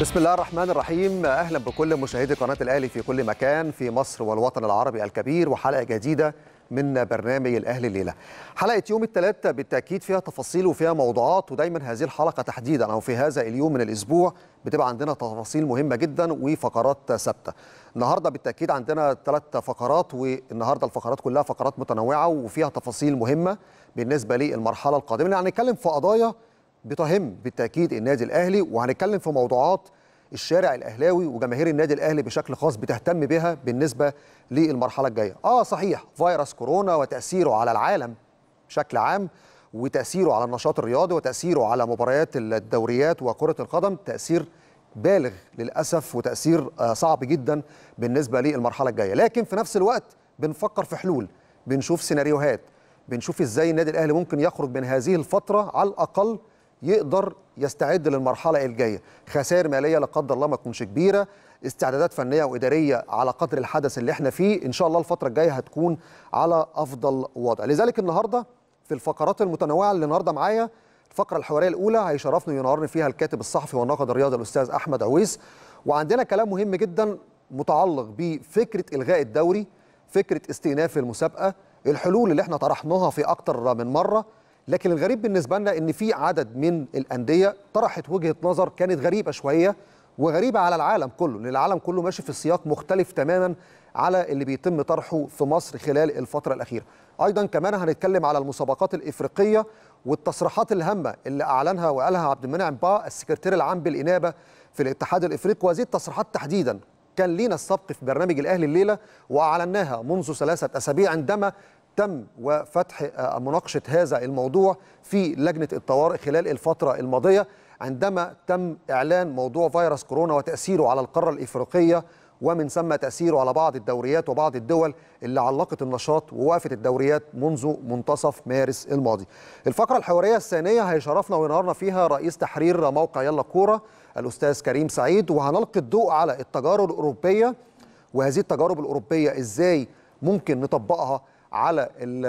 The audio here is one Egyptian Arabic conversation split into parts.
بسم الله الرحمن الرحيم اهلا بكل مشاهدي قناه الاهلي في كل مكان في مصر والوطن العربي الكبير وحلقه جديده من برنامج الاهلي الليله. حلقه يوم الثلاث بالتاكيد فيها تفاصيل وفيها موضوعات ودايما هذه الحلقه تحديدا او في هذا اليوم من الاسبوع بتبقى عندنا تفاصيل مهمه جدا وفقرات ثابته. النهارده بالتاكيد عندنا ثلاث فقرات والنهارده الفقرات كلها فقرات متنوعه وفيها تفاصيل مهمه بالنسبه للمرحله القادمه لان هنتكلم في قضايا بتهم بالتاكيد النادي الاهلي وهنتكلم في موضوعات الشارع الاهلاوي وجماهير النادي الاهلي بشكل خاص بتهتم بها بالنسبه للمرحله الجايه. اه صحيح فيروس كورونا وتاثيره على العالم بشكل عام وتاثيره على النشاط الرياضي وتاثيره على مباريات الدوريات وكره القدم تاثير بالغ للاسف وتاثير آه صعب جدا بالنسبه للمرحله الجايه، لكن في نفس الوقت بنفكر في حلول، بنشوف سيناريوهات، بنشوف ازاي النادي الاهلي ممكن يخرج من هذه الفتره على الاقل يقدر يستعد للمرحله الجايه خسائر ماليه لا قدر الله ما تكونش كبيره استعدادات فنيه واداريه على قدر الحدث اللي احنا فيه ان شاء الله الفتره الجايه هتكون على افضل وضع لذلك النهارده في الفقرات المتنوعه اللي النهارده معايا الفقره الحواريه الاولى هيشرفني وينورني فيها الكاتب الصحفي والناقد الرياضي الاستاذ احمد عويس وعندنا كلام مهم جدا متعلق بفكره الغاء الدوري فكره استئناف المسابقه الحلول اللي احنا طرحناها في اكتر من مره لكن الغريب بالنسبه لنا ان في عدد من الانديه طرحت وجهه نظر كانت غريبه شويه وغريبه على العالم كله لان العالم كله ماشي في سياق مختلف تماما على اللي بيتم طرحه في مصر خلال الفتره الاخيره ايضا كمان هنتكلم على المسابقات الافريقيه والتصريحات الهامه اللي اعلنها وقالها عبد المنعم با السكرتير العام بالانابه في الاتحاد الافريقي وهذه التصريحات تحديدا كان لينا السبق في برنامج الاهلي الليله واعلناها منذ ثلاثه اسابيع عندما تم وفتح مناقشة هذا الموضوع في لجنة الطوارئ خلال الفترة الماضية عندما تم إعلان موضوع فيروس كورونا وتأثيره على القارة الإفريقية ومن ثم تأثيره على بعض الدوريات وبعض الدول اللي علقت النشاط ووقفت الدوريات منذ منتصف مارس الماضي الفقرة الحوارية الثانية هيشرفنا وينهارنا فيها رئيس تحرير موقع يلا كورة الأستاذ كريم سعيد وهنلقي الضوء على التجارب الأوروبية وهذه التجارب الأوروبية إزاي ممكن نطبقها على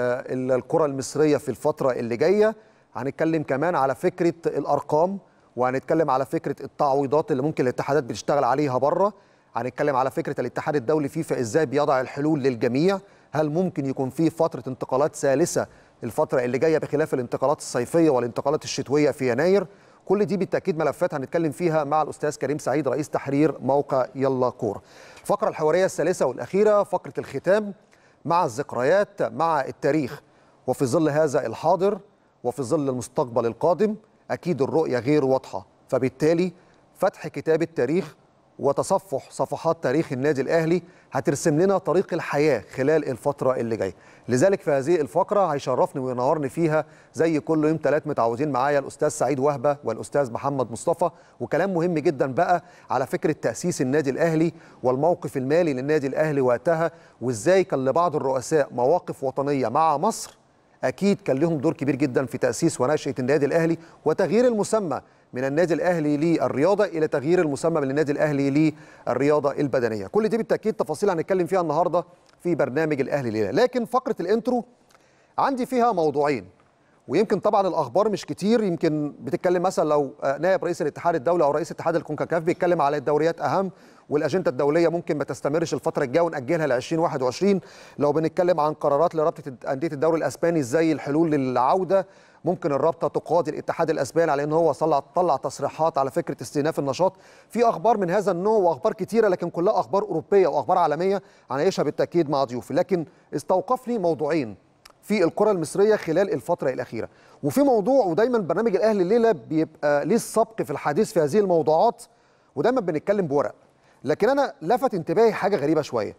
الكرة المصرية في الفترة اللي جاية هنتكلم كمان على فكرة الأرقام وهنتكلم على فكرة التعويضات اللي ممكن الاتحادات بتشتغل عليها بره هنتكلم على فكرة الاتحاد الدولي فيفا ازاي بيضع الحلول للجميع هل ممكن يكون في فترة انتقالات ثالثة الفترة اللي جاية بخلاف الانتقالات الصيفية والانتقالات الشتوية في يناير كل دي بالتأكيد ملفات هنتكلم فيها مع الأستاذ كريم سعيد رئيس تحرير موقع يلا كورة الفقرة الحوارية الثالثة والأخيرة فقرة الختام مع الذكريات مع التاريخ وفي ظل هذا الحاضر وفي ظل المستقبل القادم اكيد الرؤيه غير واضحه فبالتالي فتح كتاب التاريخ وتصفح صفحات تاريخ النادي الاهلي هترسم لنا طريق الحياه خلال الفتره اللي جايه لذلك في هذه الفقره هيشرفني وينورني فيها زي كل يوم ثلاث متعودين معايا الاستاذ سعيد وهبه والاستاذ محمد مصطفى وكلام مهم جدا بقى على فكره تاسيس النادي الاهلي والموقف المالي للنادي الاهلي وقتها وازاي كان لبعض الرؤساء مواقف وطنيه مع مصر اكيد كان لهم دور كبير جدا في تاسيس ونشاه النادي الاهلي وتغيير المسمى من النادي الاهلي للرياضه الى تغيير المسمى من النادي الاهلي للرياضه البدنيه كل دي بالتاكيد تفاصيل هنتكلم فيها النهارده في برنامج الاهلي ليله لكن فقره الانترو عندي فيها موضوعين ويمكن طبعا الاخبار مش كتير يمكن بتتكلم مثلا لو نائب رئيس الاتحاد الدولي او رئيس اتحاد الكونكاكاف بيتكلم على الدوريات اهم والاجنده الدوليه ممكن ما تستمرش الفتره الجايه وناجلها ل 2021 لو بنتكلم عن قرارات لرابطه انديه الدوري الاسباني ازاي الحلول للعوده ممكن الرابطه تقاضي الاتحاد الاسباني على ان هو طلع طلع تصريحات على فكره استئناف النشاط في اخبار من هذا النوع واخبار كتيره لكن كلها اخبار اوروبيه واخبار عالميه هنعيشها بالتاكيد مع ضيوفي لكن استوقفني موضوعين في الكره المصريه خلال الفتره الاخيره وفي موضوع ودايما برنامج الاهلي الليله بيبقى ليه السبق في الحديث في هذه الموضوعات ودايما بنتكلم بورق لكن انا لفت انتباهي حاجه غريبه شويه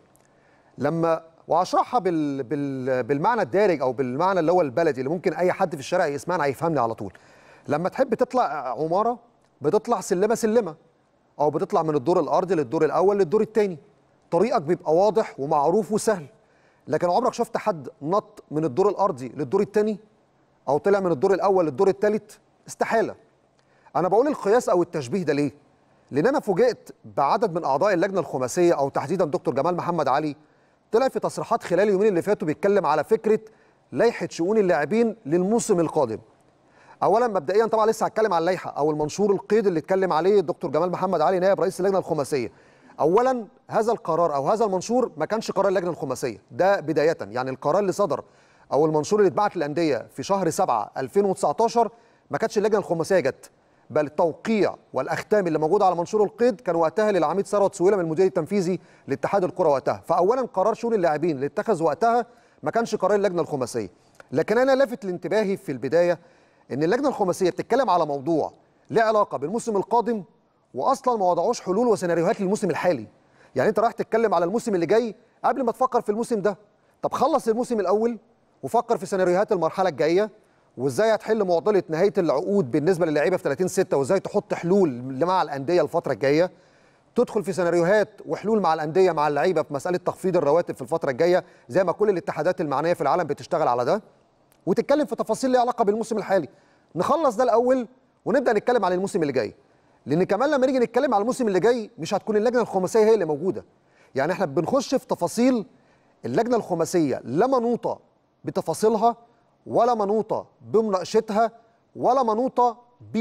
لما واشرحها بال... بال... بالمعنى الدارج او بالمعنى اللي هو البلدي اللي ممكن اي حد في الشارع يسمعنا يفهمني على طول لما تحب تطلع عماره بتطلع سلمه سلمه او بتطلع من الدور الارضي للدور الاول للدور الثاني طريقك بيبقى واضح ومعروف وسهل لكن عمرك شفت حد نط من الدور الارضي للدور الثاني او طلع من الدور الاول للدور الثالث استحاله انا بقول القياس او التشبيه ده ليه لان انا فوجئت بعدد من اعضاء اللجنه الخماسيه او تحديدا دكتور جمال محمد علي طلع في تصريحات خلال اليومين اللي فاتوا بيتكلم على فكره لائحه شؤون اللاعبين للموسم القادم اولا مبدئيا طبعا لسه هتكلم على اللائحه او المنشور القيد اللي اتكلم عليه الدكتور جمال محمد علي نائب رئيس اللجنه الخماسيه اولا هذا القرار او هذا المنشور ما كانش قرار اللجنه الخماسيه ده بدايه يعني القرار اللي صدر او المنشور اللي اتبعت للانديه في شهر 7 2019 ما كانتش اللجنه الخماسيه جت بل التوقيع والاختام اللي موجوده على منشور القيد كان وقتها للعميد ثروت سويلم المدير التنفيذي لاتحاد الكره وقتها فاولا قرار شؤون اللاعبين اللي اتخذ وقتها ما كانش قرار اللجنه الخماسيه لكن انا لافت لانتباهي في البدايه ان اللجنه الخماسيه بتتكلم على موضوع له علاقه بالموسم القادم واصلا ما وضعوش حلول وسيناريوهات للموسم الحالي يعني انت رايح تتكلم على الموسم اللي جاي قبل ما تفكر في الموسم ده طب خلص الموسم الاول وفكر في سيناريوهات المرحله الجايه وازاي هتحل معضله نهايه العقود بالنسبه للاعيبه في 30 6 وازاي تحط حلول مع الانديه الفتره الجايه تدخل في سيناريوهات وحلول مع الانديه مع اللعيبه في مساله تخفيض الرواتب في الفتره الجايه زي ما كل الاتحادات المعنيه في العالم بتشتغل على ده وتتكلم في تفاصيل ليها علاقه بالموسم الحالي نخلص ده الاول ونبدا نتكلم عن الموسم اللي جاي لان كمان لما نيجي نتكلم على الموسم اللي جاي مش هتكون اللجنه الخماسيه هي اللي موجوده يعني احنا بنخش في تفاصيل اللجنه الخماسيه لا منوطه بتفاصيلها ولا منوطه بمناقشتها ولا منوطه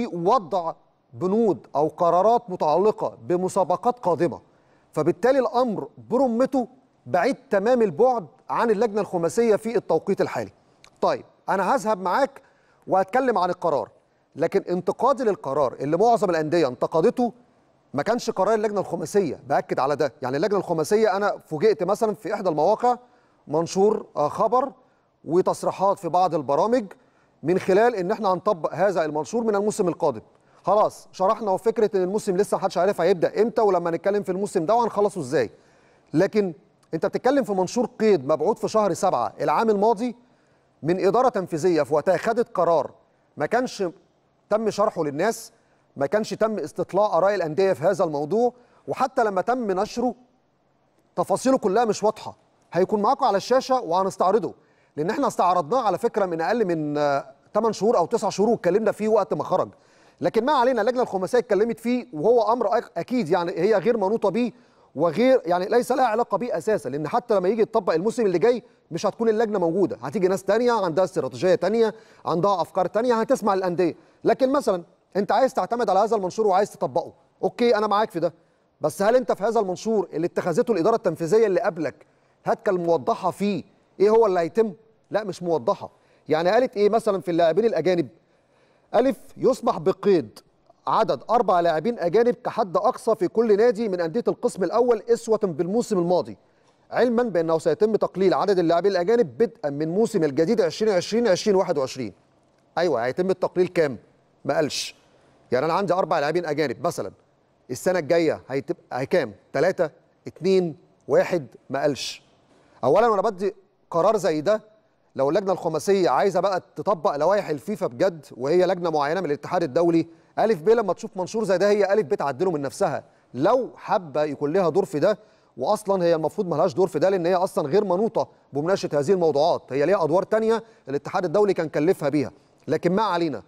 بوضع بنود او قرارات متعلقه بمسابقات قادمه فبالتالي الامر برمته بعيد تمام البعد عن اللجنه الخماسيه في التوقيت الحالي طيب انا هذهب معاك وهتكلم عن القرار لكن انتقادي للقرار اللي معظم الانديه انتقدته ما كانش قرار اللجنه الخماسيه باكد على ده يعني اللجنه الخماسيه انا فوجئت مثلا في احدى المواقع منشور خبر وتصريحات في بعض البرامج من خلال ان احنا هنطبق هذا المنشور من الموسم القادم خلاص شرحنا فكره ان الموسم لسه محدش عارف هيبدا امتى ولما نتكلم في الموسم ده وهنخلصه ازاي لكن انت بتتكلم في منشور قيد مبعوث في شهر سبعة العام الماضي من اداره تنفيذيه في وقتها خدت قرار ما كانش تم شرحه للناس ما كانش تم استطلاع اراء الانديه في هذا الموضوع وحتى لما تم نشره تفاصيله كلها مش واضحه هيكون معاكم على الشاشه وهنستعرضه لان احنا استعرضناه على فكره من اقل من 8 شهور او 9 شهور واتكلمنا فيه وقت ما خرج لكن ما علينا اللجنه الخماسيه اتكلمت فيه وهو امر اكيد يعني هي غير منوطه بيه وغير يعني ليس لها علاقه بيه اساسا لان حتى لما يجي يتطبق الموسم اللي جاي مش هتكون اللجنه موجوده هتيجي ناس تانية عندها استراتيجيه تانية عندها افكار تانية هتسمع الانديه لكن مثلا انت عايز تعتمد على هذا المنشور وعايز تطبقه اوكي انا معاك في ده بس هل انت في هذا المنشور اللي اتخذته الاداره التنفيذيه اللي قبلك هتكل موضحه فيه ايه هو اللي هيتم لا مش موضحه يعني قالت ايه مثلا في اللاعبين الاجانب الف يسمح بقيد عدد اربع لاعبين اجانب كحد اقصى في كل نادي من انديه القسم الاول اسوه بالموسم الماضي علما بانه سيتم تقليل عدد اللاعبين الاجانب بدءا من موسم الجديد 2020 2021 ايوه هيتم التقليل كام ما قالش يعني انا عندي اربع لاعبين اجانب مثلا السنه الجايه هيتبقى كام 3 2 1 ما قالش اولا وانا بدي قرار زي ده لو اللجنه الخماسيه عايزه بقى تطبق لوائح الفيفا بجد وهي لجنه معينه من الاتحاد الدولي الف ب لما تشوف منشور زي ده هي الف ب تعدله من نفسها لو حابه يكون لها دور في ده واصلا هي المفروض ما لهاش دور في ده لان هي اصلا غير منوطه بمناقشه هذه الموضوعات هي ليها ادوار تانية الاتحاد الدولي كان كلفها بيها لكن ما علينا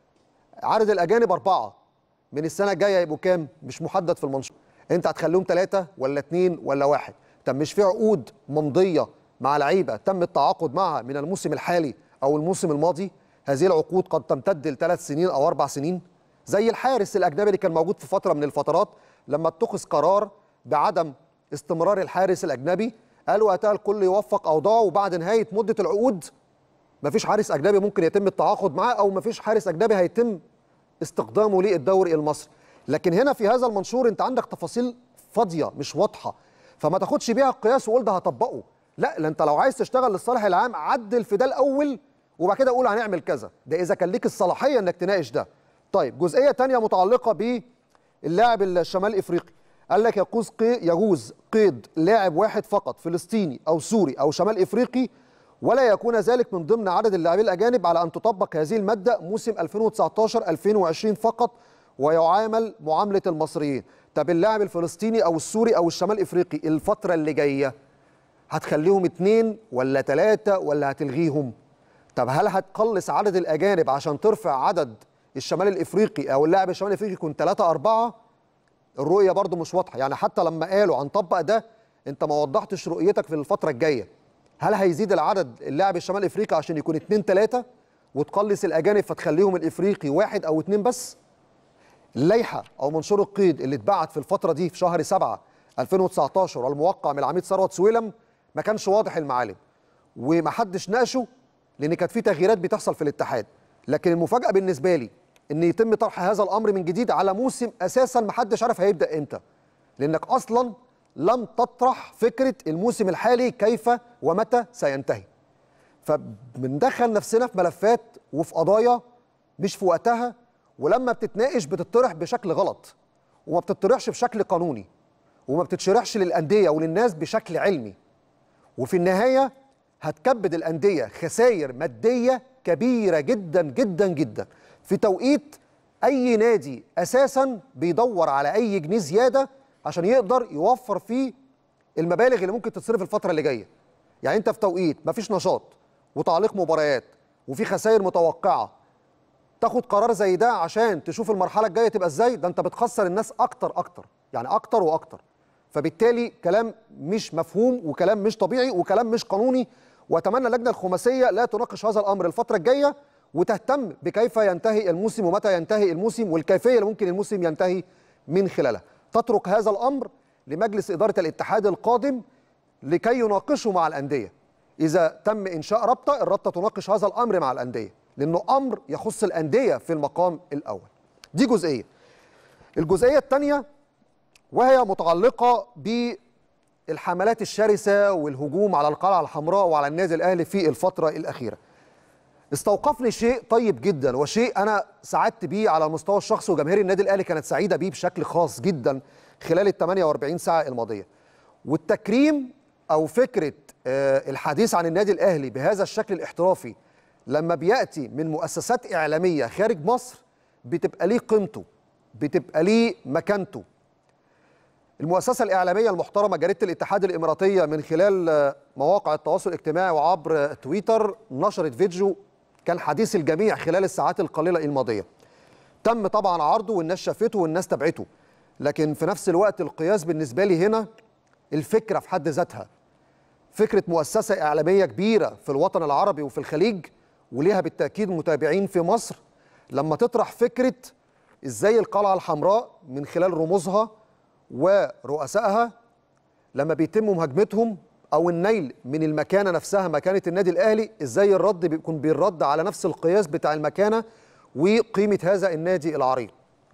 عدد الاجانب اربعه من السنه الجايه يبقوا كام مش محدد في المنشور انت هتخليهم ثلاثه ولا اثنين ولا واحد طب مش في عقود ممضيه مع لعيبه تم التعاقد معها من الموسم الحالي او الموسم الماضي هذه العقود قد تمتد لثلاث سنين او اربع سنين زي الحارس الاجنبي اللي كان موجود في فتره من الفترات لما اتخذ قرار بعدم استمرار الحارس الاجنبي قالوا وقتها الكل يوفق اوضاعه وبعد نهايه مده العقود مفيش حارس اجنبي ممكن يتم التعاقد معاه او مفيش حارس اجنبي هيتم استخدامه للدوري المصري لكن هنا في هذا المنشور انت عندك تفاصيل فاضيه مش واضحه فما تاخدش بيها القياس وقول ده هطبقه لا لا انت لو عايز تشتغل للصالح العام عدل في ده الاول وبعد كده قول هنعمل كذا ده اذا كان ليك الصلاحيه انك تناقش ده طيب جزئيه تانية متعلقه باللاعب الشمال افريقي قال لك يجوز يجوز قيد لاعب واحد فقط فلسطيني او سوري او شمال افريقي ولا يكون ذلك من ضمن عدد اللاعبين الاجانب على ان تطبق هذه الماده موسم 2019 2020 فقط ويعامل معامله المصريين طب اللاعب الفلسطيني او السوري او الشمال افريقي الفتره اللي جايه هتخليهم اتنين ولا تلاتة ولا هتلغيهم طب هل هتقلص عدد الاجانب عشان ترفع عدد الشمال الافريقي او اللاعب الشمال الافريقي يكون ثلاثة أربعة الرؤيه برضو مش واضحه يعني حتى لما قالوا هنطبق ده انت ما وضحتش رؤيتك في الفتره الجايه هل هيزيد العدد اللاعب الشمال افريقي عشان يكون اتنين تلاتة وتقلص الاجانب فتخليهم الافريقي واحد او اتنين بس اللائحه او منشور القيد اللي اتبعت في الفتره دي في شهر 7 2019 والموقع من العميد ثروت سويلم ما كانش واضح المعالم ومحدش ناقشه لان كانت في تغييرات بتحصل في الاتحاد لكن المفاجاه بالنسبه لي ان يتم طرح هذا الامر من جديد على موسم اساسا محدش عارف هيبدا امتى لانك اصلا لم تطرح فكره الموسم الحالي كيف ومتى سينتهي فبندخل نفسنا في ملفات وفي قضايا مش في وقتها ولما بتتناقش بتطرح بشكل غلط وما بتطرحش بشكل قانوني وما بتتشرحش للانديه وللناس بشكل علمي وفي النهايه هتكبد الانديه خسائر ماديه كبيره جدا جدا جدا في توقيت اي نادي اساسا بيدور على اي جنيه زياده عشان يقدر يوفر فيه المبالغ اللي ممكن تتصرف الفتره اللي جايه يعني انت في توقيت مفيش نشاط وتعليق مباريات وفي خسائر متوقعه تاخد قرار زي ده عشان تشوف المرحله الجايه تبقى ازاي ده انت بتخسر الناس اكتر اكتر يعني اكتر واكتر فبالتالي كلام مش مفهوم وكلام مش طبيعي وكلام مش قانوني واتمنى اللجنه الخماسيه لا تناقش هذا الامر الفتره الجايه وتهتم بكيف ينتهي الموسم ومتى ينتهي الموسم والكيفيه اللي ممكن الموسم ينتهي من خلالها تترك هذا الامر لمجلس اداره الاتحاد القادم لكي يناقشه مع الانديه اذا تم انشاء رابطه الرابطه تناقش هذا الامر مع الانديه لانه امر يخص الانديه في المقام الاول دي جزئيه الجزئيه الثانيه وهي متعلقه بالحملات الشرسه والهجوم على القلعه الحمراء وعلى النادي الاهلي في الفتره الاخيره استوقفني شيء طيب جدا وشيء انا سعدت بيه على المستوى الشخصي وجماهير النادي الاهلي كانت سعيده بيه بشكل خاص جدا خلال ال 48 ساعه الماضيه والتكريم او فكره الحديث عن النادي الاهلي بهذا الشكل الاحترافي لما بياتي من مؤسسات اعلاميه خارج مصر بتبقى ليه قيمته بتبقى ليه مكانته المؤسسه الاعلاميه المحترمه جريده الاتحاد الاماراتيه من خلال مواقع التواصل الاجتماعي وعبر تويتر نشرت فيديو كان حديث الجميع خلال الساعات القليله الماضيه تم طبعا عرضه والناس شافته والناس تبعته لكن في نفس الوقت القياس بالنسبه لي هنا الفكره في حد ذاتها فكره مؤسسه اعلاميه كبيره في الوطن العربي وفي الخليج وليها بالتاكيد متابعين في مصر لما تطرح فكره ازاي القلعه الحمراء من خلال رموزها ورؤسائها لما بيتم مهاجمتهم او النيل من المكانه نفسها مكانه النادي الاهلي ازاي الرد بيكون بالرد على نفس القياس بتاع المكانه وقيمه هذا النادي العريق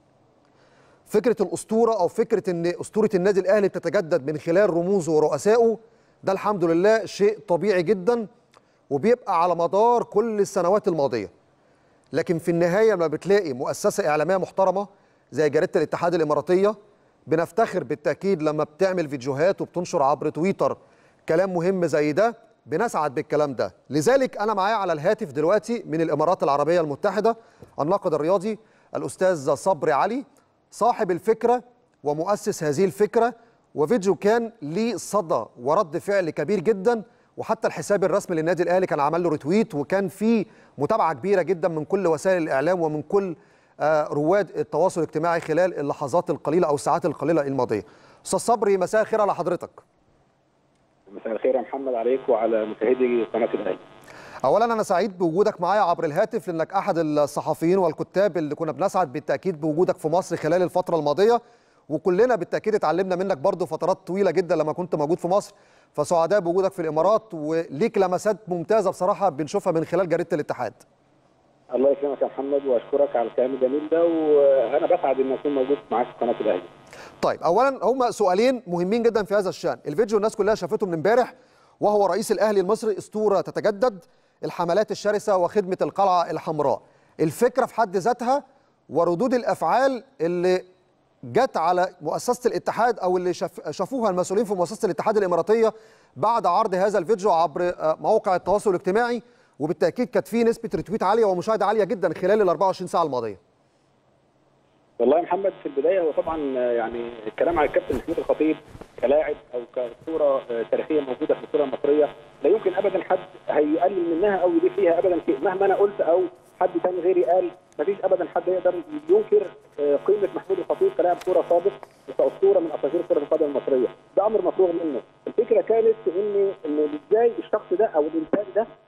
فكره الاسطوره او فكره ان اسطوره النادي الاهلي بتتجدد من خلال رموزه ورؤسائه ده الحمد لله شيء طبيعي جدا وبيبقى على مدار كل السنوات الماضيه لكن في النهايه لما بتلاقي مؤسسه اعلاميه محترمه زي جريده الاتحاد الاماراتيه بنفتخر بالتاكيد لما بتعمل فيديوهات وبتنشر عبر تويتر كلام مهم زي ده بنسعد بالكلام ده لذلك انا معايا على الهاتف دلوقتي من الامارات العربيه المتحده الناقد الرياضي الاستاذ صبري علي صاحب الفكره ومؤسس هذه الفكره وفيديو كان ليه صدى ورد فعل كبير جدا وحتى الحساب الرسمي للنادي الاهلي كان عمل له ريتويت وكان في متابعه كبيره جدا من كل وسائل الاعلام ومن كل رواد التواصل الاجتماعي خلال اللحظات القليله او الساعات القليله الماضيه. استاذ صبري مساء الخير على حضرتك. مساء الخير يا محمد عليك وعلى مشاهدي قناه الاهلي. اولا انا سعيد بوجودك معايا عبر الهاتف لانك احد الصحفيين والكتاب اللي كنا بنسعد بالتاكيد بوجودك في مصر خلال الفتره الماضيه وكلنا بالتاكيد اتعلمنا منك برضو فترات طويله جدا لما كنت موجود في مصر فسعداء بوجودك في الامارات وليك لمسات ممتازه بصراحه بنشوفها من خلال جريده الاتحاد. الله يكرمك يا محمد واشكرك على الكلام الجميل ده وانا بسعد ان اكون موجود معاك في قناه الاهلي. طيب اولا هم سؤالين مهمين جدا في هذا الشان، الفيديو الناس كلها شافته من امبارح وهو رئيس الاهلي المصري اسطوره تتجدد الحملات الشرسه وخدمه القلعه الحمراء. الفكره في حد ذاتها وردود الافعال اللي جت على مؤسسه الاتحاد او اللي شاف شافوها المسؤولين في مؤسسه الاتحاد الاماراتيه بعد عرض هذا الفيديو عبر مواقع التواصل الاجتماعي وبالتاكيد كانت في نسبه ريتويت عاليه ومشاهده عاليه جدا خلال ال 24 ساعه الماضيه. والله يا محمد في البدايه هو طبعا يعني الكلام على الكابتن محمود الخطيب كلاعب او كصوره تاريخيه موجوده في الكره المصريه لا يمكن ابدا حد هيقلل منها او يضيف فيها ابدا شيء مهما انا قلت او حد ثاني غيري قال مفيش ابدا حد يقدر ينكر قيمه محمود الخطيب كلاعب كوره سابق وكاسطوره من اساطير كره القدم المصريه ده امر مفروغ منه الفكره كانت ان ان ازاي الشخص ده او الانسان ده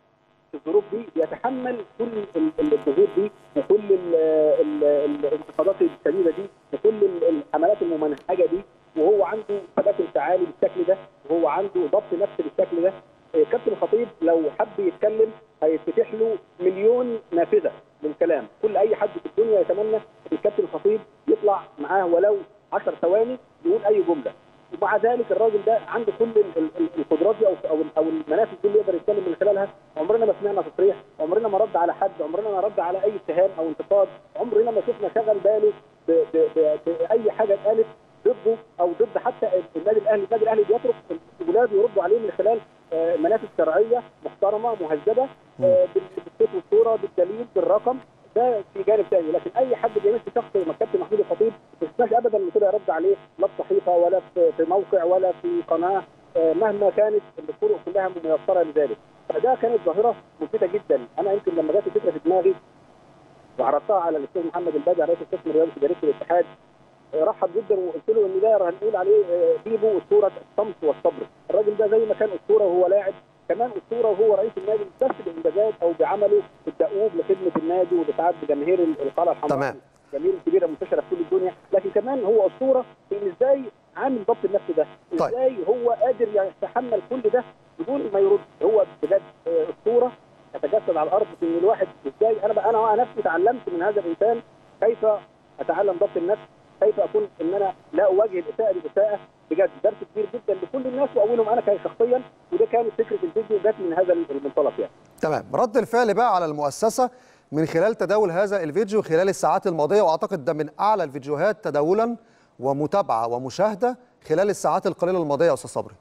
في الظروف دي بيتحمل كل ال- ال- الضغوط دي وكل ال- ال- ال- الانتقادات الشديده دي وكل ال- الحملات الممنهجه دي وهو عنده ثبات انفعالي بالشكل ده وهو عنده ضبط نفسي بالشكل ده آه، كابتن الخطيب لو حب يتكلم هيتفتح له مليون نافذه للكلام كل اي حد في الدنيا يتمنى ان الكابتن الخطيب يطلع معاه ولو 10 ثواني يقول اي جمله ومع ذلك الراجل ده عنده كل ال- ال- ال- القدرات دي او او او المنافذ دي اللي يقدر يتكلم من خلالها عمرنا ما سمعنا تصريح عمرنا ما رد على حد عمرنا ما رد على اي اتهام او انتقاد عمرنا ما شفنا شغل باله ب- ب- ب- باي حاجه اتقالت ضده او ضد حتى النادي الاهلي النادي الاهلي بيترك ولاده يردوا عليه من خلال آه، منافذ شرعيه محترمه مهذبه آه، بال- بالصوت والصوره بالدليل بالرقم ده في جانب ثاني لكن اي حد بيمس شخص زي ما الكابتن محمود الخطيب ما شفناش ابدا ان كده يرد عليه لا في صحيفه ولا في في موقع ولا في قناه آه، مهما كانت الطرق كلها ميسره لذلك فده كانت ظاهره مفيده جدا انا يمكن لما جت الفكره في دماغي وعرضتها على الاستاذ محمد البادع رئيس القسم الرياضي في جريده الاتحاد آه، رحب جدا وقلت له ان ده هنقول عليه آه، بيبو اسطوره الصمت والصبر الراجل ده زي ما كان اسطوره وهو لاعب كمان اسطوره وهو رئيس النادي مش بس بانجازات او بعمله الدؤوب لخدمه النادي والاسعاد بجماهير القلعه الحمراء تمام. الجماهير الكبيره منتشره في كل الدنيا لكن كمان هو اسطوره في ان ازاي عامل ضبط النفس ده طيب. ازاي هو قادر يتحمل كل ده بدون ما يرد هو بجد آه، اسطوره يتجسد على الارض في ان الواحد ازاي انا بقى انا نفسي تعلمت من هذا الانسان كيف اتعلم ضبط النفس كيف اكون ان انا لا اواجه الاساءه بالاساءه بجد درس كبير جدا لكل الناس واولهم انا كان شخصيا وده كانت فكره الفيديو جت من هذا المنطلق يعني تمام رد الفعل بقى على المؤسسة من خلال تداول هذا الفيديو خلال الساعات الماضية وأعتقد ده من أعلى الفيديوهات تداولا ومتابعة ومشاهدة خلال الساعات القليلة الماضية يا أستاذ صبري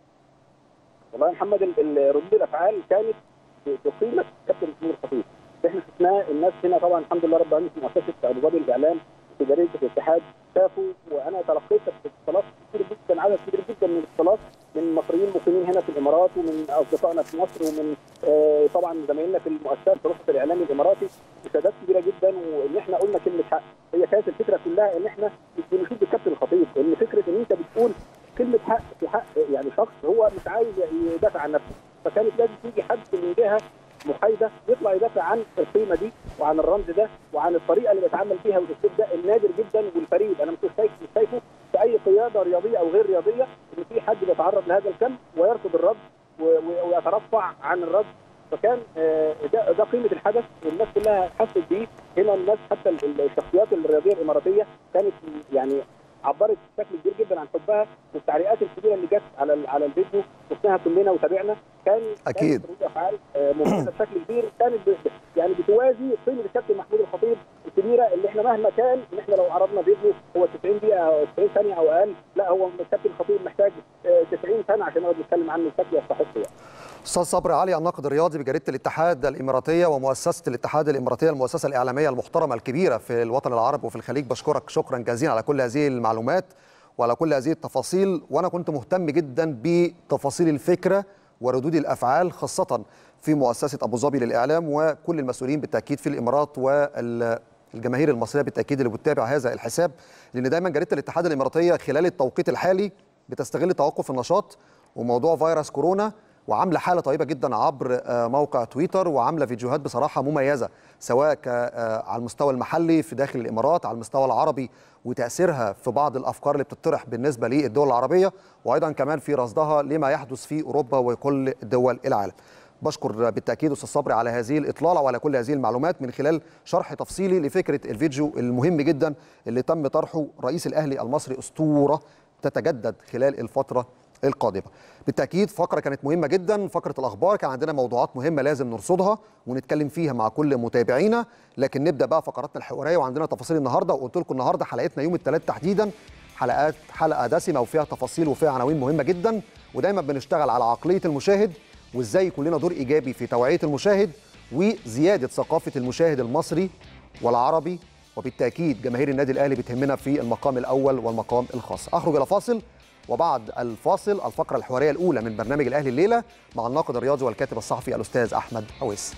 والله يا محمد ال- ال- ردود الافعال كانت ب- بقيمه كابتن محمود الخطيب احنا شفناه الناس هنا طبعا الحمد لله رب العالمين في مؤسسه ابو ظبي الاعلام في جريده الاتحاد شافوا وانا تلقيت اتصالات كتير جدا عدد كبير جدا من الاتصالات من مصريين مقيمين هنا في الامارات ومن اصدقائنا في مصر ومن آه، طبعا زمايلنا في المؤسسات في رخصه الاعلام الاماراتي مشاهدات كبيره جدا وان احنا قلنا كلمه حق هي كانت الفكره كلها ان احنا مش بنشيد بالكابتن الخطيب ان فكره ان انت بتقول كلمه حق في حق يعني شخص هو مش عايز يدافع عن نفسه فكانت لازم تيجي حد من جهه محايده يطلع يدافع عن القيمه دي وعن الرمز ده وعن الطريقه اللي بيتعامل فيها والاسلوب ده النادر جدا والفريد انا مش شايف مش شايفه في اي قياده رياضيه او غير رياضيه ان في حد بيتعرض لهذا الكم ويرفض الرد و- و- ويترفع عن الرد فكان آه، ده, ده قيمه الحدث والناس كلها حست بيه هنا الناس حتى ال- ال- الشخصيات الرياضيه الاماراتيه كانت يعني عبرت بشكل كبير جدا عن حبها والتعليقات الكبيره اللي جت على ال- على الفيديو شفناها كلنا وتابعنا كان أكيد. كانت ردود افعال آه، ممتازه بشكل كبير كانت ب- يعني بتوازي قيمه الكابتن محمود الخطيب الكبيره اللي احنا مهما كان ان احنا لو عرضنا فيديو هو 90 دقيقه او 90 ثانيه او اقل لا هو الكابتن الخطيب محتاج آه، 90 سنه عشان نقعد نتكلم عنه بشكل يستحق يعني أستاذ صبري علي الناقد الرياضي بجريدة الاتحاد الإماراتية ومؤسسة الاتحاد الإماراتية المؤسسة الإعلامية المحترمة الكبيرة في الوطن العربي وفي الخليج بشكرك شكرا جزيلا على كل هذه المعلومات وعلى كل هذه التفاصيل وأنا كنت مهتم جدا بتفاصيل الفكرة وردود الأفعال خاصة في مؤسسة أبو ظبي للإعلام وكل المسؤولين بالتأكيد في الإمارات والجماهير المصرية بالتأكيد اللي بتتابع هذا الحساب لأن دايما جريدة الاتحاد الإماراتية خلال التوقيت الحالي بتستغل توقف النشاط وموضوع فيروس كورونا وعامله حاله طيبه جدا عبر آه، موقع تويتر وعامله فيديوهات بصراحه مميزه سواء ك- آه، على المستوى المحلي في داخل الامارات على المستوى العربي وتاثيرها في بعض الافكار اللي بتطرح بالنسبه للدول العربيه وايضا كمان في رصدها لما يحدث في اوروبا وكل دول العالم. بشكر بالتاكيد استاذ صبري على هذه الاطلاله وعلى كل هذه المعلومات من خلال شرح تفصيلي لفكره الفيديو المهم جدا اللي تم طرحه رئيس الاهلي المصري اسطوره تتجدد خلال الفتره القادمه. بالتاكيد فقره كانت مهمه جدا فقره الاخبار كان عندنا موضوعات مهمه لازم نرصدها ونتكلم فيها مع كل متابعينا لكن نبدا بقى فقراتنا الحواريه وعندنا تفاصيل النهارده وقلت لكم النهارده حلقتنا يوم الثلاث تحديدا حلقات حلقه دسمه وفيها تفاصيل وفيها عناوين مهمه جدا ودايما بنشتغل على عقليه المشاهد وازاي يكون لنا دور ايجابي في توعيه المشاهد وزياده ثقافه المشاهد المصري والعربي وبالتاكيد جماهير النادي الاهلي بتهمنا في المقام الاول والمقام الخاص اخرج الى فاصل وبعد الفاصل الفقره الحواريه الاولى من برنامج الاهلي الليله مع الناقد الرياضي والكاتب الصحفي الاستاذ احمد اويس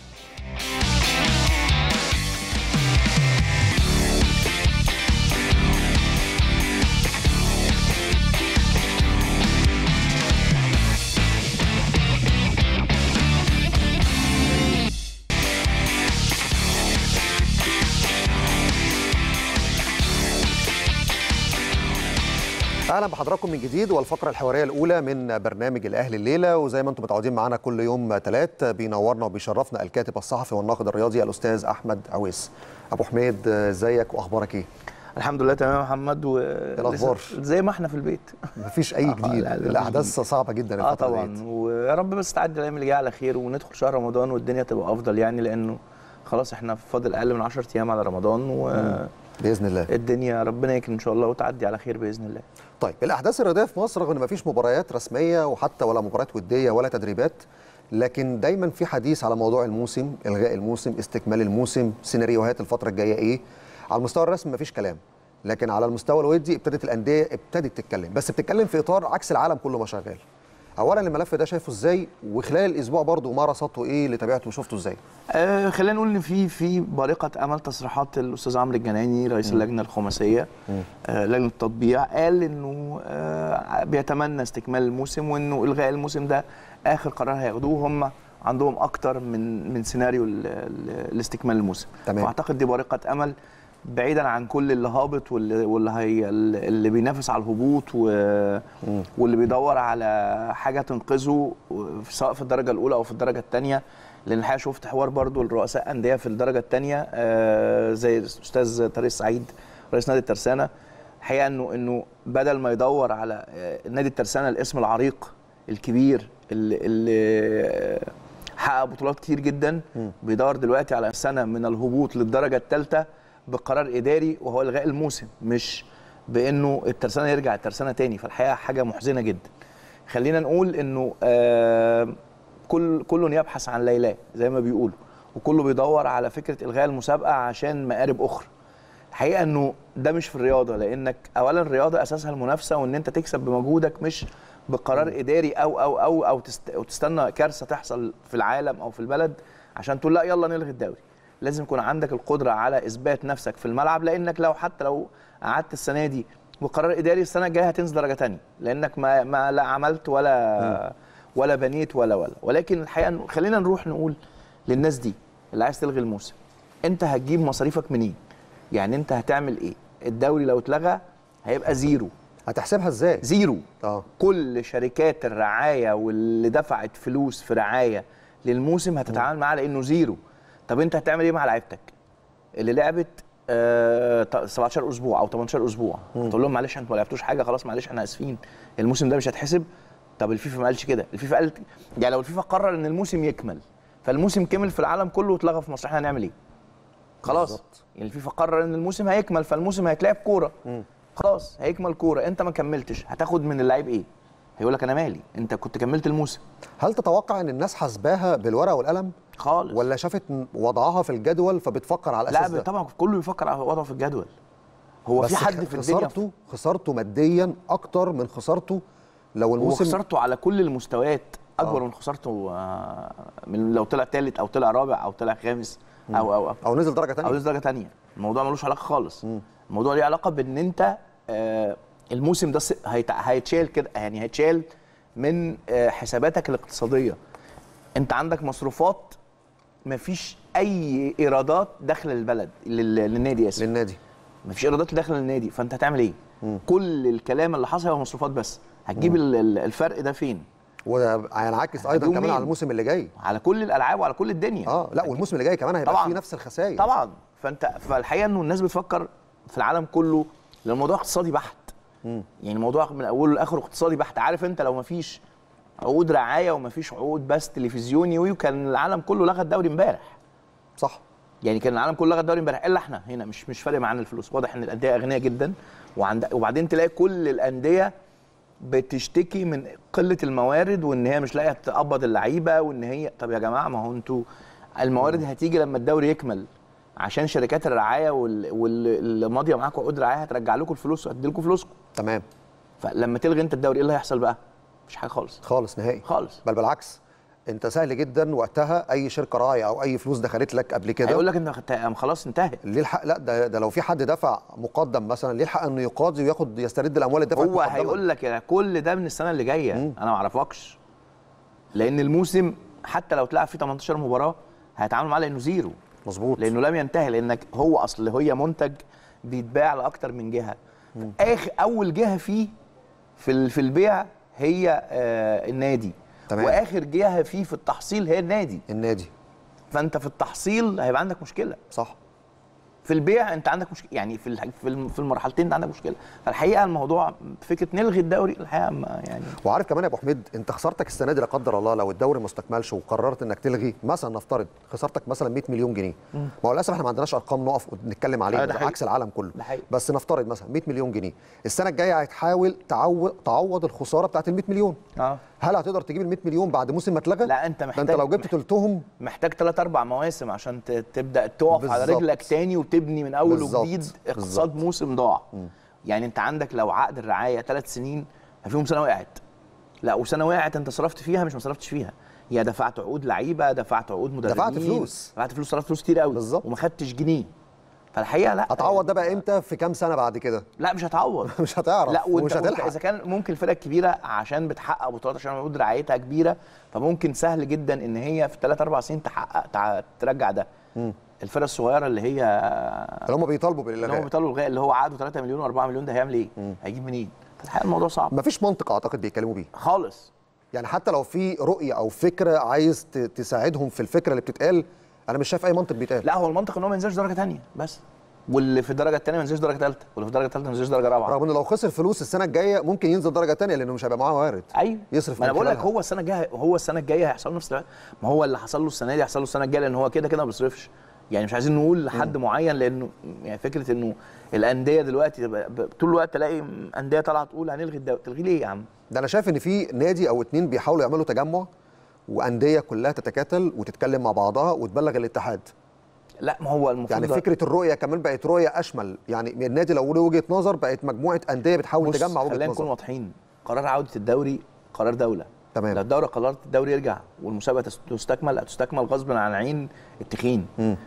اهلا بحضراتكم من جديد والفقره الحواريه الاولى من برنامج الاهلي الليله وزي ما انتم متعودين معانا كل يوم ثلاث بينورنا وبيشرفنا الكاتب الصحفي والناقد الرياضي الاستاذ احمد عويس ابو حميد ازيك واخبارك ايه الحمد لله تمام يا محمد و الأخبار؟ زي ما احنا في البيت مفيش اي آه، جديد لا، لا، الاحداث صعبه جدا اه الفتره طبعا ديت. ويا رب بس تعدي الايام اللي جايه على خير وندخل شهر رمضان والدنيا تبقى افضل يعني لانه خلاص احنا فاضل اقل من 10 ايام على رمضان باذن الله والدنيا ربنا يكرم ان شاء الله وتعدي على خير باذن الله طيب الاحداث الرياضيه في مصر رغم ان مفيش مباريات رسميه وحتى ولا مباريات وديه ولا تدريبات لكن دايما في حديث على موضوع الموسم الغاء الموسم استكمال الموسم سيناريوهات الفتره الجايه ايه على المستوى الرسمي مفيش كلام لكن على المستوى الودي ابتدت الانديه ابتدت تتكلم بس بتتكلم في اطار عكس العالم كله ما شغال اولا الملف ده شايفه ازاي وخلال الاسبوع برضه ما رصدته ايه اللي تابعته وشفته ازاي آه خلينا نقول ان في في بارقه امل تصريحات الاستاذ عمرو الجناني رئيس اللجنه الخماسيه آه لجنه التطبيع قال انه آه بيتمنى استكمال الموسم وانه الغاء الموسم ده اخر قرار هياخدوه هم عندهم اكتر من من سيناريو ل- ل- لاستكمال الموسم تمام. واعتقد دي بارقه امل بعيدا عن كل اللي هابط واللي واللي هي اللي بينافس على الهبوط و... واللي بيدور على حاجه تنقذه سواء في الدرجه الاولى او في الدرجه الثانيه لان الحقيقه شفت حوار برضو الرؤساء انديه في الدرجه الثانيه آه زي الاستاذ طارق السعيد رئيس نادي الترسانه الحقيقه انه انه بدل ما يدور على آه، نادي الترسانه الاسم العريق الكبير اللي, اللي حقق بطولات كتير جدا بيدور دلوقتي على سنه من الهبوط للدرجه الثالثه بقرار اداري وهو الغاء الموسم مش بانه الترسانه يرجع الترسانه تاني فالحقيقه حاجه محزنه جدا خلينا نقول انه آه كل كل يبحث عن ليلاه زي ما بيقولوا وكله بيدور على فكره الغاء المسابقه عشان مآرب اخرى الحقيقه انه ده مش في الرياضه لانك اولا الرياضه اساسها المنافسه وان انت تكسب بمجهودك مش بقرار اداري او او او او تست أو تستنى كارثه تحصل في العالم او في البلد عشان تقول لا يلا نلغي الدوري لازم يكون عندك القدره على اثبات نفسك في الملعب لانك لو حتى لو قعدت السنه دي بقرار اداري السنه الجايه هتنزل درجه تانية لانك ما ما لا عملت ولا ولا بنيت ولا ولا ولكن الحقيقه إنه خلينا نروح نقول للناس دي اللي عايز تلغي الموسم انت هتجيب مصاريفك منين يعني انت هتعمل ايه الدوري لو اتلغى هيبقى زيرو هتحسبها ازاي زيرو اه كل شركات الرعايه واللي دفعت فلوس في رعايه للموسم هتتعامل معاه على انه زيرو طب انت هتعمل ايه مع لعيبتك اللي لعبت آه 17 اسبوع او 18 اسبوع تقول لهم معلش انتوا ما لعبتوش حاجه خلاص معلش احنا اسفين الموسم ده مش هيتحسب طب الفيفا ما قالش كده الفيفا قالت يعني لو الفيفا قرر ان الموسم يكمل فالموسم كمل في العالم كله واتلغى في مصر احنا هنعمل ايه خلاص بالظبط. يعني الفيفا قرر ان الموسم هيكمل فالموسم هيتلعب كوره خلاص هيكمل كوره انت ما كملتش هتاخد من اللعيب ايه هيقول لك انا مالي انت كنت كملت الموسم هل تتوقع ان الناس حاسباها بالورقه والقلم خالص ولا شافت وضعها في الجدول فبتفكر على لا اساس ده طبعا كله يفكر على وضعه في الجدول هو بس في حد في الدنيا خسارته خسارته ماديا اكتر من خسارته لو هو الموسم خسارته على كل المستويات اكبر آه. من خسارته آه، من لو طلع ثالث او طلع رابع او طلع خامس او او او او نزل درجه او ثانيه درجه ثانيه الموضوع ملوش علاقه خالص الموضوع ليه علاقه بان انت آه، الموسم ده س- هيت- هيتشال كده يعني هيتشال من آه، حساباتك الاقتصاديه انت عندك مصروفات مفيش اي ايرادات داخل البلد لل- للنادي اسف للنادي مفيش ايرادات داخل النادي فانت هتعمل ايه كل الكلام اللي حصل هو مصروفات بس هتجيب ال- ال- الفرق ده فين وهينعكس ايضا هتجيب كمان مين؟ على الموسم اللي جاي على كل الالعاب وعلى كل الدنيا اه لا والموسم اللي جاي كمان هيبقى طبعاً. فيه نفس الخسائر طبعا فانت فالحقيقه انه الناس بتفكر في العالم كله لان الموضوع اقتصادي بحت يعني الموضوع من اوله لاخره اقتصادي بحت عارف انت لو ما فيش عقود رعايه وما فيش عقود بس تلفزيوني وكان العالم كله لغى الدوري امبارح صح يعني كان العالم كله لغى الدوري امبارح الا احنا هنا مش مش فارق معانا الفلوس واضح ان الانديه اغنياء جدا وعند وبعدين تلاقي كل الانديه بتشتكي من قله الموارد وان هي مش لاقيه تقبض اللعيبه وان هي طب يا جماعه ما هو انتوا الموارد هتيجي لما الدوري يكمل عشان شركات الرعايه وال- واللي ماضيه معاكم عقود رعايه هترجع لكم الفلوس وهتدي لكم فلوسكم تمام فلما تلغي انت الدوري ايه اللي هيحصل بقى؟ مفيش حاجه خالص خالص نهائي خالص بل بالعكس انت سهل جدا وقتها اي شركه راعيه او اي فلوس دخلت لك قبل كده هيقول لك انت خدت- خلاص انتهت ليه الحق لا ده, ده لو في حد دفع مقدم مثلا ليه الحق انه يقاضي وياخد يسترد الاموال اللي دفعت هو مقدما؟ هيقول لك يا كل ده من السنه اللي جايه انا ما اعرفكش لان الموسم حتى لو اتلعب فيه 18 مباراه هيتعامل معاه لانه زيرو مظبوط لانه لم ينتهي لانك هو اصل هي منتج بيتباع لاكتر من جهه اخر اول جهه فيه في ال- في البيع هي آه النادي تمام. واخر جهه فيه في التحصيل هي النادي النادي فانت في التحصيل هيبقى عندك مشكله صح في البيع انت عندك مشكله يعني في الح- في الم- في المرحلتين انت عندك مشكله فالحقيقه الموضوع فكره نلغي الدوري الحقيقه ما يعني وعارف كمان يا ابو حميد انت خسارتك السنه دي لا قدر الله لو الدوري ما استكملش وقررت انك تلغي مثلا نفترض خسارتك مثلا 100 مليون جنيه ما هو للاسف احنا ما عندناش ارقام نقف ونتكلم عليها آه، ده ده حقيقي. عكس العالم كله ده حقيقي. بس نفترض مثلا 100 مليون جنيه السنه الجايه هتحاول تعوض تعوض الخساره بتاعت ال 100 مليون اه هل هتقدر تجيب ال 100 مليون بعد موسم ما اتلغى لا انت ده محتاج انت لو جبت ثلثهم محتاج ثلاث اربع مواسم عشان ت- تبدا تقف على بالظبط. رجلك تاني وتبني من اول بالظبط. وجديد اقتصاد موسم ضاع يعني انت عندك لو عقد الرعايه ثلاث سنين فيهم سنه وقعت لا وسنه وقعت انت صرفت فيها مش ما صرفتش فيها يا دفعت عقود لعيبه دفعت عقود مدربين دفعت فلوس. دفعت فلوس صرفت فلوس كتير قوي بالظبط. وما خدتش جنيه فالحقيقه لا هتعوض ده بقى امتى في كام سنه بعد كده لا مش هتعوض مش هتعرف لا وانت ومش وانت هتلحق اذا كان ممكن الفرق الكبيره عشان بتحقق بطولات عشان عقود رعايتها كبيره فممكن سهل جدا ان هي في 3 4 سنين تحقق تع- ترجع ده الفرق الصغيره اللي هي اللي هم بيطالبوا اللي هو بالالغاء بيطالبوا الغاء اللي هو عقده 3 مليون و4 مليون ده هيعمل ايه؟ هيجيب منين؟ الحقيقه الموضوع صعب مفيش منطق اعتقد بيتكلموا بيه خالص يعني حتى لو في رؤيه او فكره عايز ت- تساعدهم في الفكره اللي بتتقال انا مش شايف اي منطق بيتقال لا هو المنطق ان هو ما ينزلش درجه ثانيه بس واللي في الدرجه الثانيه ما ينزلش درجه ثالثه واللي في الدرجه الثالثه ما ينزلش درجه رابعه رغم ان لو خسر فلوس السنه الجايه ممكن ينزل درجه تانية لانه مش هيبقى معاه موارد ايوه يصرف ما انا من بقول لك خلالها. هو السنه الجايه هو السنه الجايه هيحصل له نفس الوقت ما هو اللي حصل له السنه دي هيحصل له السنه الجايه لان هو كده كده ما بيصرفش يعني مش عايزين نقول لحد معين لانه يعني فكره انه الانديه دلوقتي تبقى- ب- طول الوقت تلاقي انديه طالعه تقول هنلغي الدوري تلغي ليه يا عم؟ ده انا شايف ان في نادي او اتنين بيحاولوا يعملوا تجمع وانديه كلها تتكاتل وتتكلم مع بعضها وتبلغ الاتحاد لا ما هو المفروض يعني ده- فكره الرؤيه كمان بقت رؤيه اشمل يعني النادي لو له وجهه نظر بقت مجموعه انديه بتحاول بص، تجمع وجهه خلينا نكون نظر واضحين قرار عوده الدوري قرار دوله تمام. لو الدوله قررت الدوري يرجع والمسابقه تس- تستكمل هتستكمل غصب عن عين التخين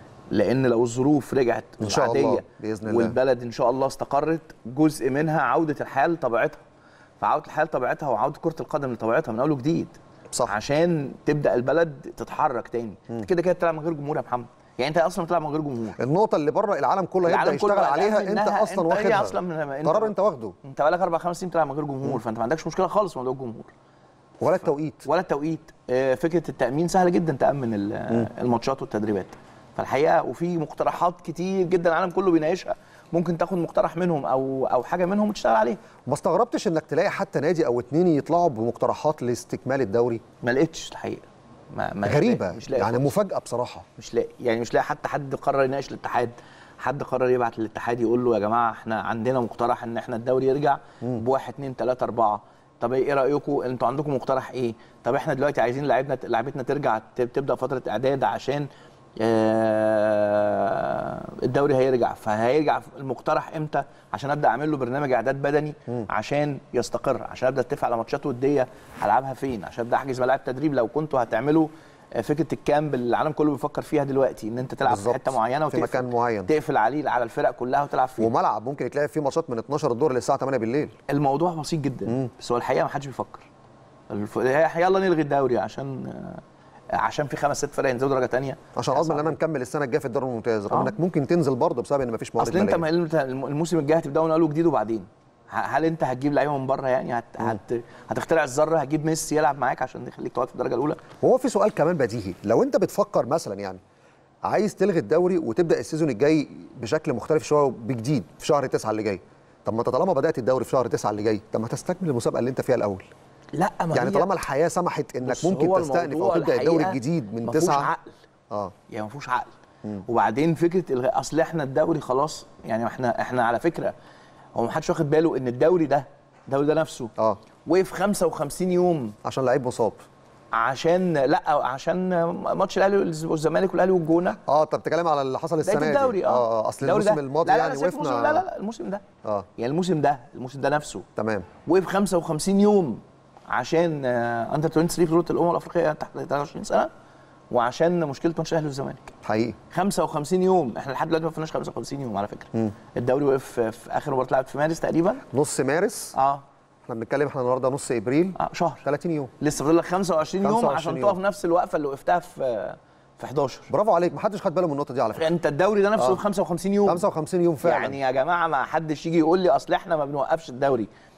لان لو الظروف رجعت إن شاء عادية الله، بإذن الله. والبلد ان شاء الله استقرت جزء منها عوده الحال لطبيعتها فعوده الحال لطبيعتها وعوده كره القدم لطبيعتها من اول وجديد صح. عشان تبدا البلد تتحرك تاني انت كده كده بتلعب من غير جمهور يا محمد يعني انت اصلا بتلعب من غير جمهور النقطه اللي بره العالم كله هيبدا العالم كله يشتغل قلقان عليها انت منها، اصلا انت هي واخدها أصلاً من- قرار انت واخده انت بقالك اربع خمس سنين بتلعب من غير جمهور فانت ما عندكش مشكله خالص في موضوع الجمهور ولا التوقيت ولا التوقيت آه، فكره التامين سهل جدا تامن ال- الماتشات والتدريبات فالحقيقه وفي مقترحات كتير جدا العالم كله بيناقشها ممكن تاخد مقترح منهم او او حاجه منهم وتشتغل عليه ما استغربتش انك تلاقي حتى نادي او اتنين يطلعوا بمقترحات لاستكمال الدوري ما لقيتش الحقيقه ما ما غريبه مش لاقي يعني خالص. مفاجاه بصراحه مش لاقي يعني مش لاقي حتى حد قرر يناقش الاتحاد حد قرر يبعت للاتحاد يقول له يا جماعه احنا عندنا مقترح ان احنا الدوري يرجع بواحد اتنين تلاته اربعه طب ايه رايكم انتوا عندكم مقترح ايه طب احنا دلوقتي عايزين لعيبنا لعيبتنا ترجع ت- تبدا فتره اعداد عشان آه، الدوري هيرجع فهيرجع المقترح امتى عشان ابدا اعمل له برنامج اعداد بدني عشان يستقر عشان ابدا اتفق على ماتشات وديه هلعبها فين عشان ابدا احجز ملاعب تدريب لو كنتوا هتعملوا آه، فكره الكامب اللي العالم كله بيفكر فيها دلوقتي ان انت تلعب في بالظبط. حته معينه في وتقفل مكان معين. تقفل عليه على الفرق كلها وتلعب فيه وملعب ممكن يتلعب فيه ماتشات من 12 الظهر للساعه 8 بالليل الموضوع بسيط جدا بس هو الحقيقه ما حدش بيفكر الف... يلا نلغي الدوري عشان آه، عشان في خمس ست فرق ينزلوا درجه ثانيه عشان اضمن ان انا مكمل السنه الجايه في الدوري الممتاز رغم آه. انك ممكن تنزل برضه بسبب ان مفيش موارد اصل انت مالية. ما- انت الموسم الجاي هتبداوا من اول وجديد وبعدين ه- هل انت هتجيب لعيبه من بره يعني هت... هت... هتخترع الذره هتجيب ميسي يلعب معاك عشان يخليك تقعد في الدرجه الاولى وهو في سؤال كمان بديهي لو انت بتفكر مثلا يعني عايز تلغي الدوري وتبدا السيزون الجاي بشكل مختلف شويه بجديد في شهر 9 اللي جاي طب ما انت طالما بدات الدوري في شهر 9 اللي جاي طب ما تستكمل المسابقه اللي انت فيها الاول لا ما يعني هي- طالما الحياه سمحت انك بص، ممكن هو تستأنف او الموضوع تبدا الدوري الحقيقة الجديد من ما فيهوش 9 عقل اه يعني ما فيهوش عقل وبعدين فكره الغاء اصل احنا الدوري خلاص يعني احنا احنا على فكره هو ما حدش واخد باله ان الدوري ده الدوري ده نفسه اه وقف 55 يوم عشان لعيب مصاب عشان لا عشان ماتش الاهلي والزمالك والاهلي والجونه اه طب بتتكلم على اللي حصل بدايه السنه الدوري دي اه اه اصل الدوري الموسم ده- الماضي لا لا يعني لا سيبك من الموسم- وقفنا لا لا لا الموسم ده اه يعني الموسم ده الموسم ده نفسه تمام وقف 55 يوم عشان آه، اندر 23 بطوله الامم الافريقيه تحت 23 سنه وعشان مشكله ماتش الاهلي والزمالك حقيقي 55 يوم احنا لحد دلوقتي ما فيناش 55 يوم على فكره الدوري وقف في اخر مباراه اتلعبت في مارس تقريبا نص مارس اه احنا بنتكلم احنا النهارده نص ابريل اه شهر 30 يوم لسه فاضل لك 25 يوم 25 عشان يوم. تقف نفس الوقفه اللي وقفتها في في 11 برافو عليك محدش خد باله من النقطه دي على فكره انت الدوري ده نفسه آه. في 55 يوم 55 يوم فعلا يعني يا جماعه ما حدش يجي يقول لي اصل احنا ما بنوقفش الدوري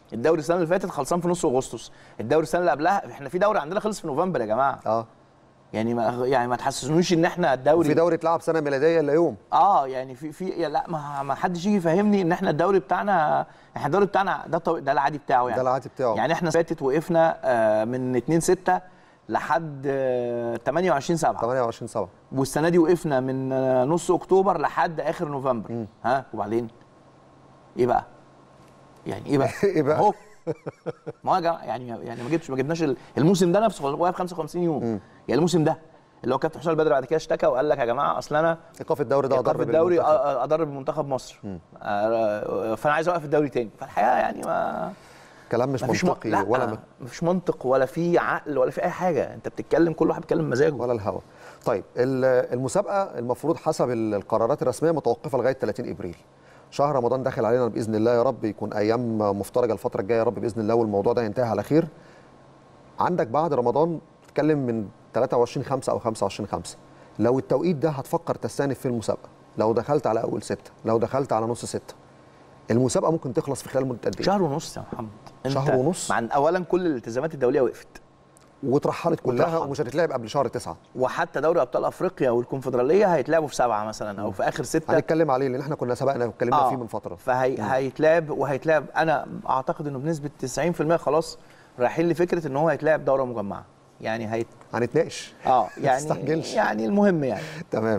الدوري السنه اللي فاتت خلصان في نص اغسطس الدوري السنه اللي قبلها احنا في دوري عندنا خلص في نوفمبر يا جماعه اه يعني ما يعني ما تحسسنوش ان احنا الدوري في دوري اتلعب سنه ميلاديه الا يوم اه يعني في في يا لا ما ما حدش يجي يفهمني ان احنا الدوري بتاعنا احنا الدوري بتاعنا ده طو... ده العادي بتاعه يعني ده العادي بتاعه. يعني احنا فاتت وقفنا آه من 2 6 لحد آه 28 7 28 7 والسنه دي وقفنا من آه نص اكتوبر لحد اخر نوفمبر ها وبعدين ايه بقى يعني ايه بقى إيه بقى؟ اهو ما هو يا جماعة يعني يعني ما جبتش ما جبناش ال- الموسم ده نفسه واقف 55 يوم يعني الموسم ده اللي هو كابتن حسام البدري بعد كده اشتكى وقال لك يا جماعه اصل انا ايقاف الدوري ده ايقاف اضر الدوري بالمنتخب. أ- أ- اضر بمنتخب مصر آه، فانا عايز اوقف الدوري تاني فالحقيقه يعني ما كلام مش مفيش منطقي لا ولا م- مفيش منطق ولا في عقل ولا في اي حاجه انت بتتكلم كل واحد بيتكلم مزاجه ولا الهوا طيب ال- المسابقه المفروض حسب ال- القرارات الرسميه متوقفه لغايه 30 ابريل شهر رمضان داخل علينا باذن الله يا رب يكون ايام مفترجه الفتره الجايه يا رب باذن الله والموضوع ده ينتهي على خير عندك بعد رمضان تتكلم من 23 5 او 25 5 لو التوقيت ده هتفكر تستأنف في المسابقه لو دخلت على اول ستة لو دخلت على نص ستة المسابقه ممكن تخلص في خلال مده قد ايه شهر ونص يا محمد أنت شهر ونص؟ مع إن اولا كل الالتزامات الدوليه وقفت واترحلت كلها واترحلت. ومش هتتلعب قبل شهر تسعة وحتى دوري ابطال افريقيا والكونفدراليه هيتلعبوا في سبعه مثلا او في اخر سته هنتكلم عليه لان احنا كنا سبقنا واتكلمنا فيه من فتره فهي هيتلعب وهيتلعب انا اعتقد انه بنسبه 90% خلاص رايحين لفكره ان هو هيتلعب دوره مجمعه يعني هي هنتناقش اه ما يعني تستعجلش. يعني المهم يعني تمام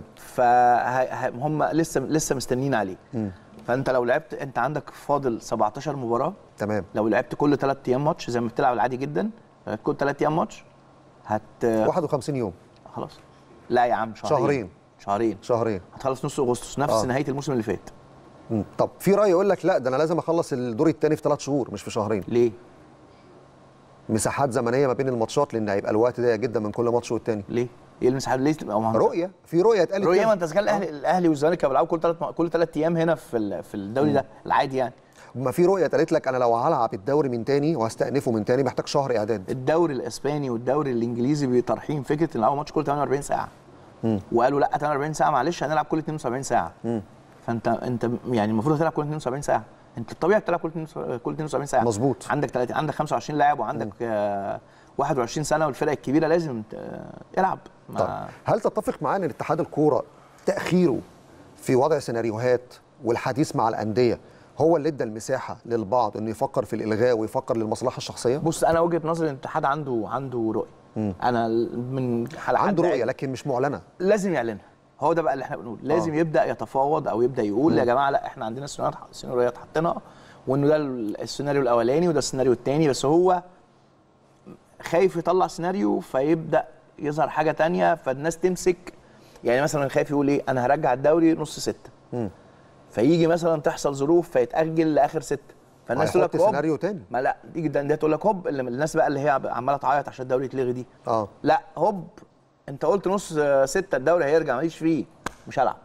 فهم لسه لسه مستنيين عليه فانت لو لعبت انت عندك فاضل 17 مباراه تمام لو لعبت كل ثلاث ايام ماتش زي ما بتلعب العادي جدا لعبت كل ثلاث ايام ماتش هت 51 يوم خلاص لا يا عم شهرين شهرين. شهرين شهرين هتخلص نص اغسطس نفس آه. نهايه الموسم اللي فات مم. طب في راي يقول لك لا ده انا لازم اخلص الدور الثاني في ثلاث شهور مش في شهرين ليه؟ مساحات زمنيه ما بين الماتشات لان هيبقى الوقت ضيق جدا من كل ماتش والتاني ليه؟ ايه المساحه ليه؟ أو ما هو- رؤيه في رؤيه اتقالت رؤيه كده. ما انت كان الاهلي الاهلي والزمالك كانوا بيلعبوا كل ثلاث كل ثلاث ايام هنا في ال- في الدوري ده العادي يعني ما في رؤيه اتقالت لك انا لو هلعب الدوري من تاني وهستأنفه من تاني محتاج شهر اعداد الدوري الاسباني والدوري الانجليزي بيطرحين فكره ان نلعبوا ماتش كل 48 ساعه وقالوا لا 48 ساعه معلش هنلعب كل 72 ساعه فانت انت يعني المفروض هتلعب كل 72 ساعه انت الطبيعي بتلعب كل 72 كل 72 ساعه مظبوط. عندك 30 عندك 25 لاعب وعندك آه 21 سنه والفرق الكبيره لازم ت- العب ما طيب هل تتفق معانا ان اتحاد الكوره تاخيره في وضع سيناريوهات والحديث مع الانديه هو اللي ادى المساحه للبعض انه يفكر في الالغاء ويفكر للمصلحه الشخصيه بص انا وجهه نظري ان الاتحاد عنده عنده رؤيه انا من حلقات عنده رؤيه لكن مش معلنه لازم يعلنها هو ده بقى اللي احنا بنقول لازم آه. يبدا يتفاوض او يبدا يقول يا جماعه لا احنا عندنا سيناريوهات سيناريوهات حاطينها وانه ده السيناريو الاولاني وده السيناريو الثاني بس هو خايف يطلع سيناريو فيبدا يظهر حاجه تانية فالناس تمسك يعني مثلا خايف يقول ايه انا هرجع الدوري نص ستة فيجي مثلا تحصل ظروف فيتاجل لاخر ستة فالناس تقول هيحط لك هوب سيناريو تاني. ما لا تيجي ده تقول لك هوب اللي- الناس بقى اللي هي عماله تعيط عشان الدوري يتلغي دي اه لا هوب انت قلت نص ستة الدوري هيرجع ماليش فيه مش هلعب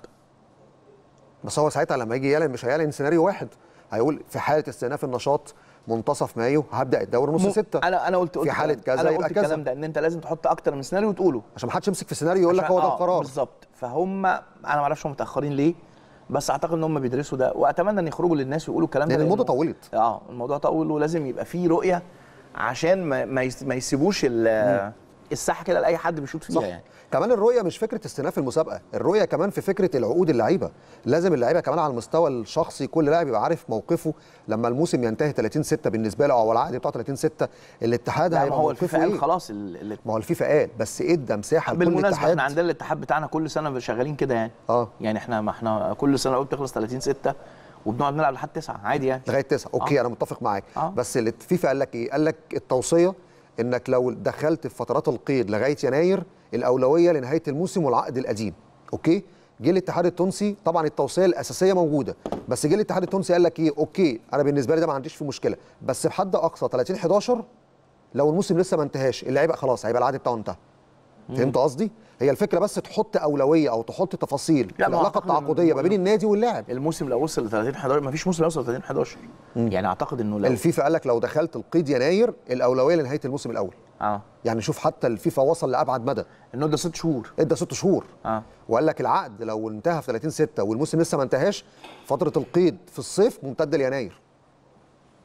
بس هو ساعتها لما يجي يعلن مش هيعلن سيناريو واحد هيقول في حاله استئناف النشاط منتصف مايو هبدا الدوري نص مو- ستة انا انا قلت قلت في حاله الكلام- كذا انا يبقى قلت كذا الكلام ده ان انت لازم تحط اكتر من سيناريو وتقوله عشان ما حدش يمسك في سيناريو يقول لك عشان- هو ده آه، القرار بالظبط فهم انا ما اعرفش هم متاخرين ليه بس اعتقد ان هم بيدرسوا ده واتمنى ان يخرجوا للناس ويقولوا الكلام ده لان المده لأنه- طولت اه الموضوع طول ولازم يبقى فيه رؤيه عشان ما ما يس- ما يسيبوش ال- الساحه كده لاي حد بيشوط فيها صح يعني كمان الرؤيه مش فكره استئناف المسابقه الرؤيه كمان في فكره العقود اللعيبه لازم اللعيبه كمان على المستوى الشخصي كل لاعب يبقى عارف موقفه لما الموسم ينتهي 30 6 بالنسبه له او العقد بتاعه 30 6 الاتحاد لا ما هيبقى هو موقفه الفيفا قال ايه خلاص ال- ال- ما هو الفيفا قال بس ادى مساحه لكل بالمناسبه اتحاد احنا عندنا الاتحاد بتاعنا كل سنه شغالين كده يعني اه يعني احنا ما احنا كل سنه العقود بتخلص 30 6 وبنقعد نلعب لحد 9 عادي يعني لغايه 9 اوكي انا متفق معاك آه. بس الفيفا قال لك ايه قال لك التوصيه انك لو دخلت في فترات القيد لغايه يناير الاولويه لنهايه الموسم والعقد القديم اوكي جه الاتحاد التونسي طبعا التوصيه الاساسيه موجوده بس جه الاتحاد التونسي قال لك ايه اوكي انا بالنسبه لي ده ما عنديش فيه مشكله بس بحد اقصى 30 11 لو الموسم لسه ما انتهاش اللعيبه خلاص هيبقى العقد بتاعه انتهى فهمت قصدي هي الفكره بس تحط اولويه او تحط تفاصيل في لا، ما العلاقه أعتقد إن التعاقديه ما بين النادي واللاعب الموسم لو وصل ل 30 11 ما فيش موسم يوصل ل 30 11 يعني اعتقد انه لو الفيفا قال لك لو دخلت القيد يناير الاولويه لنهايه الموسم الاول اه يعني شوف حتى الفيفا وصل لابعد مدى انه ده ست شهور ادى ست شهور اه وقال لك العقد لو انتهى في 30 6 والموسم لسه ما انتهاش فتره القيد في الصيف ممتده ليناير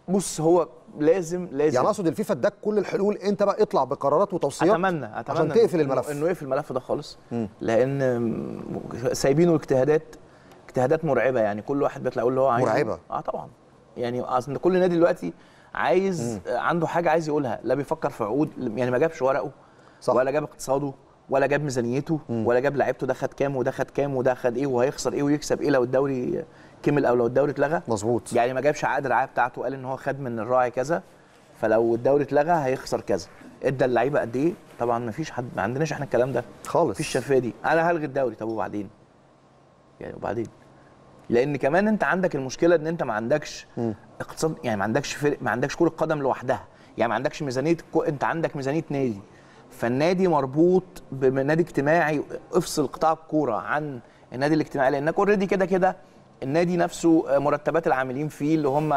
بص هو لازم لازم يعني اقصد الفيفا اداك كل الحلول انت بقى اطلع بقرارات وتوصيات اتمنى اتمنى عشان تقفل إنه- الملف انه يقفل الملف ده خالص لان م- سايبينه اجتهادات اجتهادات مرعبه يعني كل واحد بيطلع يقول اللي هو عايزه مرعبة. اه طبعا يعني اصل كل نادي دلوقتي عايز عنده حاجه عايز يقولها لا بيفكر في عقود يعني ما جابش ورقه صح. ولا جاب اقتصاده ولا جاب ميزانيته ولا جاب لعيبته ده خد كام وده خد كام وده خد ايه وهيخسر ايه ويكسب ايه لو الدوري كمل او لو الدوري اتلغى مظبوط يعني ما جابش عقد الرعايه بتاعته قال ان هو خد من الراعي كذا فلو الدوري اتلغى هيخسر كذا ادى اللعيبه قد ايه طبعا ما فيش حد ما عندناش احنا الكلام ده خالص مفيش الشفافيه دي انا هلغي الدوري طب وبعدين يعني وبعدين لان كمان انت عندك المشكله ان انت ما عندكش اقتصاد يعني ما عندكش فرق ما عندكش كره قدم لوحدها يعني ما عندكش ميزانيه كو... انت عندك ميزانيه نادي فالنادي مربوط بنادي اجتماعي افصل قطاع الكوره عن النادي الاجتماعي لانك اوريدي كده كده النادي نفسه مرتبات العاملين فيه اللي هم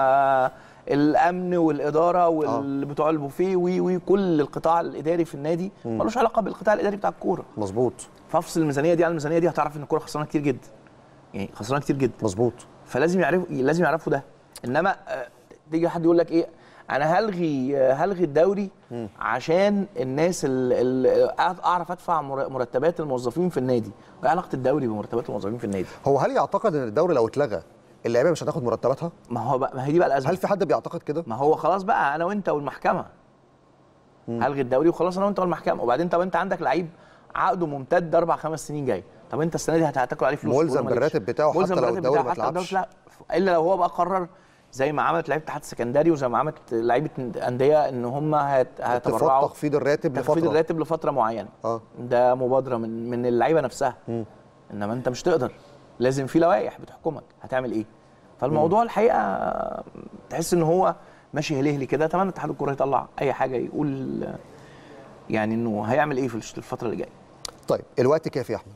الامن والاداره وبتوع البوفيه وي وي كل القطاع الاداري في النادي ملوش علاقه بالقطاع الاداري بتاع الكوره مظبوط فافصل الميزانيه دي عن الميزانيه دي هتعرف ان الكوره خسرانه كتير جدا يعني خسرانه كتير جدا مظبوط فلازم يعرفوا لازم يعرفوا ده انما آه، تيجي حد يقول لك ايه انا هلغي آه، هلغي الدوري عشان الناس اللي اعرف ادفع مر- مرتبات الموظفين في النادي وايه علاقه الدوري بمرتبات الموظفين في النادي هو هل يعتقد ان الدوري لو اتلغى اللعيبه مش هتاخد مرتباتها ما هو بقى ما هي دي بقى الازمه هل في حد بيعتقد كده ما هو خلاص بقى انا وانت والمحكمه هلغي الدوري وخلاص انا وانت والمحكمه وبعدين طب انت عندك لعيب عقده ممتد اربع خمس سنين جاي طب انت السنه دي هت- هتاكل عليه فلوس ملزم تقول له معلش. بالراتب بتاعه ملزم حتى لو بالراتب الدوري بتاعه ما حتى لو اتلعبش. لا الا لو هو بقى قرر زي ما عملت لعيبه الاتحاد السكندري وزي ما عملت لعيبه انديه ان هم هت- اتفاق هيتبرعوا تخفيض الراتب تخفيض لفتره الراتب لفتره معينه اه ده مبادره من من اللعيبه نفسها انما انت مش تقدر لازم في لوائح بتحكمك هتعمل ايه فالموضوع الحقيقه تحس ان هو ماشي هلهلي كده اتمنى اتحاد الكوره يطلع اي حاجه يقول يعني انه هيعمل ايه في الفتره اللي جايه طيب الوقت كافي يا احمد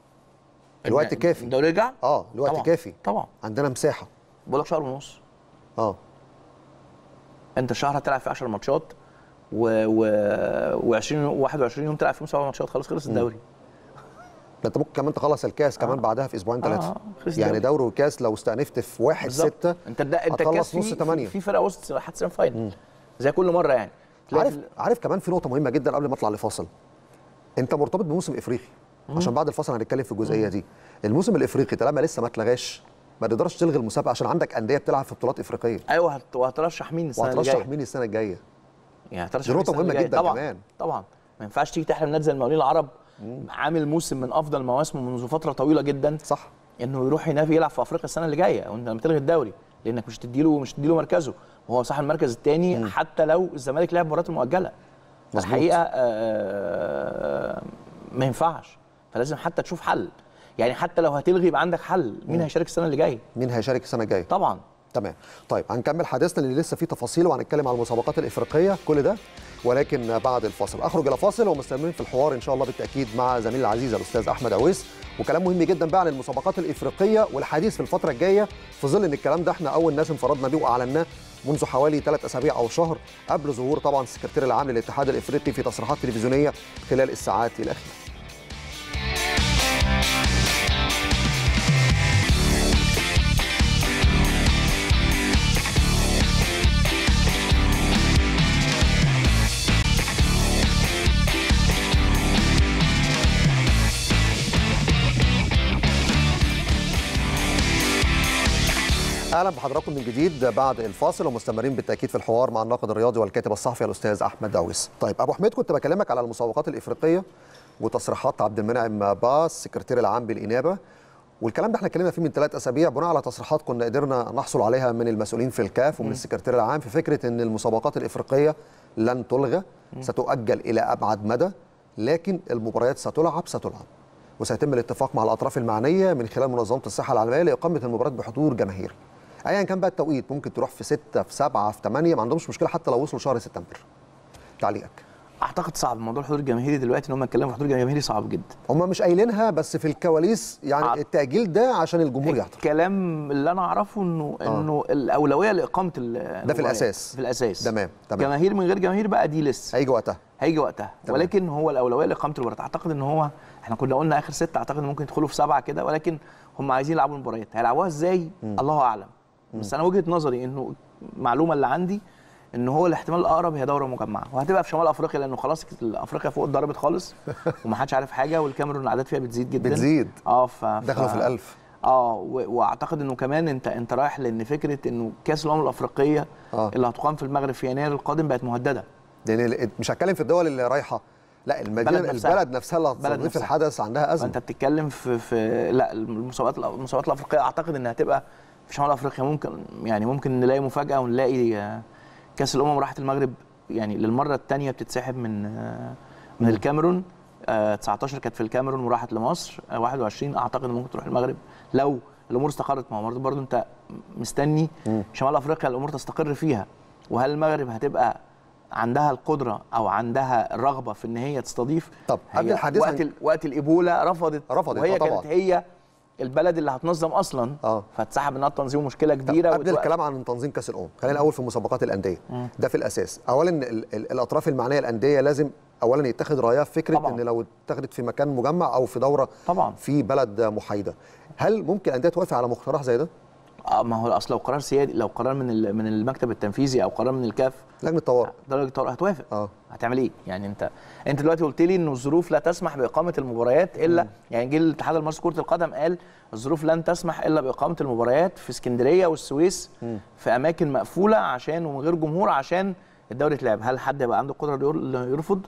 الوقت إن- كافي الدوري يرجع اه الوقت طبعاً. كافي طبعا عندنا مساحه بقول لك شهر ونص اه انت الشهر هتلعب فيه 10 ماتشات و, و... و20 21 يوم تلعب فيهم سبع ماتشات خلاص خلص الدوري ده انت ممكن كمان تخلص الكاس كمان بعدها في اسبوعين آه، ثلاثه آه، خلص يعني الدوري. دوري وكاس لو استأنفت في 1 بالظبط 6 انت ده انت هتخلص الكاس نص فيه- تمانية. في فرقه وسط لحد سيمي فاينل زي كل مره يعني تلاقي عارف في- عارف كمان في نقطه مهمه جدا قبل ما اطلع لفاصل انت مرتبط بموسم افريقي عشان بعد الفاصل هنتكلم في الجزئيه دي الموسم الافريقي طالما لسه ما اتلغاش ما تقدرش تلغي المسابقه عشان عندك انديه بتلعب في بطولات افريقيه ايوه هت- وهترشح مين السنه اللي وهترشح جايه مين السنه الجايه يعني هترشح دي مين نقطة السنة اللي مهمة جاية؟ جدا طبعا كمان. طبعا ما ينفعش تيجي تحرم نادي زي المقاولين العرب عامل موسم من افضل مواسمه منذ فتره طويله جدا صح انه يروح ينافي يلعب في افريقيا السنه اللي جايه وانت لما تلغي الدوري لانك مش تديله مش تديله مركزه وهو صاحب المركز الثاني حتى لو الزمالك لعب مباراه المؤجله مظبوط. الحقيقه آه، ما ينفعش فلازم حتى تشوف حل يعني حتى لو هتلغي يبقى عندك حل مين هيشارك السنه اللي جايه مين هيشارك السنه الجايه طبعا تمام طيب هنكمل حديثنا اللي لسه فيه تفاصيل وهنتكلم على المسابقات الافريقيه كل ده ولكن بعد الفاصل اخرج الى فاصل ومستمرين في الحوار ان شاء الله بالتاكيد مع زميلي العزيز الاستاذ احمد عويس وكلام مهم جدا بقى عن المسابقات الافريقيه والحديث في الفتره الجايه في ظل ان الكلام ده احنا اول ناس انفردنا بيه واعلناه منذ حوالي ثلاث اسابيع او شهر قبل ظهور طبعا السكرتير العام للاتحاد الافريقي في تصريحات تلفزيونيه خلال الساعات الاخيره اهلا بحضراتكم من جديد بعد الفاصل ومستمرين بالتاكيد في الحوار مع الناقد الرياضي والكاتب الصحفي الاستاذ احمد داويس. طيب ابو حميد كنت بكلمك على المسابقات الافريقيه وتصريحات عبد المنعم باس السكرتير العام بالانابه والكلام ده احنا اتكلمنا فيه من ثلاث اسابيع بناء على تصريحات كنا قدرنا نحصل عليها من المسؤولين في الكاف ومن السكرتير العام في فكره ان المسابقات الافريقيه لن تلغى ستؤجل الى ابعد مدى لكن المباريات ستلعب ستلعب وسيتم الاتفاق مع الاطراف المعنيه من خلال منظمه الصحه العالميه لاقامه المباراه بحضور جماهيري ايا كان بقى التوقيت ممكن تروح في 6 في 7 في 8 ما عندهمش مشكله حتى لو وصلوا شهر سبتمبر تعليقك اعتقد صعب موضوع الحضور الجماهيري دلوقتي ان هم يتكلموا في حضور جماهيري صعب جدا هم مش قايلينها بس في الكواليس يعني ع- التاجيل ده عشان الجمهور يحضر الكلام اللي انا اعرفه انه آه. انه الاولويه لاقامه ال- المباريات. الأساس. في الاساس تمام، تمام. جماهير من غير جماهير بقى دي لسه هيجي وقتها هيجي وقتها تمام. ولكن هو الاولويه لاقامه المباريات اعتقد ان هو احنا كنا قلنا اخر ستة اعتقد إن ممكن يدخلوا في سبعه كده ولكن هم عايزين يلعبوا المباريات هيلعبوها ازاي الله اعلم بس انا وجهه نظري انه المعلومه اللي عندي ان هو الاحتمال الاقرب هي دوره مجمعه وهتبقى في شمال افريقيا لانه خلاص افريقيا فوق اتضربت خالص ومحدش عارف حاجه والكاميرون الاعداد فيها بتزيد جدا بتزيد. اه ف... دخلوا ف- في الألف. اه و... واعتقد انه كمان انت انت رايح لان فكره انه كاس الامم الافريقيه آه. اللي هتقام في المغرب في يناير القادم بقت مهدده لان ال- مش هتكلم في الدول اللي رايحه لا المدينه البلد نفسها. البلد نفسها اللي البلد هتستضيف نفسها. الحدث عندها ازمه فانت بتتكلم في في لا المسابقات المسابقات الافريقيه اعتقد انها هتبقى في شمال افريقيا ممكن يعني ممكن نلاقي مفاجاه ونلاقي آه، كاس الامم راحت المغرب يعني للمره الثانيه بتتسحب من آه، من الكاميرون آه، 19 كانت في الكاميرون وراحت لمصر آه، 21 اعتقد إن ممكن تروح المغرب لو الامور استقرت ما هو برضه برضه انت مستني شمال افريقيا الامور تستقر فيها وهل المغرب هتبقى عندها القدره او عندها الرغبه في ان هي تستضيف طب قبل هي الحديث وقت عن- ال... وقت الايبولا رفضت رفضت، وهي آه طبعاً. كانت هي البلد اللي هتنظم اصلا آه. فاتسحب منها التنظيم مشكله طب كبيره قبل وتوقف. الكلام عن تنظيم كاس الامم خلينا الاول في مسابقات الانديه ده في الاساس اولا ال- ال- الاطراف المعنيه الانديه لازم اولا يتخذ رايها في فكره طبعاً. ان لو اتخذت في مكان مجمع او في دوره طبعاً. في بلد محايده هل ممكن الانديه توافق على مقترح زي ده آه ما هو اصل لو قرار سيادي لو قرار من ال... من المكتب التنفيذي او قرار من الكاف لجنه طوارئ درجه طارئ هتوافق اه هتعمل ايه؟ يعني انت انت دلوقتي قلت لي ان الظروف لا تسمح باقامه المباريات الا يعني جه الاتحاد المصري لكره القدم قال الظروف لن تسمح الا باقامه المباريات في اسكندريه والسويس في اماكن مقفوله عشان ومن غير جمهور عشان الدوري يتلعب هل حد يبقى عنده القدره يقول- يرفض؟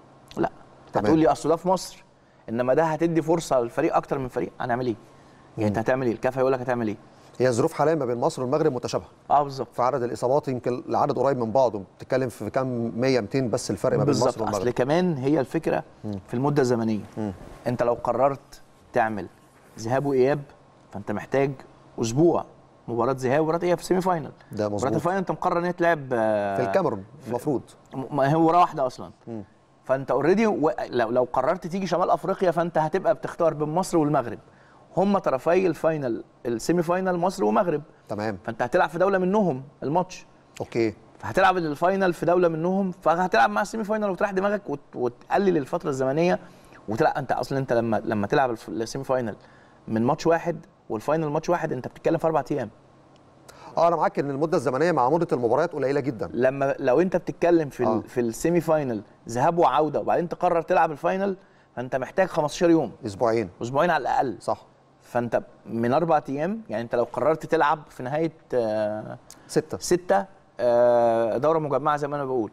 لا تمام. هتقول لي اصل ده في مصر انما ده هتدي فرصه للفريق اكتر من فريق هنعمل ايه؟ يعني انت هتعمل ايه؟ الكاف هيقول لك هتعمل ايه؟ هي الظروف حاليا ما بين مصر والمغرب متشابهه اه بالظبط في عدد الاصابات يمكن العدد قريب من بعضه بتتكلم في كام 100 200 بس الفرق ما بين مصر بالظبط اصل والمغرب كمان هي الفكره في المده الزمنيه انت لو قررت تعمل ذهاب واياب فانت محتاج اسبوع مباراه ذهاب ومباراه اياب في سيمي فاينل ده مظبوط. مباراه الفاينل انت مقرر ان هي تلعب آه، في الكاميرون المفروض م- ما هي مباراه واحده اصلا فانت اوريدي و... لو لو قررت تيجي شمال افريقيا فانت هتبقى بتختار بين مصر والمغرب هم طرفي الفاينل السيمي فاينل مصر ومغرب تمام فانت هتلعب في دوله منهم الماتش اوكي فهتلعب الفاينل في دوله منهم فهتلعب مع السيمي فاينل وتريح دماغك وت... وتقلل الفتره الزمنيه وتلعب انت اصلا انت لما لما تلعب الف- السيمي فاينل من ماتش واحد والفاينل ماتش واحد انت بتتكلم في اربع ايام اه انا معاك ان المده الزمنيه مع مده المباريات قليله جدا لما لو انت بتتكلم في آه. ال... في السيمي فاينل ذهاب وعوده وبعدين تقرر تلعب الفاينل فانت محتاج 15 يوم اسبوعين اسبوعين على الاقل صح فانت من اربع ايام يعني انت لو قررت تلعب في نهايه آه، ستة ستة آه، دوره مجمعه زي ما انا بقول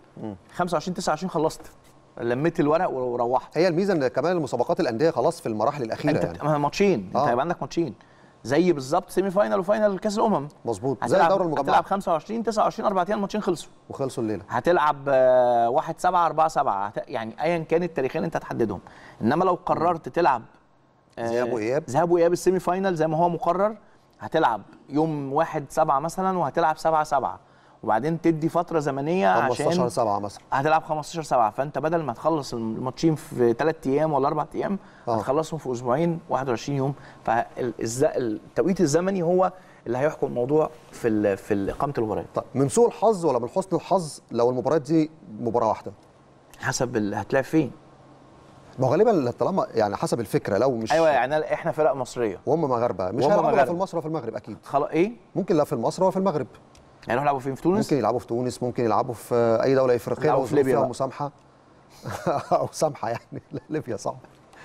25 29 خلصت لميت الورق وروحت هي الميزه ان كمان المسابقات الانديه خلاص في المراحل الاخيره انت يعني بت- ما ماتشين انت آه. هيبقى عندك ماتشين زي بالظبط سيمي فاينل وفاينل كاس الامم مظبوط زي هتلعب- الدوره المجمعه هتلعب 25 29 اربع ايام الماتشين خلصوا وخلصوا الليله هتلعب آه، 1 7 4 7 هت... يعني ايا كان التاريخين انت هتحددهم انما لو قررت تلعب آه، ذهاب وإياب. ذهاب واياب السيمي فاينل زي ما هو مقرر هتلعب يوم 1 7 مثلا وهتلعب 7 7 وبعدين تدي فتره زمنيه 15 عشان 7 مثلا هتلعب 15 7 فانت بدل ما تخلص الماتشين في 3 ايام ولا 4 ايام آه. هتخلصهم في اسبوعين 21 يوم فالتوقيت الزمني هو اللي هيحكم الموضوع في ال- في ال- اقامه المباريات طيب من سوء الحظ ولا من حسن الحظ لو المباريات دي مباراه واحده حسب ال- هتلعب فين ما هو غالبا طالما يعني حسب الفكره لو مش ايوه يعني احنا فرق مصريه وهم مغاربه مش وهم هيلعبوا لا مغاربة. في مصر ولا في المغرب اكيد خلاص ايه ممكن لا في مصر ولا في المغرب هيروحوا يلعبوا فين في تونس ممكن يلعبوا في تونس ممكن يلعبوا في اي دوله افريقيه يلعبوا لو في ليبيا فيها بقى. مسامحه او سامحه يعني لا، ليبيا صعب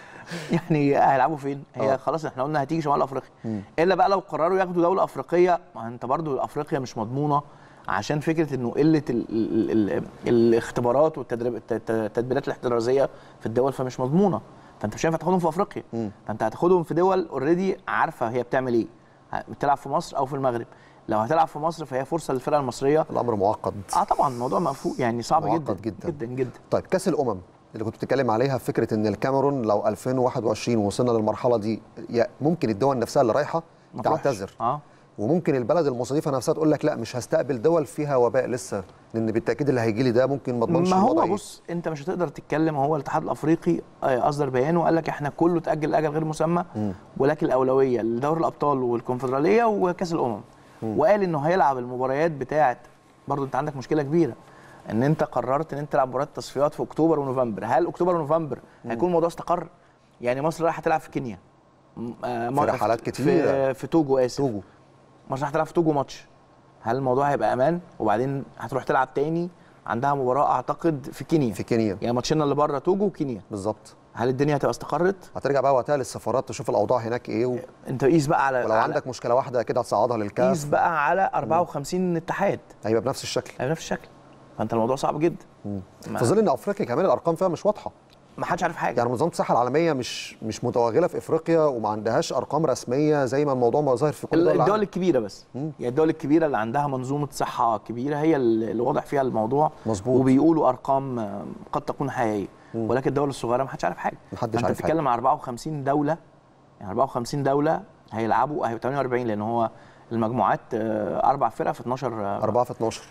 يعني هيلعبوا فين هي آه. خلاص احنا قلنا هتيجي شمال افريقيا الا بقى لو قرروا ياخدوا دوله افريقيه ما انت برضو افريقيا مش مضمونه عشان فكره انه قله ال ال ال الاختبارات والتدريب الت- الت- التدبيرات الاحترازيه في الدول فمش مضمونه فانت مش هينفع تاخدهم في افريقيا فانت هتاخدهم في دول اوريدي عارفه هي بتعمل ايه ه- بتلعب في مصر او في المغرب لو هتلعب في مصر فهي فرصه للفرقه المصريه الامر معقد اه طبعا الموضوع مقفول يعني صعب جدا معقد جدا. جدا جدا طيب كاس الامم اللي كنت بتتكلم عليها فكره ان الكاميرون لو 2021 وصلنا للمرحله دي يا- ممكن الدول نفسها اللي رايحه ما تروحش. تعتذر اه وممكن البلد المستضيفه نفسها تقول لك لا مش هستقبل دول فيها وباء لسه لان بالتاكيد اللي هيجي لي ده ممكن ما اضمنش ما الوضع هو إيه. بص انت مش هتقدر تتكلم هو الاتحاد الافريقي آه، اصدر بيان وقال لك احنا كله تاجل اجل غير مسمى ولكن الاولويه لدوري الابطال والكونفدراليه وكاس الامم وقال انه هيلعب المباريات بتاعه برضو انت عندك مشكله كبيره ان انت قررت ان انت تلعب مباريات تصفيات في اكتوبر ونوفمبر هل اكتوبر ونوفمبر هيكون الموضوع استقر يعني مصر رايحه تلعب في كينيا م- آه، في رحلات في- كتيرة. في, في توجو اسف توجو مصر رايحه تلعب في توجو ماتش هل الموضوع هيبقى امان وبعدين هتروح تلعب تاني عندها مباراه اعتقد في كينيا في كينيا يعني ماتشنا اللي بره توجو وكينيا بالظبط هل الدنيا هتبقى استقرت هترجع بقى وقتها للسفارات تشوف الاوضاع هناك ايه و... انت قيس بقى على ولو على- عندك مشكله واحده كده هتصعدها قيس للكاف بقى على 54 اتحاد هيبقى بنفس الشكل هيبقى نفس الشكل فانت الموضوع صعب جدا ما- في ظل ان افريقيا كمان الارقام فيها مش واضحه ما حدش عارف حاجه يعني منظمه الصحه العالميه مش مش متوغله في افريقيا وما عندهاش ارقام رسميه زي ما الموضوع ما ظاهر في كل دول الدول العالم الكبيره بس يعني الدول الكبيره اللي عندها منظومه صحه كبيره هي اللي واضح فيها الموضوع مظبوط. وبيقولوا ارقام آه، قد تكون حقيقيه ولكن الدول الصغيره ما حدش عارف حاجه محدش فانت عارف حاجة. بتتكلم عن 54 دوله يعني 54 دوله هيلعبوا هيبقى 48 لان هو المجموعات آه، اربع فرق في 12 آه، 4 في 12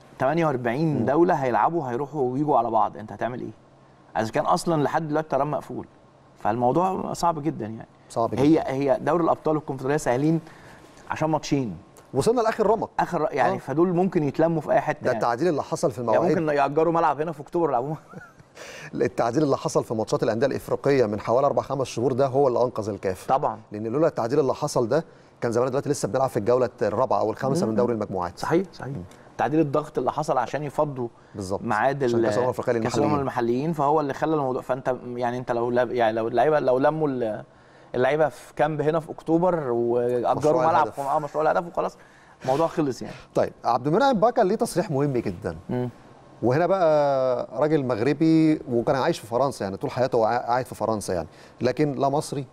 48 دوله هيلعبوا هيروحوا ويجوا على بعض انت هتعمل ايه؟ اذا كان اصلا لحد دلوقتي الترام مقفول فالموضوع صعب جدا يعني صعب جدا هي هي دوري الابطال والكونفدراليه سهلين عشان ماتشين وصلنا لاخر رمق اخر يعني آه. فدول ممكن يتلموا في اي حته ده يعني. التعديل اللي حصل في يعني المواعيد ممكن يأجروا ملعب هنا في اكتوبر يلعبوه التعديل اللي حصل في ماتشات الانديه الافريقيه من حوالي اربع خمس شهور ده هو اللي انقذ الكاف طبعا لان لولا التعديل اللي حصل ده كان زمان دلوقتي لسه بنلعب في الجوله الرابعه او الخامسه من دوري المجموعات صحيح صحيح تعديل الضغط اللي حصل عشان يفضوا بالظبط. ميعاد عشان ال- كأس الأمم الأفريقية كأس الأمم للمحليين. المحليين فهو اللي خلى الموضوع فانت يعني انت لو لب- يعني لو اللعيبه لو لموا ال- اللعيبه في كامب هنا في اكتوبر واجروا مشروع ملعب الهدف. اه مشروع الهدف وخلاص الموضوع خلص يعني طيب عبد المنعم بقى كان ليه تصريح مهم جدا مم. وهنا بقى راجل مغربي وكان عايش في فرنسا يعني طول حياته هو قاعد في فرنسا يعني لكن لا مصري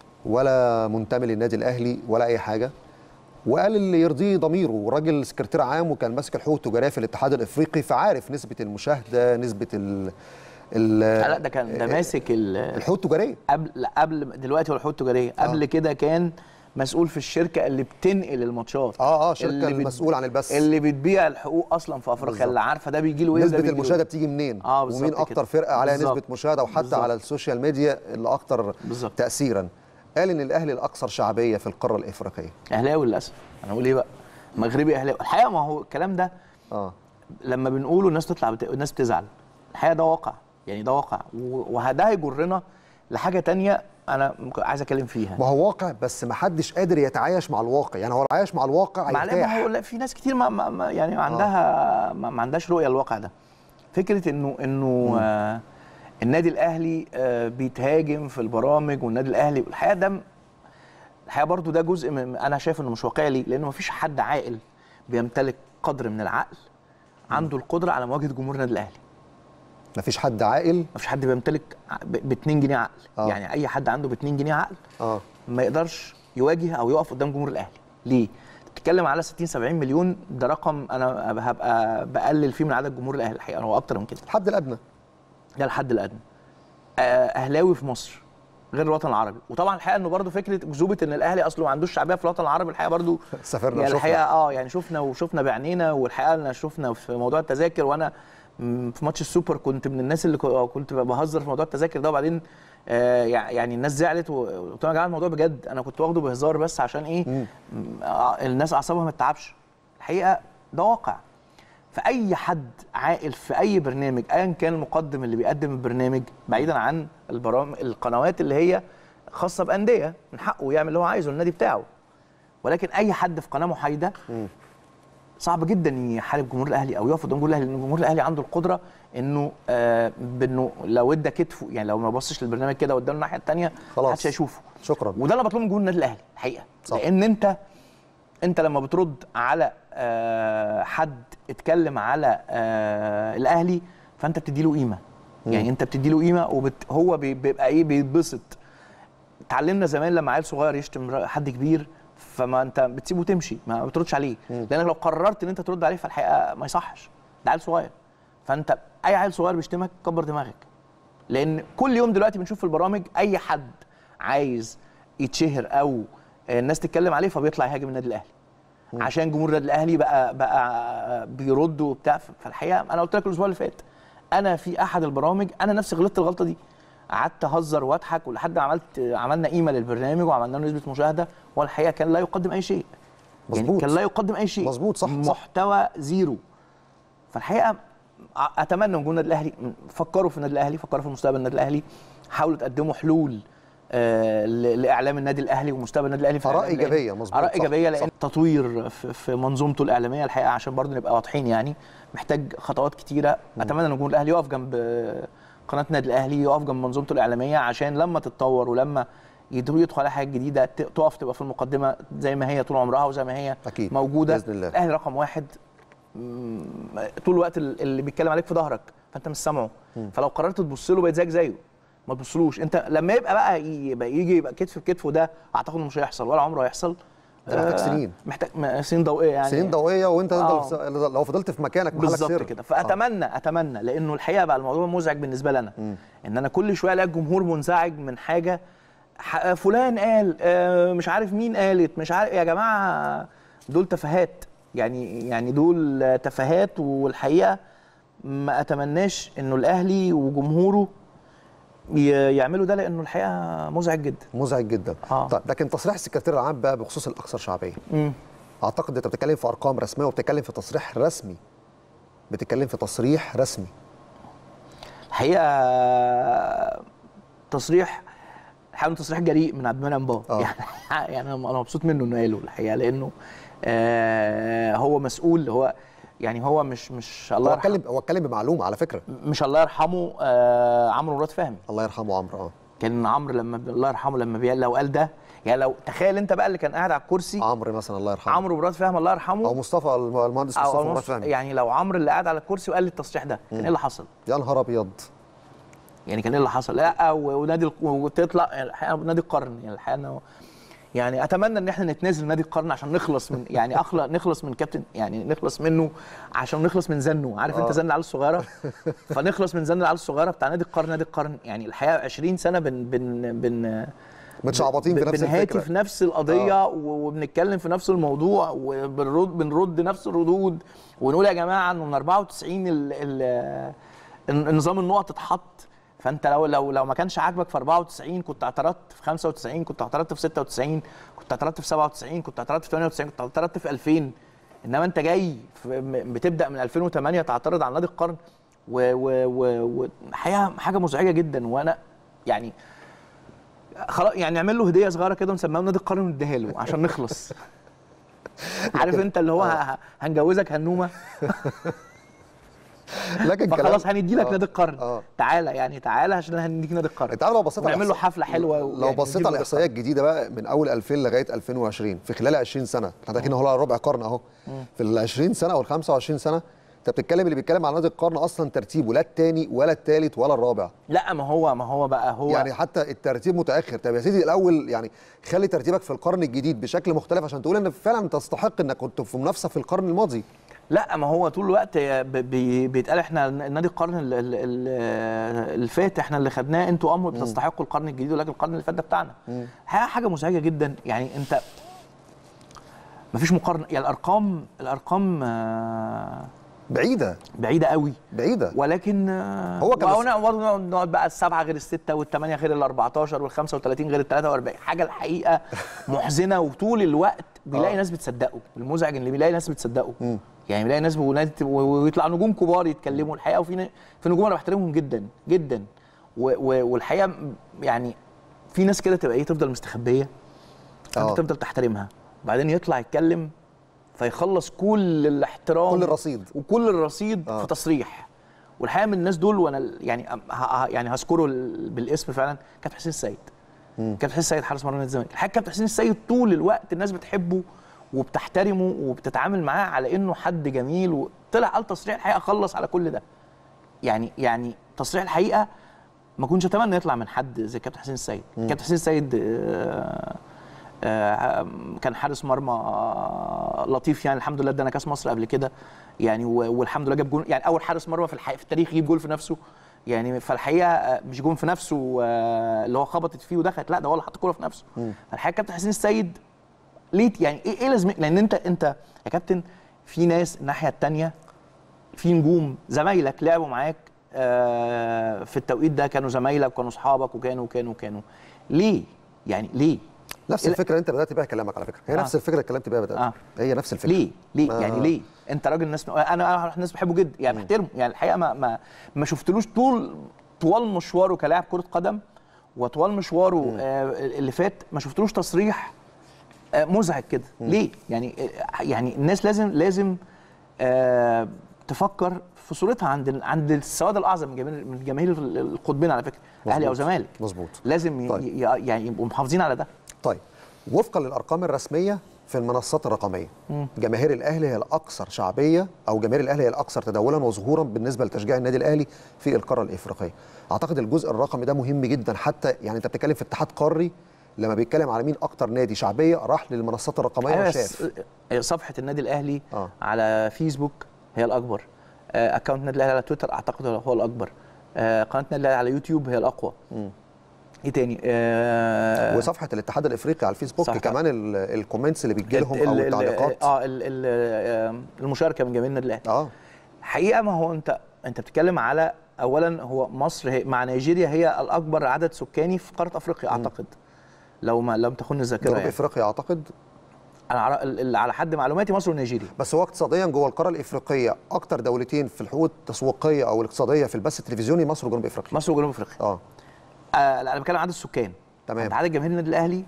ولا منتمي للنادي الاهلي ولا اي حاجه وقال اللي يرضيه ضميره راجل سكرتير عام وكان ماسك الحقوق التجاريه في الاتحاد الافريقي فعارف نسبه المشاهده نسبه ال ال لا ده كان ده ماسك ال- الحقوق التجاريه قبل لا قبل دلوقتي هو الحقوق التجاريه قبل كده كان مسؤول في الشركه اللي بتنقل الماتشات اه اه شركه اللي بت- المسؤول عن البث اللي بتبيع الحقوق اصلا في افريقيا بالظبط. اللي عارفه ده بيجي له ايه وده نسبه بيجي له المشاهده إيه. بتيجي منين آه، بالظبط ومين كده. اكتر فرقه عليها بالظبط. نسبه مشاهده وحتى بالظبط. على السوشيال ميديا اللي اكتر بالظبط. تاثيرا قال ان الاهلي الاكثر شعبيه في القاره الافريقيه اهلاوي للاسف انا اقول ايه بقى مغربي اهلاوي الحقيقه ما هو الكلام ده اه لما بنقوله الناس تطلع بت... الناس بتزعل الحقيقه ده واقع يعني ده واقع و- وده هيجرنا لحاجه تانية انا ممكن عايز اتكلم فيها ما هو واقع بس ما حدش قادر يتعايش مع الواقع يعني هو لو عايش مع الواقع مع ما هيرتاح هو لا في ناس كتير ما, ما ما- يعني عندها ما, ما عندهاش رؤيه للواقع ده فكره انه انه آه النادي الاهلي آه بيتهاجم في البرامج والنادي الاهلي الحقيقه ده م- الحقيقه برضو ده جزء من انا شايف انه مش واقعي ليه؟ لانه ما فيش حد عاقل بيمتلك قدر من العقل عنده القدره على مواجهه جمهور النادي الاهلي ما فيش حد عاقل ما فيش حد بيمتلك ب 2 جنيه عقل آه. يعني اي حد عنده ب 2 جنيه عقل اه ما يقدرش يواجه او يقف قدام جمهور الاهلي ليه بتتكلم على 60 70 مليون ده رقم انا هبقى بقلل فيه من عدد جمهور الاهلي الحقيقه هو اكتر من كده الحد الادنى ده الحد الادنى آه، اهلاوي في مصر غير الوطن العربي وطبعا الحقيقه انه برضو فكره اكذوبه ان الاهلي اصله ما عندوش شعبيه في الوطن العربي الحقيقه برضو سافرنا يعني وشفنا. الحقيقه اه يعني شفنا وشفنا بعينينا والحقيقه انا شفنا في موضوع التذاكر وانا م، في ماتش السوبر كنت من الناس اللي كو- كنت بهزر في موضوع التذاكر ده وبعدين آه يع- يعني الناس زعلت وقلت لهم يا جماعه الموضوع بجد انا كنت واخده بهزار بس عشان ايه م، آه، الناس اعصابها ما تتعبش الحقيقه ده واقع فاي حد عاقل في اي برنامج ايا كان المقدم اللي بيقدم البرنامج بعيدا عن البرامج القنوات اللي هي خاصه بانديه من حقه يعمل اللي هو عايزه النادي بتاعه ولكن اي حد في قناه محايده صعب جدا يحارب جمهور الاهلي او يقف قدام جمهور الاهلي لان جمهور الاهلي عنده القدره انه آه بانه لو ادى كتفه يعني لو ما بصش للبرنامج كده واداله الناحيه الثانيه خلاص. محدش هيشوفه شكرا وده اللي بطلبه من جمهور النادي الاهلي الحقيقه صح. لان انت انت لما بترد على آه، حد اتكلم على آه، الاهلي فانت بتدي له قيمه يعني انت بتدي له قيمه وهو بيبقى ايه بيتبسط اتعلمنا زمان لما عيل صغير يشتم را- حد كبير فما انت بتسيبه تمشي ما بتردش عليه لانك لو قررت ان انت ترد عليه فالحقيقه ما يصحش ده عيل صغير فانت اي عيل صغير بيشتمك كبر دماغك لان كل يوم دلوقتي بنشوف في البرامج اي حد عايز يتشهر او الناس تتكلم عليه فبيطلع يهاجم النادي الاهلي عشان جمهور النادي الاهلي بقى بقى بيرد وبتاع فالحقيقه انا قلت لك الاسبوع اللي فات انا في احد البرامج انا نفسي غلطت الغلطه دي قعدت اهزر واضحك ولحد ما عملت عملنا قيمه للبرنامج وعملنا له نسبه مشاهده والحقيقه كان لا يقدم اي شيء يعني مظبوط. كان لا يقدم اي شيء مظبوط، صح، صح. محتوى زيرو فالحقيقه ع- اتمنى من جمهور النادي الاهلي فكروا في النادي الاهلي فكروا في مستقبل النادي الاهلي حاولوا تقدموا حلول آه، ل- لاعلام النادي الاهلي ومستقبل النادي الاهلي في آراء الإعلام، لأن- إيجابية، مظبوط، اراء صح، ايجابيه لان صح. تطوير في, في منظومته الاعلاميه الحقيقه عشان برضه نبقى واضحين يعني محتاج خطوات كتيره اتمنى ان الجمهور الاهلي يقف جنب آه، قناه النادي الاهلي يقف جنب منظومته الاعلاميه عشان لما تتطور ولما يقدروا يدخلوا على حاجات جديده ت- تقف تبقى في المقدمه زي ما هي طول عمرها وزي ما هي أكيد، موجوده بإذن الله. الاهلي رقم واحد مم، طول الوقت ال- اللي بيتكلم عليك في ظهرك فانت مش سامعه فلو قررت تبص له بقيت زيك زيه ما تبصلوش انت لما يبقى بقى يبقى يجي يبقى كتف بكتف وده اعتقد انه مش هيحصل ولا عمره هيحصل ده محتاج آه، سنين. محتاج م- سنين ضوئيه يعني سنين ضوئيه وانت آه. تفضل لو فضلت في مكانك محلك بالظبط سر كده فاتمنى اتمنى لانه الحقيقه بقى الموضوع مزعج بالنسبه لنا ان انا كل شويه الاقي الجمهور منزعج من حاجه ح- فلان قال آه، مش عارف مين قالت مش عارف يا جماعه دول تفاهات يعني يعني دول تفاهات والحقيقه ما اتمناش انه الاهلي وجمهوره ي- يعملوا ده لانه الحقيقه مزعج جدا مزعج جدا آه. طيب لكن تصريح السكرتير العام بقى بخصوص الاكثر شعبيه مم. اعتقد انت بتتكلم في ارقام رسميه وبتتكلم في تصريح رسمي بتتكلم في تصريح رسمي الحقيقه تصريح حاول تصريح جريء من عبد المنعم بابا آه. يعني يعني انا أنا مبسوط منه انه قاله الحقيقه لانه آه هو مسؤول هو يعني هو مش مش الله هو يرحمه اتكلم هو اتكلم بمعلومه على فكره مش الله يرحمه آه عمرو مراد فهمي الله يرحمه عمرو اه كان عمرو لما الله يرحمه لما بي... لو قال ده يعني لو تخيل انت بقى اللي كان قاعد على الكرسي عمرو مثلا الله يرحمه عمرو مراد فهمي الله يرحمه او مصطفى الم- المهندس مصطفى أو مراد نص- فهمي يعني لو عمرو اللي قاعد على الكرسي وقال لي التصريح ده كان ايه اللي حصل؟ يا نهار ابيض يعني كان ايه اللي حصل؟ لا و- ونادي الق- وتطلع يعني الحقيقه نادي القرن يعني الحقيقه انه يعني اتمنى ان احنا نتنازل نادي القرن عشان نخلص من يعني اخلق نخلص من كابتن يعني نخلص منه عشان نخلص من زنه عارف انت آه. زن العيال الصغيره فنخلص من زن العيال الصغيره بتاع نادي القرن نادي القرن يعني الحقيقه 20 سنه بن بن بن متشعبطين في نفس بنهاتي الفكره في نفس القضيه و- وبنتكلم في نفس الموضوع وبنرد بنرد نفس الردود ونقول يا جماعه انه من 94 ال ال النظام النقط اتحط فانت لو لو لو ما كانش عاجبك في 94 كنت اعترضت في 95 كنت اعترضت في 96 كنت اعترضت في 97 كنت اعترضت في 98 كنت اعترضت في 2000 انما انت جاي في م- بتبدا من 2008 تعترض على نادي القرن وحقيقه حاجه مزعجه جدا وانا يعني خلاص يعني نعمل له هديه صغيره كده ونسميها نادي القرن ونديها له عشان نخلص عارف انت اللي هو ه- هنجوزك هنومه لكن فخلاص كلام- هندي لك آه. نادي القرن آه. تعالى يعني تعالى عشان هنديك نادي القرن انت عارف لو بصيت على ونعمل له الإحصاء- حفله حلوه لو يعني بصيت نديله على نادي الاحصائيات الجديده بقى من اول 2000 لغايه 2020 في خلال 20 سنه احنا داخلين اهو على ربع قرن اهو في ال 20 سنه او ال 25 سنه انت بتتكلم اللي بيتكلم على نادي القرن اصلا ترتيبه لا الثاني ولا الثالث ولا الرابع لا ما هو ما هو بقى هو يعني حتى الترتيب متاخر طب يا سيدي الاول يعني خلي ترتيبك في القرن الجديد بشكل مختلف عشان تقول ان فعلا تستحق انك كنت في منافسه في القرن الماضي لا ما هو طول الوقت ب- بي- بيتقال احنا نادي القرن ال- ال- ال- اللي فات احنا اللي خدناه انتوا امر بتستحقوا القرن الجديد ولكن القرن اللي فات ده بتاعنا حاجه حاجه مزعجه جدا يعني انت مفيش مقارنه يعني الارقام الارقام آه، بعيده بعيده قوي بعيده ولكن آه، هو كان وهنا برضه نقعد- نقعد بقى السبعه غير السته والثمانيه غير ال 14 وال 35 غير ال 43 حاجه الحقيقه محزنه وطول الوقت بيلاقي آه. ناس بتصدقه المزعج اللي بيلاقي ناس بتصدقه يعني بيلاقي ناس ونادي- ويطلع نجوم كبار يتكلموا الحقيقه وفي ن- في نجوم انا بحترمهم جدا جدا و- و- والحقيقه م- يعني في ناس كده تبقى ايه تفضل مستخبيه آه. انت تفضل تحترمها بعدين يطلع يتكلم فيخلص كل الاحترام كل الرصيد. وكل الرصيد آه. في تصريح والحقيقه من الناس دول وانا ال- يعني ه- ه- يعني هذكره ال- بالاسم فعلا كابتن حسين السيد كابتن حسين السيد حارس مرمى نادي الزمالك الحقيقه كابتن حسين السيد طول الوقت الناس بتحبه وبتحترمه وبتتعامل معاه على انه حد جميل وطلع قال تصريح الحقيقه خلص على كل ده يعني يعني تصريح الحقيقه ما كنتش اتمنى يطلع من حد زي كابتن حسين السيد كابتن حسين السيد آه، آه، كان حارس مرمى آه، لطيف يعني الحمد لله ادانا كاس مصر قبل كده يعني و- والحمد لله جاب جول يعني اول حارس مرمى في الحقيقة في التاريخ يجيب جول في نفسه يعني فالحقيقه آه، مش جول في نفسه آه، اللي هو خبطت فيه ودخلت لا ده هو اللي حط كوره في نفسه فالحقيقه كابتن حسين السيد ليه يعني ايه ايه لازم لان انت انت يا كابتن في ناس الناحيه الثانيه في نجوم زمايلك لعبوا معاك آه، في التوقيت ده كانوا زمايلك وكانوا اصحابك وكانوا وكانوا وكانوا ليه يعني ليه نفس إيه- الفكره اللي انت بدات بيها كلامك على فكره هي آه. نفس الفكره اللي اتكلمت بيها بدات آه. هي نفس الفكره ليه ليه ما- يعني ليه انت راجل ناس انا انا ناس بحبه جدا يعني بحترمه يعني الحقيقه ما ما ما شفتلوش طول طوال مشواره كلاعب كره قدم وطوال مشواره آه اللي فات ما شفتلوش تصريح آه مزعج كده ليه يعني آه يعني الناس لازم لازم آه تفكر في صورتها عند عند السواد الاعظم من جماهير من جماهير القطبين على فكره اهلي او مظبوط. زمالك مظبوط. لازم ي- طيب. ي- يعني يبقوا محافظين على ده طيب وفقا للارقام الرسميه في المنصات الرقميه جماهير الاهلي هي الاكثر شعبيه او جماهير الاهلي هي الاكثر تداولا وظهورا بالنسبه لتشجيع النادي الاهلي في القاره الافريقيه اعتقد الجزء الرقمي ده مهم جدا حتى يعني انت بتتكلم في اتحاد قاري لما بيتكلم على مين اكتر نادي شعبيه راح للمنصات الرقميه أيوة، وشاف بس صفحه النادي الاهلي آه. على فيسبوك هي الاكبر آه، اكونت النادي الاهلي على تويتر اعتقد هو الاكبر آه، قناه النادي الاهلي على يوتيوب هي الاقوى ايه تاني آه، وصفحه الاتحاد الافريقي على الفيسبوك صح. كمان ال- الكومنتس اللي بتجي لهم ال- او ال- التعليقات اه ال- ال- آه، المشاركه من جماهير النادي الاهلي اه حقيقه ما هو انت انت بتتكلم على اولا هو مصر هي مع نيجيريا هي الاكبر عدد سكاني في قاره افريقيا اعتقد لو ما لم تخن الذاكره جنوب يعني. افريقيا اعتقد أنا على ال- على حد معلوماتي مصر ونيجيريا بس هو اقتصاديا جوه القاره الافريقيه اكتر دولتين في الحقوق التسويقيه او الاقتصاديه في البث التلفزيوني مصر وجنوب افريقيا مصر وجنوب افريقيا اه آه لا، انا بتكلم عن عدد السكان تمام. انت عدد جماهير النادي الاهلي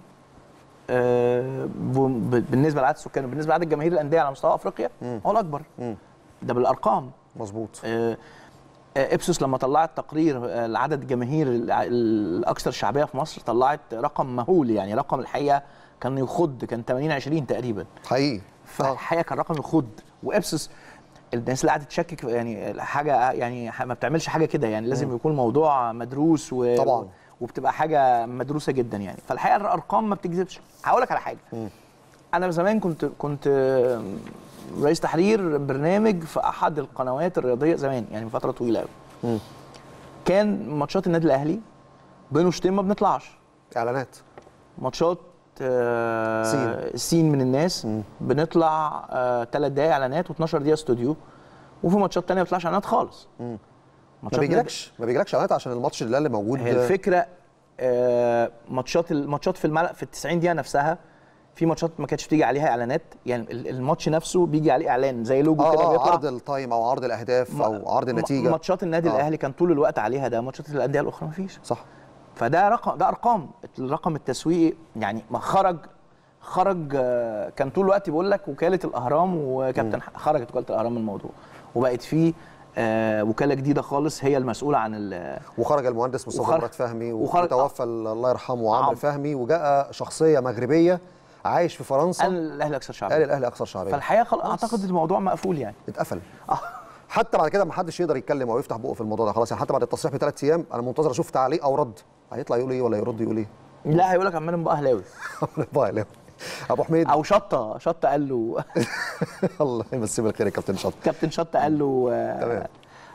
آه ب- ب- بالنسبه لعدد السكان وبالنسبه لعدد جماهير الانديه على مستوى افريقيا هو الاكبر مم. ده بالارقام مظبوط آه آه، ابسوس لما طلعت تقرير آه، لعدد الجماهير الع- الاكثر شعبيه في مصر طلعت رقم مهول يعني رقم الحقيقه كان يخض كان 80 20 تقريبا حقيقي آه. فالحقيقه كان رقم يخض وابسوس الناس اللي قاعده تشكك في- يعني حاجه يعني ح- ما بتعملش حاجه كده يعني لازم يكون الموضوع مدروس و... طبعاً. وبتبقى حاجه مدروسه جدا يعني فالحقيقه الارقام ما بتكذبش هقول لك على حاجه انا زمان كنت كنت رئيس تحرير برنامج في احد القنوات الرياضيه زمان يعني من فتره طويله قوي مم. كان ماتشات النادي الاهلي بين وشتين ما بنطلعش اعلانات ماتشات آه، سين. سين من الناس بنطلع ثلاث دقايق اعلانات و12 دقيقه استوديو وفي ماتشات تانية ما بتطلعش اعلانات خالص ما ماتشات بيجيلكش ما بيجيلكش اعلانات عشان الماتش اللي اللي موجود هي الفكره آه، ماتشات الماتشات في الملعب في ال 90 دقيقه نفسها في ماتشات ما كانتش بتيجي عليها اعلانات يعني ال- الماتش نفسه بيجي عليه اعلان زي لوجو كده اه, آه بيطلع عرض التايم او عرض الاهداف او عرض النتيجه ماتشات النادي آه. الاهلي كان طول الوقت عليها ده ماتشات الانديه الاخرى ما فيش صح فده رقم ده ارقام الرقم التسويقي يعني ما خرج خرج آه، كان طول الوقت بيقول لك وكاله الاهرام وكابتن خرجت وكاله الاهرام من الموضوع وبقت في آه، وكاله جديده خالص هي المسؤوله عن ال- وخرج المهندس مصطفى وخرج- مراد فهمي وخرج- وتوفى الله يرحمه عمرو عم. فهمي وجاء شخصيه مغربيه عايش في فرنسا قال الاهلي اكثر قال شعبيه الاهلي اكثر شعبيه فالحقيقه خل... اعتقد الموضوع مقفول يعني اتقفل آه. حتى بعد كده ما حدش يقدر يتكلم او يفتح بقه في الموضوع ده خلاص يعني حتى بعد التصريح بثلاث ايام انا منتظر اشوف تعليق او رد هيطلع يقول ايه ولا يرد يقول ايه لا هيقول لك عمال بقى اهلاوي بقى له. ابو حميد او شطه شطه قال له الله يمسيه بالخير يا كابتن شط كابتن شطه قال له آه، تمام.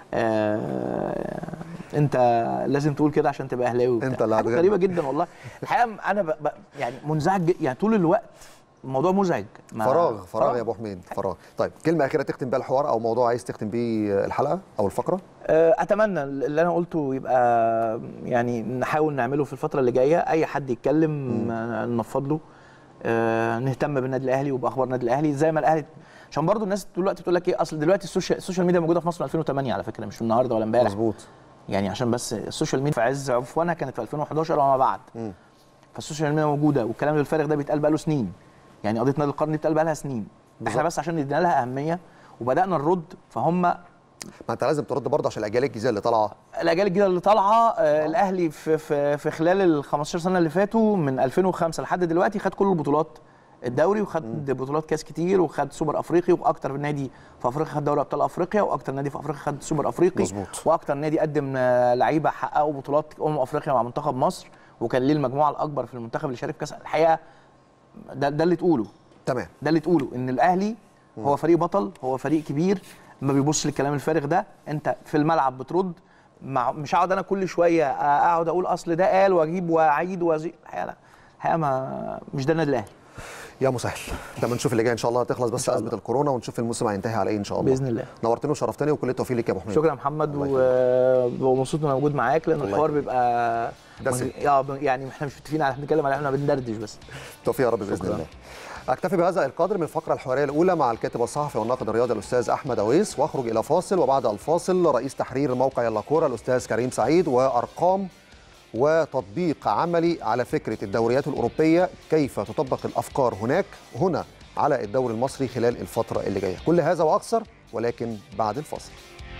آه انت لازم تقول كده عشان تبقى اهلاوي وبتاع. أنت اللي حاجة هتغني. غريبه جدا والله الحقيقه انا ب... ب... يعني منزعج جد- يعني طول الوقت الموضوع مزعج ما- فراغ فراغ يا ابو حميد فراغ طيب كلمه اخيره تختم بيها الحوار او موضوع عايز تختم بيه الحلقه او الفقره آه، اتمنى اللي انا قلته يبقى يعني نحاول نعمله في الفتره اللي جايه اي حد يتكلم آه، ننفض له آه، نهتم بالنادي الاهلي وباخبار النادي الاهلي زي ما الاهلي عشان برضو الناس طول الوقت بتقول لك ايه اصل دلوقتي السوشيال السوشيال ميديا موجوده في مصر من 2008 على فكره مش من النهارده ولا امبارح مظبوط يعني عشان بس السوشيال ميديا في عز عفوانها كانت في 2011 وما بعد فالسوشيال ميديا موجوده والكلام الفارغ ده بيتقال بقاله سنين يعني قضيه نادي القرن دي بتتقال بقالها سنين احنا بالظبط. بس عشان ادينا لها اهميه وبدانا نرد فهم ما انت لازم ترد برضه عشان الاجيال الجديده اللي طالعه الاجيال الجديده اللي طالعه آه الاهلي في في في خلال ال 15 سنه اللي فاتوا من 2005 لحد دلوقتي خد كل البطولات الدوري وخد بطولات كاس كتير وخد سوبر افريقي واكتر نادي في افريقيا خد دوري ابطال افريقيا واكتر نادي في افريقيا خد سوبر افريقي مظبوط. واكتر نادي قدم آه، لعيبه حققوا بطولات امم افريقيا مع منتخب مصر وكان ليه المجموعه الاكبر في المنتخب اللي شارك في كاس الحقيقه ده, ده اللي تقوله تمام ده اللي تقوله ان الاهلي هو فريق بطل هو فريق كبير ما بيبص للكلام الفارغ ده انت في الملعب بترد مع مش هقعد انا كل شويه اقعد اقول اصل ده قال واجيب واعيد وازيد الحقيقه لا الحقيقه ما مش ده النادي الاهلي يا مسهل لما نشوف اللي جاي ان شاء الله تخلص بس ازمه الكورونا ونشوف الموسم هينتهي على ايه ان شاء الله بإذن الله. نورتني وشرفتني وكل التوفيق ليك يا ابو حميد شكرا يا محمد الله و- ومبسوط ان انا موجود معاك لان الله الحوار يخليك. بيبقى دسم. اه يعني احنا مش متفقين على بنتكلم على احنا بندردش بس توفيق يا رب باذن شكراً. الله اكتفي بهذا القدر من الفقره الحواريه الاولى مع الكاتب الصحفي والناقد الرياضي الاستاذ احمد اويس واخرج الى فاصل وبعد الفاصل رئيس تحرير موقع يلا كوره الاستاذ كريم سعيد وارقام وتطبيق عملي على فكره الدوريات الاوروبيه كيف تطبق الافكار هناك هنا على الدوري المصري خلال الفتره اللي جايه كل هذا واكثر ولكن بعد الفاصل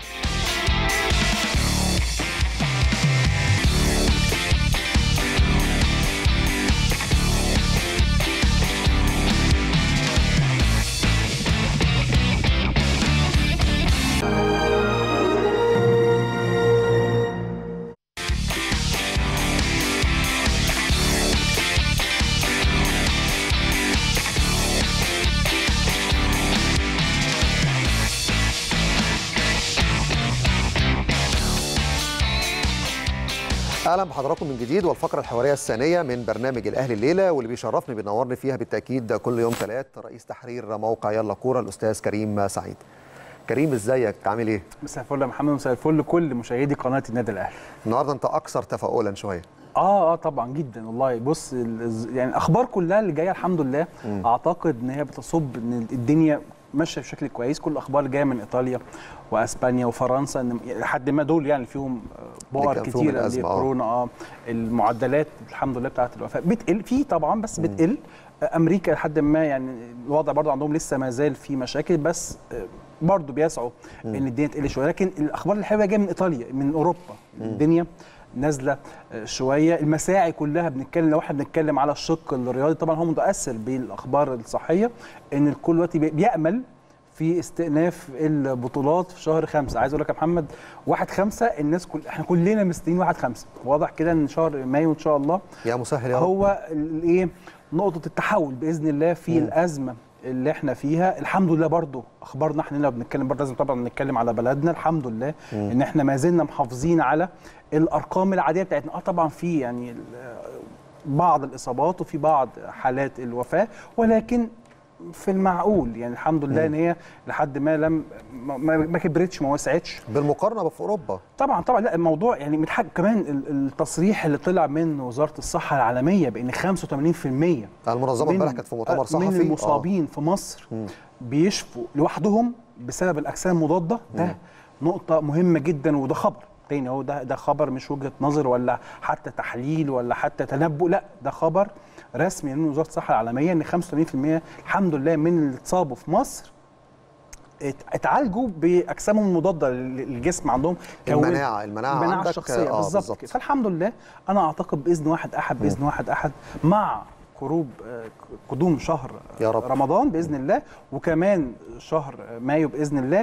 اهلا بحضراتكم من جديد والفقره الحواريه الثانيه من برنامج الاهلي الليله واللي بيشرفني بينورني فيها بالتاكيد كل يوم ثلاث رئيس تحرير موقع يلا كوره الاستاذ كريم سعيد كريم ازيك عامل ايه مساء الفل يا محمد مساء الفل لكل مشاهدي قناه النادي الاهلي النهارده انت اكثر تفاؤلا شويه اه اه طبعا جدا والله بص ال- يعني الاخبار كلها اللي جايه الحمد لله اعتقد ان هي بتصب ان الدنيا ماشيه بشكل كويس كل الاخبار اللي جايه من ايطاليا واسبانيا وفرنسا ان لحد ما دول يعني فيهم بؤر كان فيهم كتيره الأزمة، آه. كورونا اه المعدلات الحمد لله بتاعت الوفاه بتقل في طبعا بس بتقل امريكا لحد ما يعني الوضع برضه عندهم لسه ما زال في مشاكل بس آه، برضه بيسعوا ان الدنيا تقل شويه لكن الاخبار الحلوه جايه من ايطاليا من اوروبا الدنيا نازله آه، شويه المساعي كلها بنتكلم لو احنا بنتكلم على الشق الرياضي طبعا هو متاثر بالاخبار الصحيه ان الكل دلوقتي بي- بيامل في استئناف البطولات في شهر خمسة عايز اقول لك يا محمد واحد خمسة الناس كل احنا كلنا مستنيين واحد خمسة واضح كده ان شهر مايو ان شاء الله يا مسهل يا رب هو الايه نقطه التحول باذن الله في الازمه اللي احنا فيها الحمد لله برضو اخبارنا احنا لو بنتكلم برضه لازم طبعا نتكلم على بلدنا الحمد لله ان احنا ما زلنا محافظين على الارقام العاديه بتاعتنا اه طبعا في يعني ال- بعض الاصابات وفي بعض حالات الوفاه ولكن في المعقول يعني الحمد لله ان هي لحد ما لم ما, ما ما كبرتش ما وسعتش بالمقارنه في اوروبا طبعا طبعا لا الموضوع يعني متحق كمان ال- التصريح اللي طلع من وزاره الصحه العالميه بان 85% المنظمه من- امبارح كانت في مؤتمر من صحفي المصابين في مصر بيشفوا لوحدهم بسبب الاجسام المضاده ده نقطه مهمه جدا وده خبر تاني هو ده ده خبر مش وجهه نظر ولا حتى تحليل ولا حتى تنبؤ لا ده خبر رسمي من وزاره الصحه العالميه ان 85% الحمد لله من اللي اتصابوا في مصر ات- اتعالجوا باجسامهم المضاده للجسم عندهم كون- المناعة- المناعة المناعه عندك، الشخصيه آه، بالظبط بالظبط. كده. فالحمد لله انا اعتقد باذن واحد احد باذن واحد احد مع قروب آه، قدوم شهر يا رب. رمضان باذن الله وكمان شهر مايو باذن الله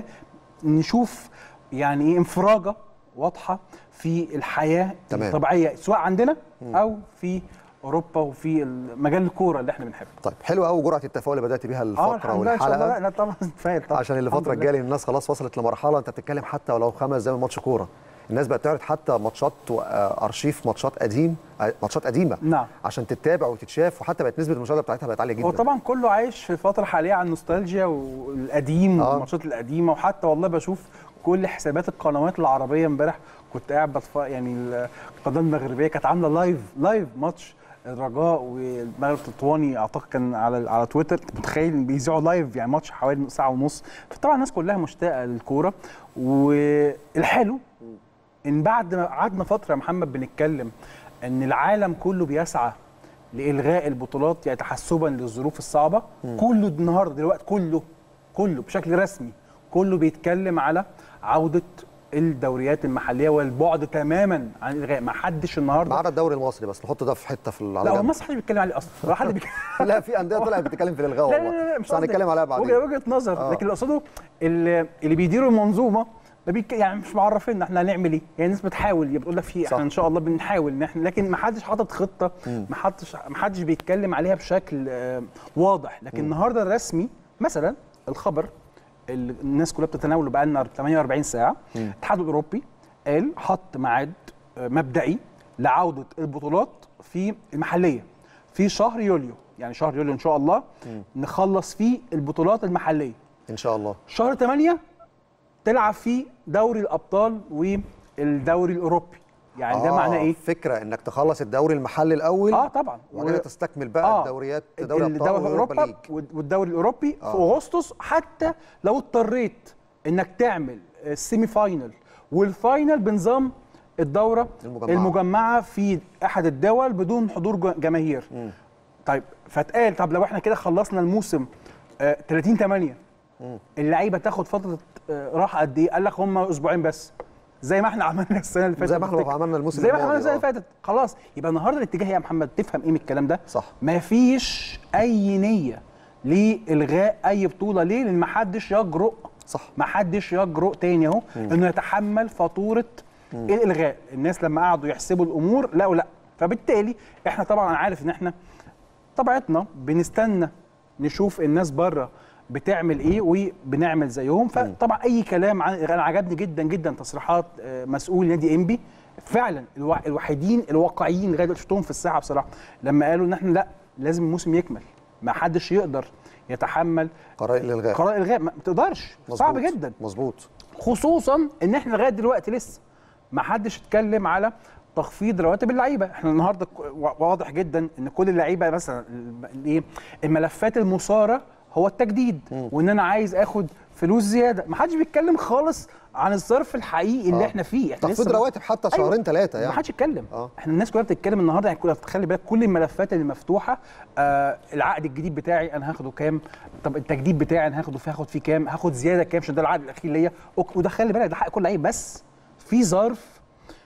نشوف يعني ايه انفراجه واضحه في الحياه تمام. الطبيعيه سواء عندنا او في اوروبا وفي مجال الكوره اللي احنا بنحبه طيب حلو قوي جرعه التفاؤل اللي بدات بيها اه الفقره الحمد لله ان شاء الله والحلقه لا طبعا فايل طبعا عشان الحمد الفتره لله. الجايه الناس خلاص وصلت لمرحله انت بتتكلم حتى ولو خمس دقايق من ماتش كوره الناس بقت تعرض حتى ماتشات و- آه، ارشيف ماتشات قديم آه، ماتشات قديمه نعم. عشان تتابع وتتشاف وحتى بقت نسبه المشاهده بتاعتها بقت عاليه جدا هو طبعا كله عايش في فتره حاليه عن النوستالجيا والقديم آه. والماتشات القديمه وحتى والله بشوف كل حسابات القنوات العربيه امبارح كنت قاعد بتفرج يعني القناه المغربيه كانت عامله لايف لايف ماتش الرجاء والمغرب التطواني اعتقد كان على على تويتر أنت متخيل إن بيذيعوا لايف يعني ماتش حوالي ساعه ونص فطبعا الناس كلها مشتاقه للكوره والحلو ان بعد ما قعدنا فتره يا محمد بنتكلم ان العالم كله بيسعى لالغاء البطولات يعني تحسبا للظروف الصعبه كله النهارده دلوقتي كله كله بشكل رسمي كله بيتكلم على عوده الدوريات المحليه والبعد تماما عن الالغاء ما حدش ما النهارده عدا الدوري المصري بس نحط ده في حته في لا على هو جنب. مصر محدش بيتكلم عليه اصلا ولا حد بيتكلم لا في انديه طلعت بتتكلم في الالغاء لا والله لا لا مش بس هنتكلم قصدي. عليها بعدين وجهه وجهه نظر آه. لكن اللي اقصده اللي, اللي بيديروا المنظومه ما بيك يعني مش معرفين احنا هنعمل ايه يعني الناس بتحاول بتقول لك في صح. احنا ان شاء الله بنحاول ان احنا لكن ما حدش حاطط خطه ما حدش ما حدش بيتكلم عليها بشكل آه، واضح لكن النهارده الرسمي مثلا الخبر اللي الناس كلها بتتناوله بقى لنا 48 ساعه الاتحاد الاوروبي قال حط ميعاد آه، مبدئي لعوده البطولات في المحليه في شهر يوليو يعني شهر يوليو ان شاء الله نخلص فيه البطولات المحليه ان شاء الله شهر 8 تلعب فيه دوري الابطال والدوري الاوروبي يعني ده آه، معناه ايه فكره انك تخلص الدوري المحلي الاول اه طبعا وبعدين و- تستكمل بقى آه، الدوريات دوري ابطال الدوري واوروبا ليج اوروبا والدوري الاوروبي في اغسطس حتى لو اضطريت انك تعمل السيمي فاينل والفاينل بنظام الدوره المجمعة. المجمعه في احد الدول بدون حضور ج- جماهير طيب فاتقال طب لو احنا كده خلصنا الموسم آه 30 8 اللعيبه تاخد فتره آه راحه قد ايه قال لك هم اسبوعين بس زي ما احنا عملنا السنه اللي فاتت زي ما احنا بفتكر. عملنا الموسم زي ما احنا عملنا الماضي، السنه اللي فاتت خلاص يبقى النهارده الاتجاه يا محمد تفهم ايه من الكلام ده صح. مفيش اي نيه لالغاء اي بطوله ليه لان محدش يجرؤ صح محدش يجرؤ تاني اهو انه يتحمل فاتوره الالغاء الناس لما قعدوا يحسبوا الامور لقوا لا فبالتالي احنا طبعا أنا عارف ان احنا طبيعتنا بنستنى نشوف الناس بره بتعمل ايه وبنعمل زيهم فطبعا اي كلام عن انا عجبني جدا جدا تصريحات آه، مسؤول نادي انبي فعلا الوا- الوحيدين الواقعيين لغايه دلوقتي شفتهم في الساحه بصراحه لما قالوا ان احنا لا لازم الموسم يكمل ما حدش يقدر يتحمل قرار الالغاء قرار الغاء ما تقدرش صعب مظبوط. جدا مظبوط خصوصا ان احنا لغايه دلوقتي لسه ما حدش اتكلم على تخفيض رواتب اللعيبه احنا النهارده ك- وا- واضح جدا ان كل اللعيبه مثلا ال- الايه الملفات المثاره هو التجديد وان انا عايز اخد فلوس زياده ما حدش بيتكلم خالص عن الظرف الحقيقي اللي آه. احنا فيه احنا تخفيض لسه ما- رواتب حتى أيوة. شهرين ثلاثه ما يعني حدش يتكلم آه. احنا الناس كلها بتتكلم النهارده يعني كلها تخلي بالك كل الملفات اللي مفتوحه آه العقد الجديد بتاعي انا هاخده كام طب التجديد بتاعي انا هاخده فيه هاخد فيه كام هاخد زياده كام عشان ده العقد الاخير ليا أوك- وده خلي بالك ده حق كل لعيب بس في ظرف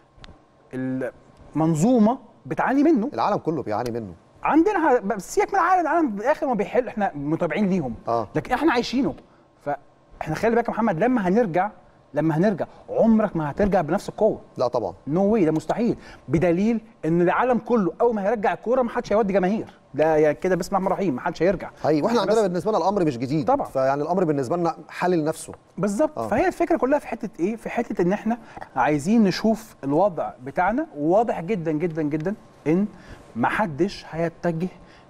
المنظومه بتعاني منه العالم كله بيعاني منه عندنا ه- بس سيبك من العالم العالم في الاخر ما بيحل احنا متابعين ليهم آه. لكن احنا عايشينه فاحنا خلي بالك يا محمد لما هنرجع لما هنرجع عمرك ما هترجع بنفس القوه لا طبعا نو واي ده مستحيل بدليل ان العالم كله اول ما هيرجع الكوره ما حدش هيودي جماهير ده يعني كده بسم الله الرحمن الرحيم ما حدش هيرجع هي واحنا بس- عندنا بالنسبه لنا الامر مش جديد طبعا. فيعني الامر بالنسبه لنا حل لنفسه بالظبط آه. فهي الفكره كلها في حته ايه في حته ان احنا عايزين نشوف الوضع بتاعنا وواضح جدا جدا جدا ان ما حدش هيتجه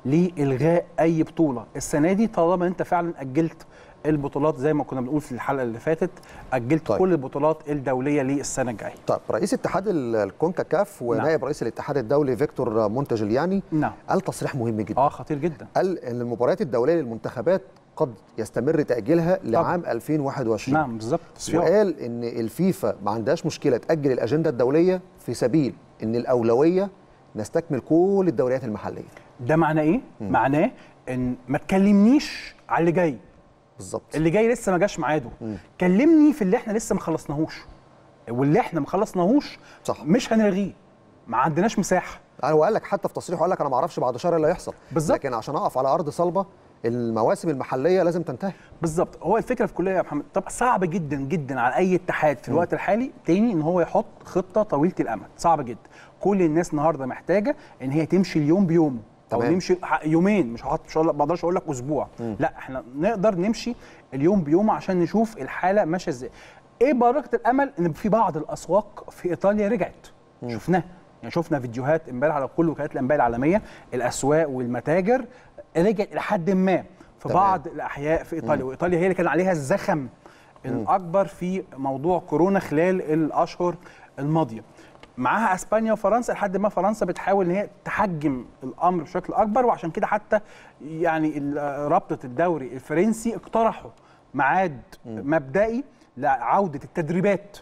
لالغاء اي بطوله السنه دي طالما انت فعلا اجلت البطولات زي ما كنا بنقول في الحلقه اللي فاتت اجلت طيب. طيب. كل البطولات الدوليه للسنه الجايه طيب رئيس اتحاد ال- الكونكاكاف ونائب رئيس الاتحاد الدولي فيكتور مونتاجلياني نعم قال تصريح مهم جدا اه خطير جدا قال ان المباريات الدوليه للمنتخبات قد يستمر تاجيلها لعام 2021 نعم بالظبط صيام. وقال ان الفيفا ما عندهاش مشكله تاجل الاجنده الدوليه في سبيل ان الاولويه نستكمل كل الدوريات المحليه ده معناه ايه؟ معناه ان ما تكلمنيش على اللي جاي بالظبط اللي جاي لسه ما جاش ميعاده كلمني في اللي احنا لسه ما خلصناهوش واللي احنا ما خلصناهوش صح. مش هنلغيه ما عندناش مساحه يعني هو قال لك حتى في تصريحه قال لك انا ما اعرفش بعد شهر إيه اللي هيحصل بالظبط. لكن عشان اقف على ارض صلبه المواسم المحليه لازم تنتهي بالظبط هو الفكره في كليه يا محمد طب صعب جدا جدا على اي اتحاد في الوقت الحالي تاني ان هو يحط خطه طويله الامد صعب جدا كل الناس النهارده محتاجه ان هي تمشي اليوم بيومه او تمام. نمشي ح- يومين مش هحط مش هقول- ما اقدرش اقول لك اسبوع لا احنا نقدر نمشي اليوم بيومه عشان نشوف الحاله ماشيه ازاي ايه بركه الامل ان في بعض الاسواق في ايطاليا رجعت شفناها يعني شفنا فيديوهات امبارح على كل وكالات الانباء العالميه الاسواق والمتاجر رجعت الى حد ما في تمام. بعض الاحياء في ايطاليا وايطاليا هي اللي كان عليها الزخم الاكبر في موضوع كورونا خلال الاشهر الماضيه معاها اسبانيا وفرنسا لحد ما فرنسا بتحاول ان هي تحجم الامر بشكل اكبر وعشان كده حتى يعني ال- رابطه الدوري الفرنسي اقترحوا ميعاد مبدئي لعوده التدريبات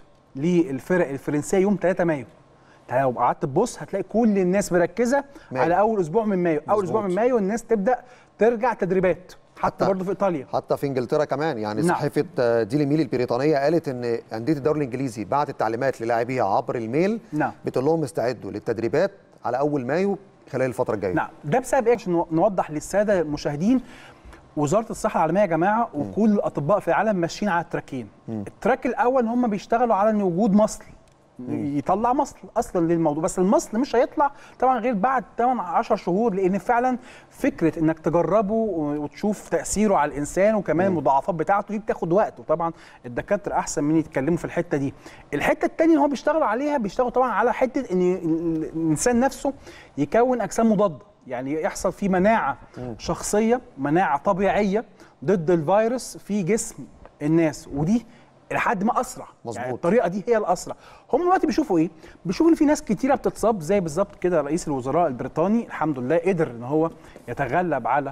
للفرق الفرنسيه يوم 3 مايو انت لو قعدت تبص هتلاقي كل الناس مركزه مايو. على اول اسبوع من مايو اول مظبوط. اسبوع من مايو الناس تبدا ترجع تدريبات حتى حتى- برضه في ايطاليا حتى في انجلترا كمان يعني نعم. صحيفه آه، ديلي ميل البريطانيه قالت ان انديه الدوري الانجليزي بعتت تعليمات للاعبيها عبر الميل نعم. بتقول لهم استعدوا للتدريبات على اول مايو خلال الفتره الجايه نعم ده بسبب ايه عشان نو- نوضح للساده المشاهدين وزاره الصحه العالميه يا جماعه وكل الاطباء في العالم ماشيين على التراكين التراك الاول هم بيشتغلوا على ان وجود مصل يطلع مصل اصلا للموضوع بس المصل مش هيطلع طبعا غير بعد 8 10 شهور لان فعلا فكره انك تجربه وتشوف تاثيره على الانسان وكمان المضاعفات بتاعته دي بتاخد وقت وطبعا الدكاتره احسن من يتكلموا في الحته دي الحته الثانيه اللي هو بيشتغلوا عليها بيشتغلوا طبعا على حته ان الانسان نفسه يكون اجسام مضاده يعني يحصل فيه مناعه شخصيه مناعه طبيعيه ضد الفيروس في جسم الناس ودي لحد ما اسرع مظبوط. يعني الطريقه دي هي الاسرع هم دلوقتي بيشوفوا ايه بيشوفوا ان في ناس كتيره بتتصاب زي بالظبط كده رئيس الوزراء البريطاني الحمد لله قدر ان هو يتغلب على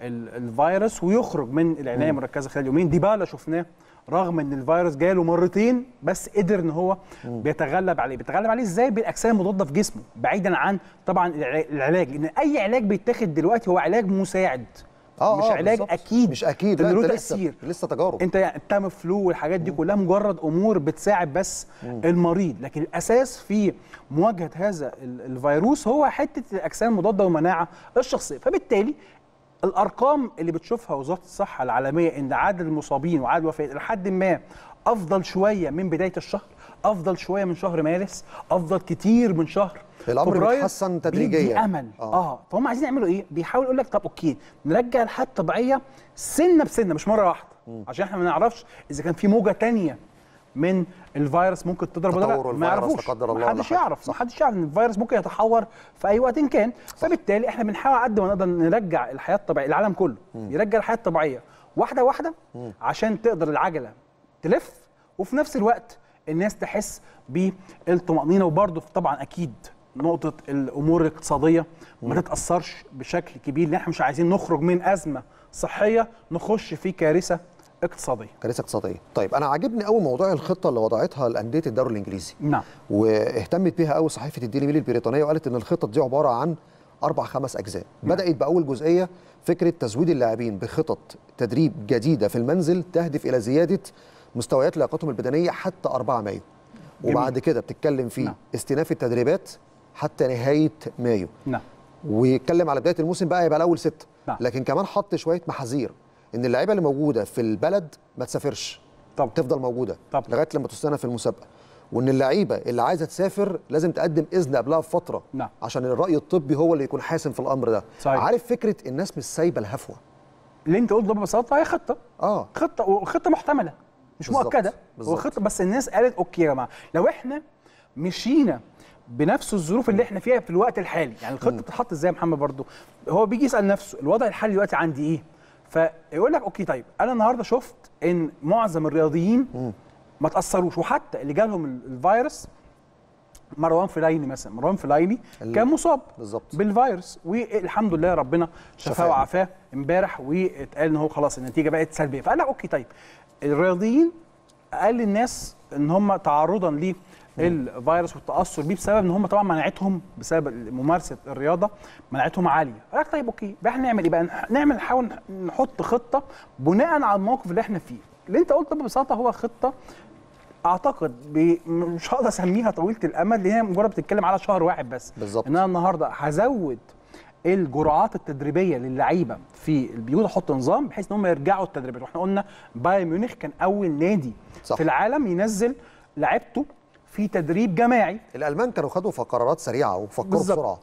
ال- الفيروس ويخرج من العنايه المركزه خلال يومين ديبالا شفناه رغم ان الفيروس جاله مرتين بس قدر ان هو بيتغلب عليه بيتغلب عليه ازاي بالاجسام المضاده في جسمه بعيدا عن طبعا الع- العلاج لان اي علاج بيتاخد دلوقتي هو علاج مساعد اه مش آه، علاج بالظبط. اكيد مش اكيد اللي لا له انت تاثير لسه لسه تجارب انت يعني التام فلو والحاجات دي كلها مجرد امور بتساعد بس المريض لكن الاساس في مواجهه هذا ال- الفيروس هو حته الاجسام المضاده والمناعه الشخصيه فبالتالي الارقام اللي بتشوفها وزاره الصحه العالميه ان عدد المصابين وعدد الوفيات لحد ما افضل شويه من بدايه الشهر افضل شويه من شهر مارس افضل كتير من شهر الأمر فبراير. بيتحسن بيدي تدريجياً. امل آه. اه, آه. فهم عايزين يعملوا ايه بيحاول يقول لك طب اوكي نرجع الحياه الطبيعيه سنه بسنه مش مره واحده عشان احنا ما نعرفش اذا كان في موجه تانية من الفيروس ممكن تضرب ولا تطور لا ما الفيروس يعرفوش لا قدر الله ما ولا حدش حاجة. يعرف ما صح. حدش يعرف ان الفيروس ممكن يتحور في اي وقت كان فبالتالي احنا بنحاول على قد ما نقدر نرجع الحياه الطبيعيه العالم كله يرجع الحياه الطبيعيه واحده واحده عشان تقدر العجله تلف وفي نفس الوقت الناس تحس بالطمانينه وبرضه طبعا اكيد نقطه الامور الاقتصاديه ما تتاثرش بشكل كبير لان احنا مش عايزين نخرج من ازمه صحيه نخش في كارثه اقتصاديه كارثه اقتصاديه طيب انا عاجبني قوي موضوع الخطه اللي وضعتها الانديه الدوري الانجليزي نعم واهتمت بيها قوي صحيفه الديلي ميل البريطانيه وقالت ان الخطط دي عباره عن اربع خمس اجزاء بدات باول جزئيه فكره تزويد اللاعبين بخطط تدريب جديده في المنزل تهدف الى زياده مستويات لياقتهم البدنيه حتى 4 مايو جميل. وبعد كده بتتكلم في نعم. استئناف التدريبات حتى نهايه مايو نعم ويتكلم على بدايه الموسم بقى يبقى الاول ستة نعم. لكن كمان حط شويه محاذير ان اللعيبه اللي موجوده في البلد ما تسافرش طب تفضل موجوده طب. لغايه لما تستنى في المسابقه وان اللعيبه اللي عايزه تسافر لازم تقدم اذن قبلها بفتره نعم. عشان الراي الطبي هو اللي يكون حاسم في الامر ده صحيح. عارف فكره الناس مش سايبه الهفوه اللي انت قلته ده ببساطه هي خطه اه خطه وخطه محتمله مش بالظبط، مؤكده بالظبط. هو خطه بس الناس قالت اوكي يا جماعه لو احنا مشينا بنفس الظروف اللي احنا فيها في الوقت الحالي يعني الخطه بتتحط ازاي يا محمد برضو هو بيجي يسال نفسه الوضع الحالي دلوقتي عندي ايه فيقول لك اوكي طيب انا النهارده شفت ان معظم الرياضيين ما تاثروش وحتى اللي جالهم ال- الفيروس مروان فلايني مثلا مروان فلايني ال- كان مصاب بالظبط. بالفيروس والحمد لله ربنا شفاه شفاه. وعافاه امبارح واتقال ان هو خلاص النتيجه بقت سلبيه فقال لك اوكي طيب الرياضيين اقل الناس ان هم تعرضا للفيروس والتاثر بيه بسبب ان هم طبعا مناعتهم بسبب ممارسه الرياضه مناعتهم عاليه قال لك طيب اوكي بقى احنا نعمل ايه بقى نح- نعمل نحاول نحط خطه بناء على الموقف اللي احنا فيه اللي انت قلته ببساطه هو خطه اعتقد ب... مش هقدر اسميها طويله الامد لان هي مجرد بتتكلم على شهر واحد بس بالظبط. ان انا النهارده هزود الجرعات التدريبيه للعيبه في البيوت احط نظام بحيث ان هم يرجعوا التدريبات واحنا قلنا بايرن ميونخ كان اول نادي صح. في العالم ينزل لعيبته في تدريب جماعي الالمان كانوا خدوا في قرارات سريعه وفكروا بالظبط. بسرعه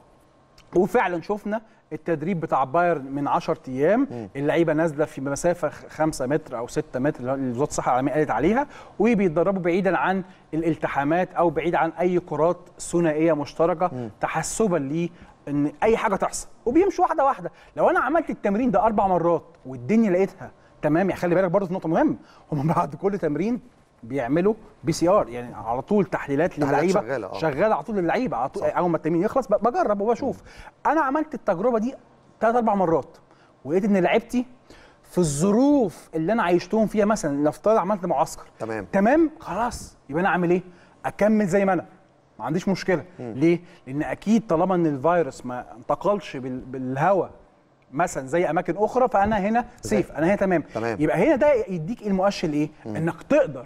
وفعلا شفنا التدريب بتاع بايرن من 10 ايام اللعيبه نازله في مسافه 5 متر او 6 متر اللي وزاره الصحه العالميه قالت عليها وبيتدربوا بعيدا عن الالتحامات او بعيد عن اي كرات ثنائيه مشتركه تحسبا ليه ان اي حاجه تحصل وبيمشوا واحده واحده لو انا عملت التمرين ده اربع مرات والدنيا لقيتها تمام يعني خلي بالك برضه في نقطه مهمه هم بعد كل تمرين بيعملوا بي سي ار يعني على طول تحليلات للعيبه شغالة، آه. شغاله على طول للعيبه على طول اول ما التمرين يخلص ب- بجرب وبشوف انا عملت التجربه دي ثلاث اربع مرات ولقيت ان لعيبتي في الظروف اللي انا عايشتهم فيها مثلا نفترض عملت معسكر تمام. تمام خلاص يبقى انا اعمل ايه اكمل زي ما انا ما عنديش مشكله ليه لان اكيد طالما ان الفيروس ما انتقلش بال- بالهواء مثلا زي اماكن اخرى فانا هنا سيف انا هنا تمام تمام. يبقى هنا ده يديك المؤشر ايه انك تقدر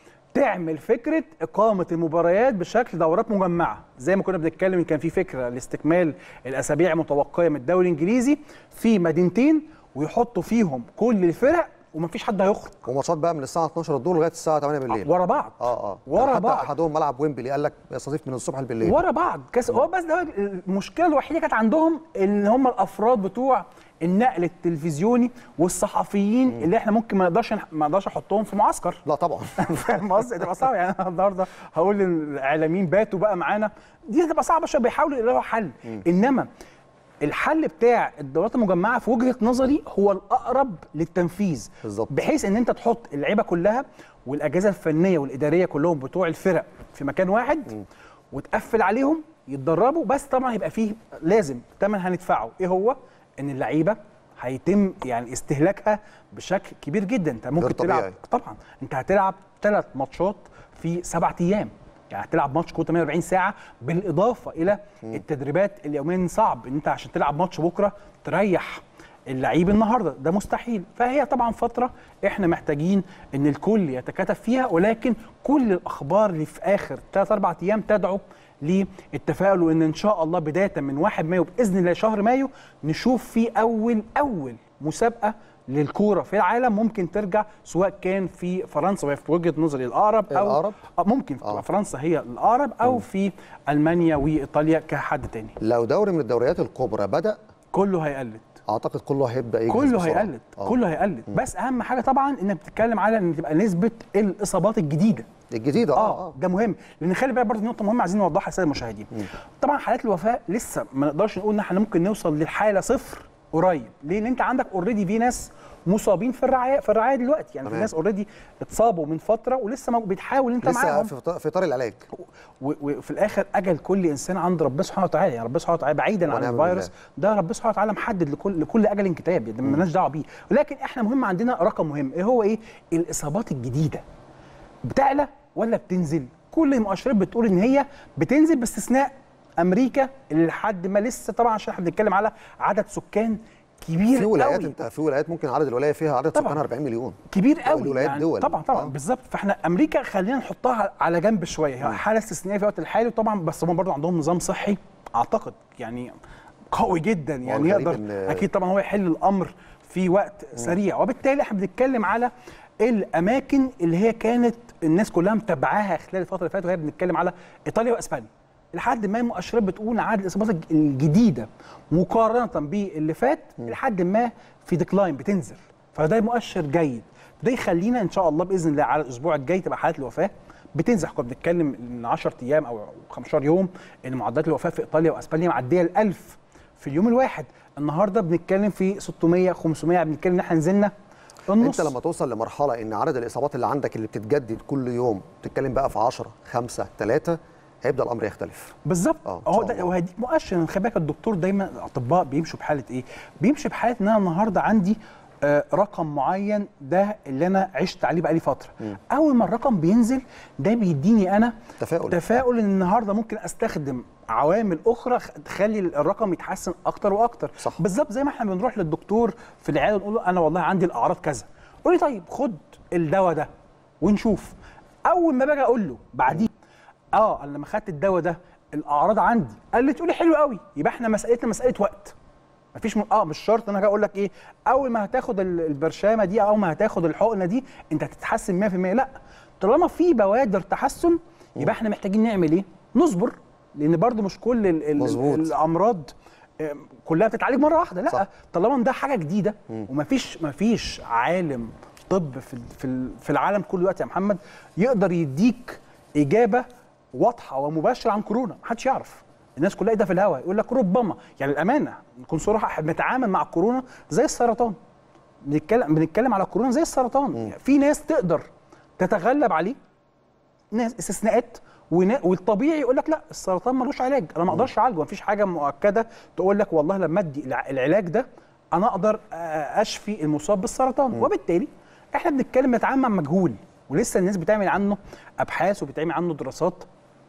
تعمل فكره اقامه المباريات بشكل دورات مجمعه زي ما كنا بنتكلم إن كان في فكره لاستكمال الاسابيع المتبقيه من الدوري الانجليزي في مدينتين ويحطوا فيهم كل الفرق ومفيش حد هيخرج وماتشات بقى من الساعه 12 الظهر لغايه الساعه 8 بالليل ورا بعض اه اه ورا كان حتى بعض احدهم ملعب ويمبلي قال لك يستضيف من الصبح بالليل ورا بعض كاس هو بس ده المشكله الوحيده كانت عندهم ان هم الافراد بتوع النقل التلفزيوني والصحفيين اللي احنا ممكن ما نقدرش ما نقدرش احطهم في معسكر لا طبعا فاهم قصدي تبقى صعب يعني انا النهارده هقول للاعلاميين باتوا بقى معانا دي هتبقى صعبه شويه بيحاولوا يلاقوا حل انما الحل بتاع الدورات المجمعه في وجهه نظري هو الاقرب للتنفيذ بالظبط. بحيث ان انت تحط اللعيبه كلها والاجهزه الفنيه والاداريه كلهم بتوع الفرق في مكان واحد وتقفل عليهم يتدربوا بس طبعا هيبقى فيه لازم ثمن هندفعه ايه هو ان اللعيبه هيتم يعني استهلاكها بشكل كبير جدا انت ممكن غير تلعب طبيعي. طبعا انت هتلعب ثلاث ماتشات في سبعة ايام يعني هتلعب ماتش كل 48 ساعه بالاضافه الى التدريبات اليومين صعب ان انت عشان تلعب ماتش بكره تريح اللعيب النهارده ده مستحيل فهي طبعا فتره احنا محتاجين ان الكل يتكاتف فيها ولكن كل الاخبار اللي في اخر 3 4 ايام تدعو للتفاؤل وان ان شاء الله بدايه من 1 مايو باذن الله شهر مايو نشوف في اول اول مسابقه للكوره في العالم ممكن ترجع سواء كان في فرنسا وهي في وجهه نظري الاقرب او الأقرب؟ آه، ممكن آه. تبقى فرنسا هي الاقرب او في المانيا وايطاليا كحد تاني لو دوري من الدوريات الكبرى بدا كله هيقلد اعتقد كله هيبدا يجهز كله بسرعة. هيقلد آه. كله هيقلد بس اهم حاجه طبعا انك بتتكلم على ان تبقى نسبه الاصابات الجديده الجديده اه, اه آه. ده مهم لان خلي بالك برضه نقطه مهمه عايزين نوضحها للساده المشاهدين طبعا حالات الوفاه لسه ما نقدرش نقول ان احنا ممكن نوصل للحاله صفر قريب ليه لان انت عندك اوريدي في ناس مصابين في الرعايه في الرعايه دلوقتي يعني في تمام. ناس اوريدي اتصابوا من فتره ولسه مو- بتحاول انت لسه معاهم في إطار- في اطار العلاج و- وفي الاخر اجل كل انسان عند ربنا سبحانه وتعالى يعني ربنا سبحانه وتعالى بعيدا عن ونعم الفيروس ده ربنا سبحانه وتعالى محدد لكل لكل اجل كتاب يعني مالناش دعوه بيه ولكن احنا مهم عندنا رقم مهم ايه هو ايه الاصابات الجديده بتعلى ولا بتنزل كل المؤشرات بتقول ان هي بتنزل باستثناء امريكا اللي لحد ما لسه طبعا عشان احنا بنتكلم على عدد سكان كبير في ولايات قوي. انت في ولايات ممكن عدد الولايه فيها عدد طبعاً. سكانها 40 مليون كبير قوي الولايات دول. طبعا طبعا آه. بالظبط فاحنا امريكا خلينا نحطها على جنب شويه هي حاله استثنائيه في الوقت الحالي وطبعا بس هم برضه عندهم نظام صحي اعتقد يعني قوي جدا يعني الغريب يقدر إن- اكيد طبعا هو يحل الامر في وقت سريع وبالتالي احنا بنتكلم على الاماكن اللي هي كانت الناس كلها متابعاها خلال الفتره اللي فاتت وهي بنتكلم على ايطاليا واسبانيا لحد ما المؤشرات بتقول عدد الاصابات الج- الجديده مقارنه باللي فات لحد ما في ديكلاين بتنزل فده مؤشر جيد ده يخلينا ان شاء الله باذن الله على الاسبوع الجاي تبقى حالات الوفاه بتنزل كنا بنتكلم من 10 ايام او 15 يوم ان معدلات الوفاه في ايطاليا واسبانيا معديه ال 1000 في اليوم الواحد النهارده بنتكلم في 600 500 بنتكلم ان احنا نزلنا النص انت لما توصل لمرحله ان عدد الاصابات اللي عندك اللي بتتجدد كل يوم بتتكلم بقى في 10 5 3 هيبدا الامر يختلف بالظبط آه، إن هو شاء ده الله. وهديك مؤشر خلي بالك الدكتور دايما الاطباء بيمشوا بحاله ايه؟ بيمشي بحاله ان انا النهارده عندي آه، رقم معين ده اللي انا عشت عليه بقالي فتره اول ما الرقم بينزل ده بيديني انا تفاؤل. تفاؤل ان النهارده ممكن استخدم عوامل اخرى خ- تخلي الرقم يتحسن اكتر واكتر صح. بالظبط زي ما احنا بنروح للدكتور في العياده ونقول له انا والله عندي الاعراض كذا قول لي طيب خد الدواء ده ونشوف اول ما باجي اقول له بعديه اه انا لما خدت الدواء ده الاعراض عندي قال لي تقولي حلو قوي يبقى احنا مسالتنا مساله وقت مفيش م... اه مش شرط ان انا اقول لك ايه اول ما هتاخد ال- البرشامه دي او ما هتاخد الحقنه دي انت هتتحسن 100% لا طالما في بوادر تحسن يبقى احنا محتاجين نعمل ايه نصبر لان برضو مش كل ال... ال... مظبوط. الامراض آم، كلها بتتعالج مره واحده لا صح. طالما إن ده حاجه جديده ومفيش مفيش عالم طب في ال- في ال- في العالم كله دلوقتي يا محمد يقدر يديك اجابه واضحه ومباشره عن كورونا محدش يعرف الناس كلها ايدها في الهواء يقول لك ربما يعني الامانه نكون صراحه احنا بنتعامل مع الكورونا زي السرطان بنتكلم بنتكلم على الكورونا زي السرطان يعني في ناس تقدر تتغلب عليه ناس استثناءات ونا- والطبيعي يقول لك لا السرطان ملوش علاج انا ما اقدرش اعالجه مفيش حاجه مؤكده تقول لك والله لما ادي الع- العلاج ده انا اقدر آه، اشفي المصاب بالسرطان وبالتالي احنا بنتكلم نتعامل مع مجهول ولسه الناس بتعمل عنه ابحاث وبتعمل عنه دراسات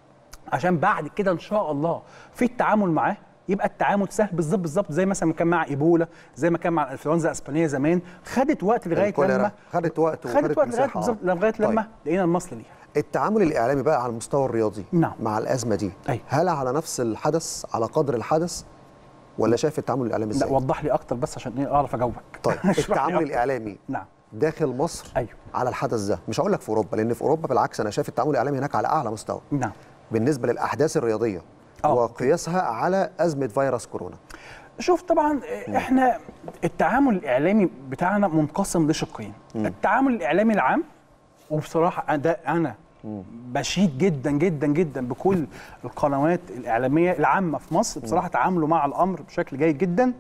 عشان بعد كده ان شاء الله في التعامل معاه يبقى التعامل سهل بالظبط بالظبط زي مثلا ما كان مع ايبولا زي ما كان مع الانفلونزا الاسبانيه زمان خدت وقت لغايه الكوليرا لما خدت وقت خدت وخدت وقت لغايه مساحة، آه. بالظبط لغايه لما طيب. لقينا المصل ليها التعامل الاعلامي بقى على المستوى الرياضي نعم. مع الازمه دي أيوة. هل على نفس الحدث على قدر الحدث ولا شايف التعامل الاعلامي لا ازاي وضح لي اكتر بس عشان إيه اعرف اجاوبك طيب اشرح لي التعامل أكتر. الاعلامي نعم داخل مصر أيوة. على الحدث ده مش هقول لك في اوروبا لان في اوروبا بالعكس انا شايف التعامل الاعلامي هناك على اعلى مستوى نعم بالنسبه للاحداث الرياضيه آه. وقياسها على ازمه فيروس كورونا شوف طبعا احنا التعامل الاعلامي بتاعنا منقسم لشقين التعامل الاعلامي العام وبصراحه ده انا بشيد جدا جدا جدا بكل القنوات الاعلاميه العامه في مصر بصراحه تعاملوا مع الامر بشكل جيد جدا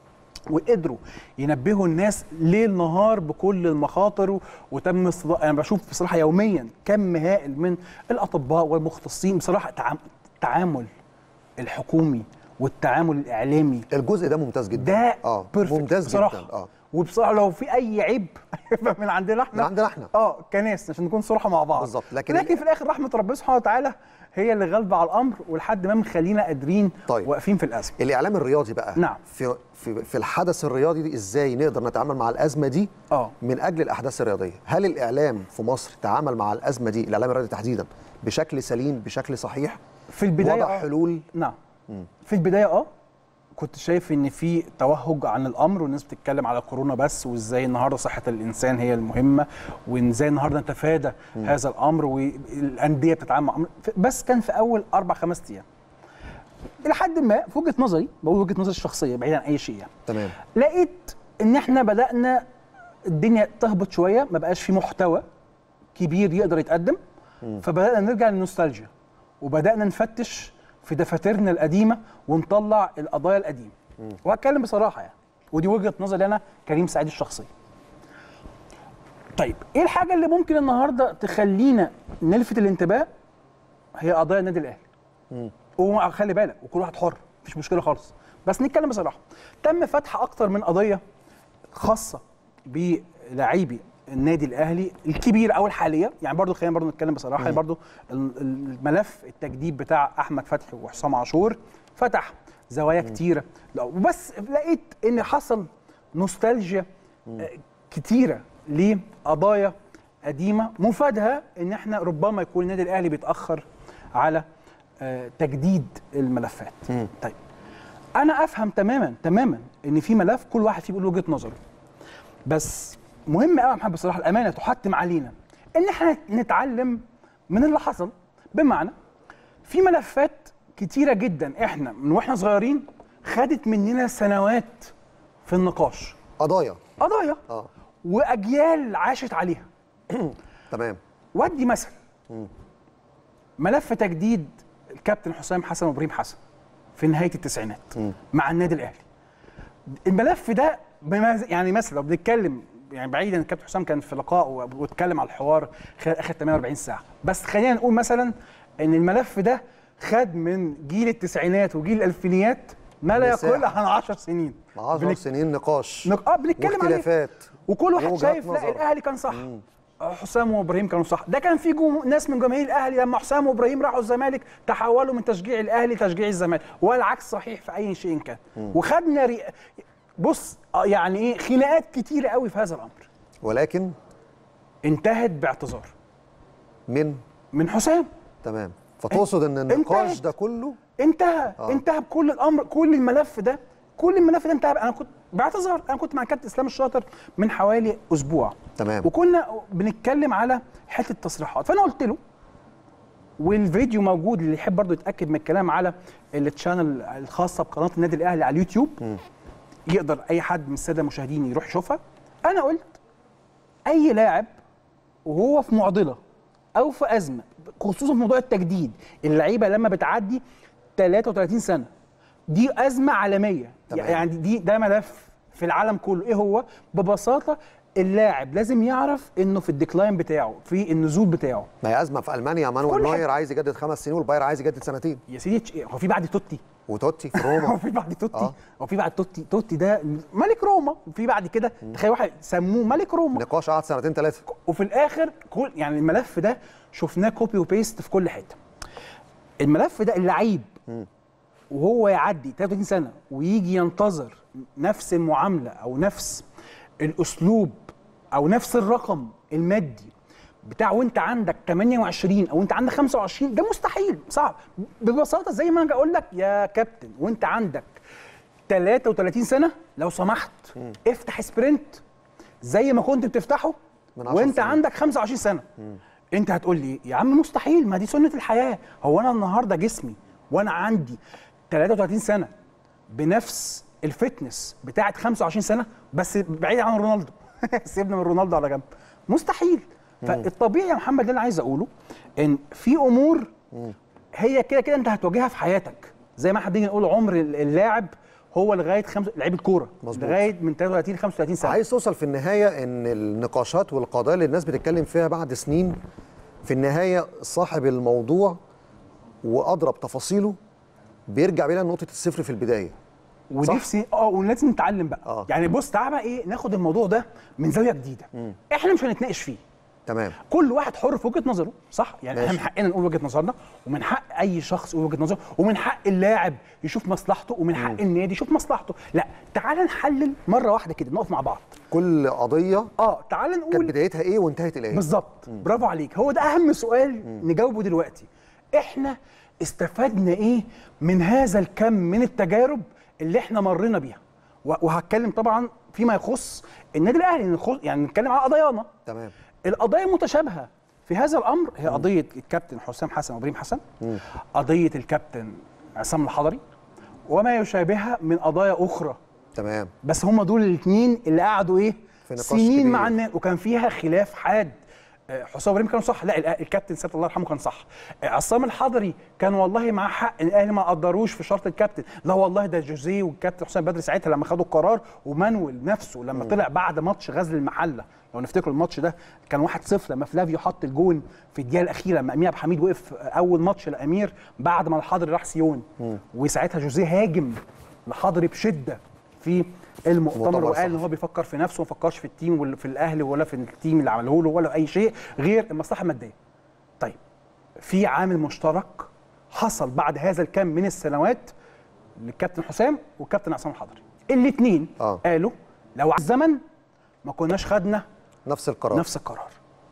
وقدروا ينبهوا الناس ليل نهار بكل المخاطر و- وتم استضاء انا بشوف بصراحه يوميا كم هائل من الاطباء والمختصين بصراحه تعام- التعامل الحكومي والتعامل الاعلامي الجزء ده ممتاز جدا ده اه بيرفكت ممتاز بصراحة. جدا اه وبصراحه لو في اي عيب يبقى من عندنا احنا من عندنا احنا. اه كناس عشان نكون صراحه مع بعض بالظبط. لكن لكن, لكن ال- في الاخر رحمه ربنا سبحانه وتعالى هي اللي غالبه على الامر ولحد ما مخلينا قادرين طيب. واقفين في الازمه الاعلام الرياضي بقى نعم. في في في الحدث الرياضي دي ازاي نقدر نتعامل مع الازمه دي اه من اجل الاحداث الرياضيه هل الاعلام في مصر تعامل مع الازمه دي الاعلام الرياضي تحديدا بشكل سليم بشكل صحيح في البدايه وضع آه. حلول نعم في البدايه اه كنت شايف ان في توهج عن الامر والناس بتتكلم على كورونا بس وازاي النهارده صحه الانسان هي المهمه وازاي النهارده نتفادى هذا الامر والانديه بتتعامل مع أمر بس كان في اول اربع خمس ايام الى حد ما في وجهه نظري بقول وجهه نظري الشخصيه بعيد عن اي شيء يعني تمام لقيت ان احنا بدانا الدنيا تهبط شويه ما بقاش في محتوى كبير يقدر يتقدم فبدانا نرجع للنوستالجيا وبدانا نفتش في دفاترنا القديمه ونطلع القضايا القديمه وهتكلم بصراحه يعني ودي وجهه نظري انا كريم سعيد الشخصيه طيب ايه الحاجه اللي ممكن النهارده تخلينا نلفت الانتباه هي قضايا النادي الاهلي وخلي بالك وكل واحد حر مفيش مشكله خالص بس نتكلم بصراحه تم فتح اكتر من قضيه خاصه بلاعبي النادي الاهلي الكبيره او الحاليه يعني برضو خلينا برضو نتكلم بصراحه يعني برضو ال- الملف التجديد بتاع احمد فتحي وحسام عاشور فتح زوايا كتيره لا، وبس لقيت ان حصل نوستالجيا آه، كتيره لقضايا قديمه مفادها ان احنا ربما يكون النادي الاهلي بيتاخر على آه، تجديد الملفات طيب انا افهم تماما تماما ان في ملف كل واحد فيه بيقول وجهه نظره بس مهم قوي يا محمد بصراحه الامانه تحتم علينا ان احنا نتعلم من اللي حصل بمعنى في ملفات كتيره جدا احنا من واحنا صغيرين خدت مننا سنوات في النقاش قضايا قضايا اه واجيال عاشت عليها تمام ودي مثل ملف تجديد الكابتن حسام حسن وابراهيم حسن في نهايه التسعينات مع النادي الاهلي الملف ده بمز... يعني مثلا لو بنتكلم يعني بعيدا الكابتن حسام كان في لقاء و- واتكلم على الحوار خ- اخد 48 ساعه بس خلينا نقول مثلا ان الملف ده خد من جيل التسعينات وجيل الالفينيات ما لا مساحة. يقل عن 10 سنين 10 بنك- سنين نقاش نق... اه بنتكلم عليه واختلافات وكل واحد ووجهات شايف لا نظر. الاهلي كان صح آه، حسام وابراهيم كانوا صح ده كان في جو... ناس من جماهير الاهلي لما حسام وابراهيم راحوا الزمالك تحولوا من تشجيع الاهلي لتشجيع الزمالك والعكس صحيح في اي شيء كان وخدنا ري... بص آه، يعني ايه خناقات كتيره قوي في هذا الامر ولكن انتهت باعتذار من من حسام تمام فتقصد ان النقاش انتهت. ده كله انتهى آه. انتهى بكل الامر كل الملف ده كل الملف ده انتهى انا كنت باعتذار انا كنت مع كابتن اسلام الشاطر من حوالي اسبوع تمام. وكنا بنتكلم على حته تصريحات فانا قلت له والفيديو موجود اللي يحب برضه يتاكد من الكلام على التشانل الخاصه بقناه النادي الاهلي على اليوتيوب يقدر اي حد من الساده المشاهدين يروح يشوفها انا قلت اي لاعب وهو في معضله او في ازمه خصوصا في موضوع التجديد اللعيبه لما بتعدي 33 سنه دي ازمه عالميه تمام. يعني دي ده ملف في العالم كله ايه هو ببساطه اللاعب لازم يعرف انه في الديكلاين بتاعه في النزول بتاعه ما هي ازمه في المانيا مانويل كل حاجة. نوير عايز يجدد خمس سنين والباير عايز يجدد سنتين يا سيدي تش- هو في بعد توتي وتوتي في هو روما في بعد توتي آه. هو في بعد توتي توتي ده ملك روما وفي بعد كده تخيل واحد سموه ملك روما نقاش قعد سنتين ثلاثه وفي الاخر كل يعني الملف ده شفناه كوبي وبيست في كل حته الملف ده اللعيب وهو يعدي 33 سنه ويجي ينتظر نفس المعامله او نفس الاسلوب او نفس الرقم المادي بتاع وانت عندك 28 او انت عندك 25 ده مستحيل صعب ببساطه زي ما انا اقول لك يا كابتن وانت عندك 33 سنه لو سمحت افتح سبرنت زي ما كنت بتفتحه من عشر وانت سنين. عندك 25 سنه انت هتقول لي يا عم مستحيل ما دي سنه الحياه هو انا النهارده جسمي وانا عندي 33 سنه بنفس الفتنس بتاعت 25 سنه بس بعيد عن رونالدو سيبنا من رونالدو على جنب مستحيل فالطبيعي يا محمد اللي انا عايز اقوله ان في امور هي كده كده انت هتواجهها في حياتك زي ما احنا بنيجي نقول عمر اللاعب هو لغايه خمس لعيب الكوره مظبوط. لغايه من 33 ل 35 سنه عايز توصل في النهايه ان النقاشات والقضايا اللي الناس بتتكلم فيها بعد سنين في النهايه صاحب الموضوع واضرب تفاصيله بيرجع بينا لنقطه الصفر في البدايه ونفسي اه ولازم نتعلم بقى آه. يعني بص تعالى بقى ايه ناخد الموضوع ده من زاويه جديده احنا مش هنتناقش فيه تمام كل واحد حر في وجهه نظره صح يعني احنا ماشي. من حقنا نقول وجهه نظرنا ومن حق اي شخص يقول وجهه نظره ومن حق اللاعب يشوف مصلحته ومن حق النادي يشوف مصلحته لا تعالى نحلل مره واحده كده نقف مع بعض كل قضيه اه تعالى كانت نقول بدايتها ايه وانتهت الى ايه بالظبط برافو عليك هو ده اهم سؤال نجاوبه دلوقتي احنا استفدنا ايه من هذا الكم من التجارب اللي احنا مرينا بيها و- وهتكلم طبعا فيما يخص النادي الاهلي نخص- يعني نتكلم على قضايانا تمام القضايا المتشابهه في هذا الامر هي قضيه الكابتن حسام حسن وابراهيم حسن قضيه الكابتن عصام الحضري وما يشابهها من قضايا اخرى تمام بس هم دول الاثنين اللي قعدوا ايه في نقاش سنين كبير. مع الناس وكان فيها خلاف حاد آه، حسام ابراهيم كان صح لا الأ- الكابتن سيد الله يرحمه كان صح آه، عصام الحضري كان والله معاه حق الاهلي ما قدروش في شرط الكابتن لا والله ده جوزيه والكابتن حسام بدري ساعتها لما خدوا القرار ومانويل نفسه لما طلع بعد ماتش غزل المحله لو نفتكر الماتش ده كان 1-0 لما فلافيو حط الجون في الدقيقه الاخيره لما امير عبد الحميد وقف اول ماتش لامير بعد ما الحضري راح سيون وساعتها جوزيه هاجم الحضري بشده في المؤتمر مؤتمر وقال ان صحفي. هو بيفكر في نفسه وما فكرش في التيم ولا في الاهلي ولا في التيم اللي عمله له ولا اي شيء غير المصلحه الماديه. طيب في عامل مشترك حصل بعد هذا الكم من السنوات للكابتن حسام والكابتن عصام الحضري. الاثنين آه. قالوا لو على الزمن ما كناش خدنا نفس القرار نفس القرار.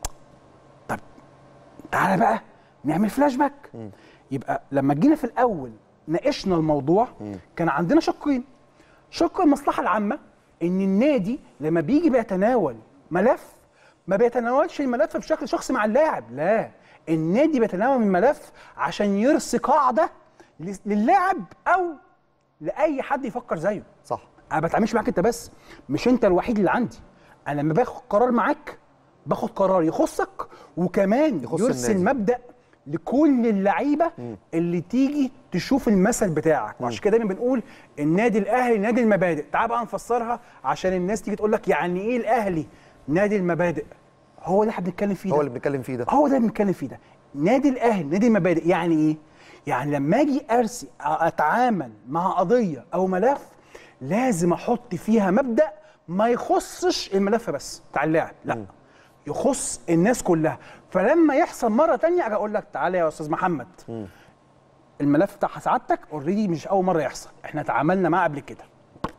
طب تعالى بقى نعمل فلاش باك. يبقى لما جينا في الاول ناقشنا الموضوع كان عندنا شقين. شق المصلحه العامه ان النادي لما بيجي بيتناول ملف ما بيتناولش الملف بشكل شخصي مع اللاعب لا النادي بيتناول الملف عشان يرسي قاعده لس- للاعب او لاي حد يفكر زيه صح انا ما بتعاملش معاك انت بس مش انت الوحيد اللي عندي انا لما باخد قرار معاك باخد قرار يخصك وكمان يخص يرسل النادي. مبدا لكل اللعيبه اللي تيجي تشوف المثل بتاعك وعشان كده دايما بنقول النادي الاهلي نادي المبادئ تعال بقى نفسرها عشان الناس تيجي تقول لك يعني ايه الاهلي نادي المبادئ هو اللي احنا بنتكلم فيه هو ده اللي بنتكلم فيه ده هو ده اللي بنتكلم فيه ده نادي الاهلي نادي المبادئ يعني ايه يعني لما اجي ارسي اتعامل مع قضيه او ملف لازم احط فيها مبدا ما يخصش الملف بس بتاع اللاعب لا يخص الناس كلها فلما يحصل مره تانية اجي اقول لك تعالى يا استاذ محمد الملف بتاع سعادتك اوريدي مش اول مره يحصل احنا تعاملنا معاه قبل كده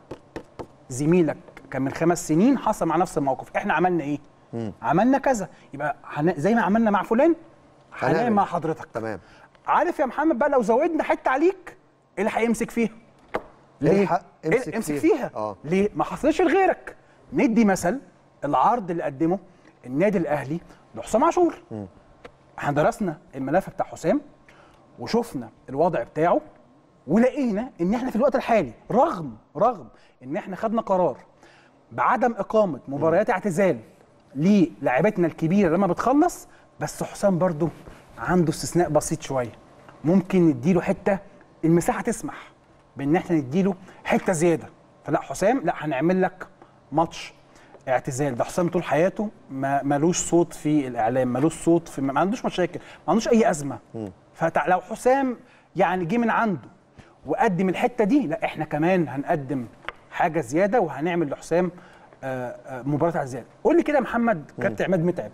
زميلك كان من خمس سنين حصل مع نفس الموقف احنا عملنا ايه عملنا كذا يبقى هن... زي ما عملنا مع فلان هنعمل هنعمل. مع حضرتك تمام عارف يا محمد بقى لو زودنا حته عليك ايه اللي هيمسك فيها ليه الحق إيه- امسك امسك فيها. فيها آه. ليه ما حصلش لغيرك ندي مثل العرض اللي قدمه النادي الاهلي لحسام عاشور احنا درسنا الملف بتاع حسام وشفنا الوضع بتاعه ولقينا ان احنا في الوقت الحالي رغم رغم ان احنا خدنا قرار بعدم اقامه مباريات اعتزال للاعبتنا الكبيره لما بتخلص بس حسام برضو عنده استثناء بسيط شويه ممكن نديله حته المساحه تسمح بان احنا نديله حته زياده فلا حسام لا هنعمل لك ماتش اعتزال ده حسام طول حياته ما ملوش صوت في الاعلام ملوش صوت في ما عندوش مشاكل ما عندوش اي ازمه فلو حسام يعني جه من عنده وقدم الحته دي لا احنا كمان هنقدم حاجه زياده وهنعمل لحسام آه، آه، مباراه اعتزال قول لي كده يا محمد كابتن عماد متعب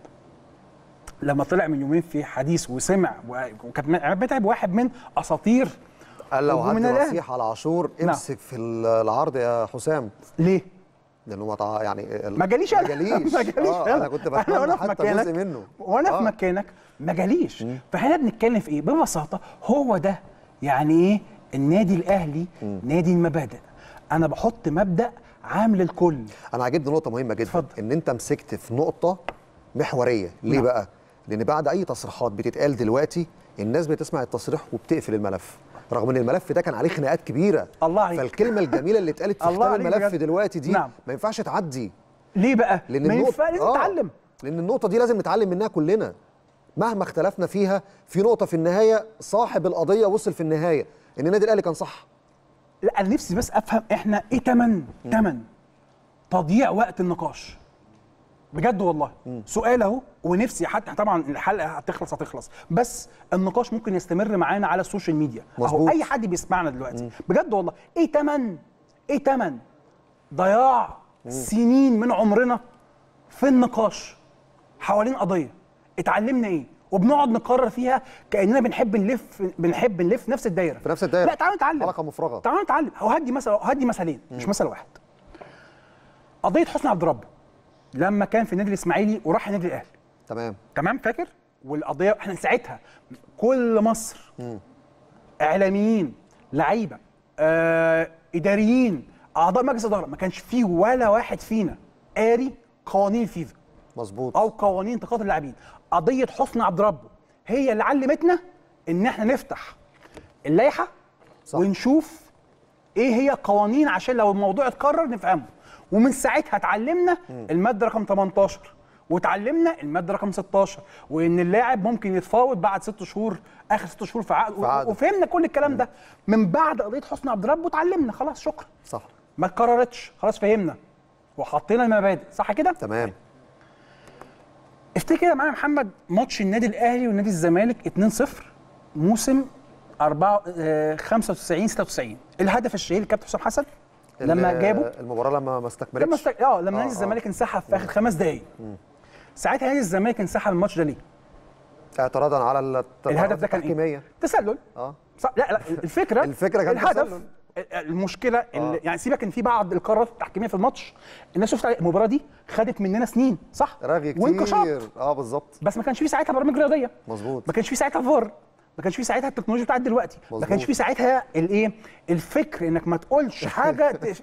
لما طلع من يومين في حديث وسمع و- وكابتن عماد متعب واحد من اساطير قال لو هجوم عدى الأهلي. نصيحه على عاشور نعم. امسك في العرض يا حسام ليه؟ لان هو تع- يعني ال- ما جاليش ما انا جاليش ما جاليش آه انا انا كنت أنا بتمنى وأنا في حتى مكانك جزء منه وانا في آه. مكانك ما جاليش فهنا بنتكلم في ايه ببساطه هو ده يعني ايه النادي الاهلي نادي المبادئ انا بحط مبدا عام للكل انا عاجبني نقطه مهمه جدا اتفضل. ان انت مسكت في نقطه محوريه ليه نعم. بقى لان بعد اي تصريحات بتتقال دلوقتي الناس بتسمع التصريح وبتقفل الملف رغم ان الملف ده كان عليه خناقات كبيره الله عليك. فالكلمه الجميله اللي اتقالت في الله ختام عليك الملف بجد. دلوقتي دي نعم. ما ينفعش تعدي ليه بقى لان ما النقطة- ينفع لازم آه. نتعلم لان النقطه دي لازم نتعلم منها كلنا مهما اختلفنا فيها في نقطه في النهايه صاحب القضيه وصل في النهايه ان النادي الاهلي كان صح لا انا نفسي بس افهم احنا ايه تمن تمن تضييع وقت النقاش بجد والله سؤال اهو ونفسي حتى طبعا الحلقه هتخلص هتخلص بس النقاش ممكن يستمر معانا على السوشيال ميديا اهو مظبوط. اي حد بيسمعنا دلوقتي بجد والله ايه تمن ايه تمن ضياع سنين من عمرنا في النقاش حوالين قضيه اتعلمنا ايه وبنقعد نقرر فيها كاننا بنحب نلف بنحب نلف نفس الدايره في نفس الدايرة. لا تعالوا نتعلم حلقة مفرغة. تعالوا نتعلم او هدي مثلا هدي مثلين مش مثل واحد قضيه حسني عبد رب لما كان في النادي الاسماعيلي وراح النادي الاهلي تمام تمام فاكر والقضيه احنا ساعتها كل مصر اعلاميين لعيبه آه، اداريين اعضاء مجلس اداره ما كانش فيه ولا واحد فينا قاري قوانين الفيفا مظبوط او قوانين انتقاد اللاعبين قضيه حسني عبد ربه هي اللي علمتنا ان احنا نفتح اللائحه صح. ونشوف ايه هي قوانين عشان لو الموضوع اتكرر نفهمه ومن ساعتها اتعلمنا الماده رقم 18 وتعلمنا الماده رقم 16 وان اللاعب ممكن يتفاوض بعد ست شهور اخر ست شهور في عقد في عقده. وفهمنا كل الكلام ده من بعد قضيه حسني عبد ربه اتعلمنا خلاص شكرا صح ما اتكررتش خلاص فهمنا وحطينا المبادئ صح كده تمام افتكر معايا يا محمد ماتش النادي الاهلي والنادي الزمالك 2-0 موسم 4 آه، 95 96 الهدف الشهير للكابتن حسام حسن لما ال- جابوا المباراة لما ما لما استكملتش است... اه لما نادي آه. الزمالك انسحب في اخر خمس دقايق ساعتها نادي الزمالك انسحب الماتش ده ليه؟ اعتراضا على الت- الهدف ده كان التحكيمية ايه؟ تسلل اه صح لا لا الفكره الفكرة كان الهدف تسلل. المشكله اللي يعني سيبك ان في بعض القرارات التحكيميه في الماتش الناس شفت المباراه دي خدت مننا سنين صح؟ رغي وانكشاط كتير اه بالظبط بس ما كانش في ساعتها برامج رياضيه مظبوط ما كانش في ساعتها فار ما كانش في ساعتها التكنولوجيا بتاعت دلوقتي ما مظبوط. كانش في ساعتها الايه الفكر انك ما تقولش حاجه تش...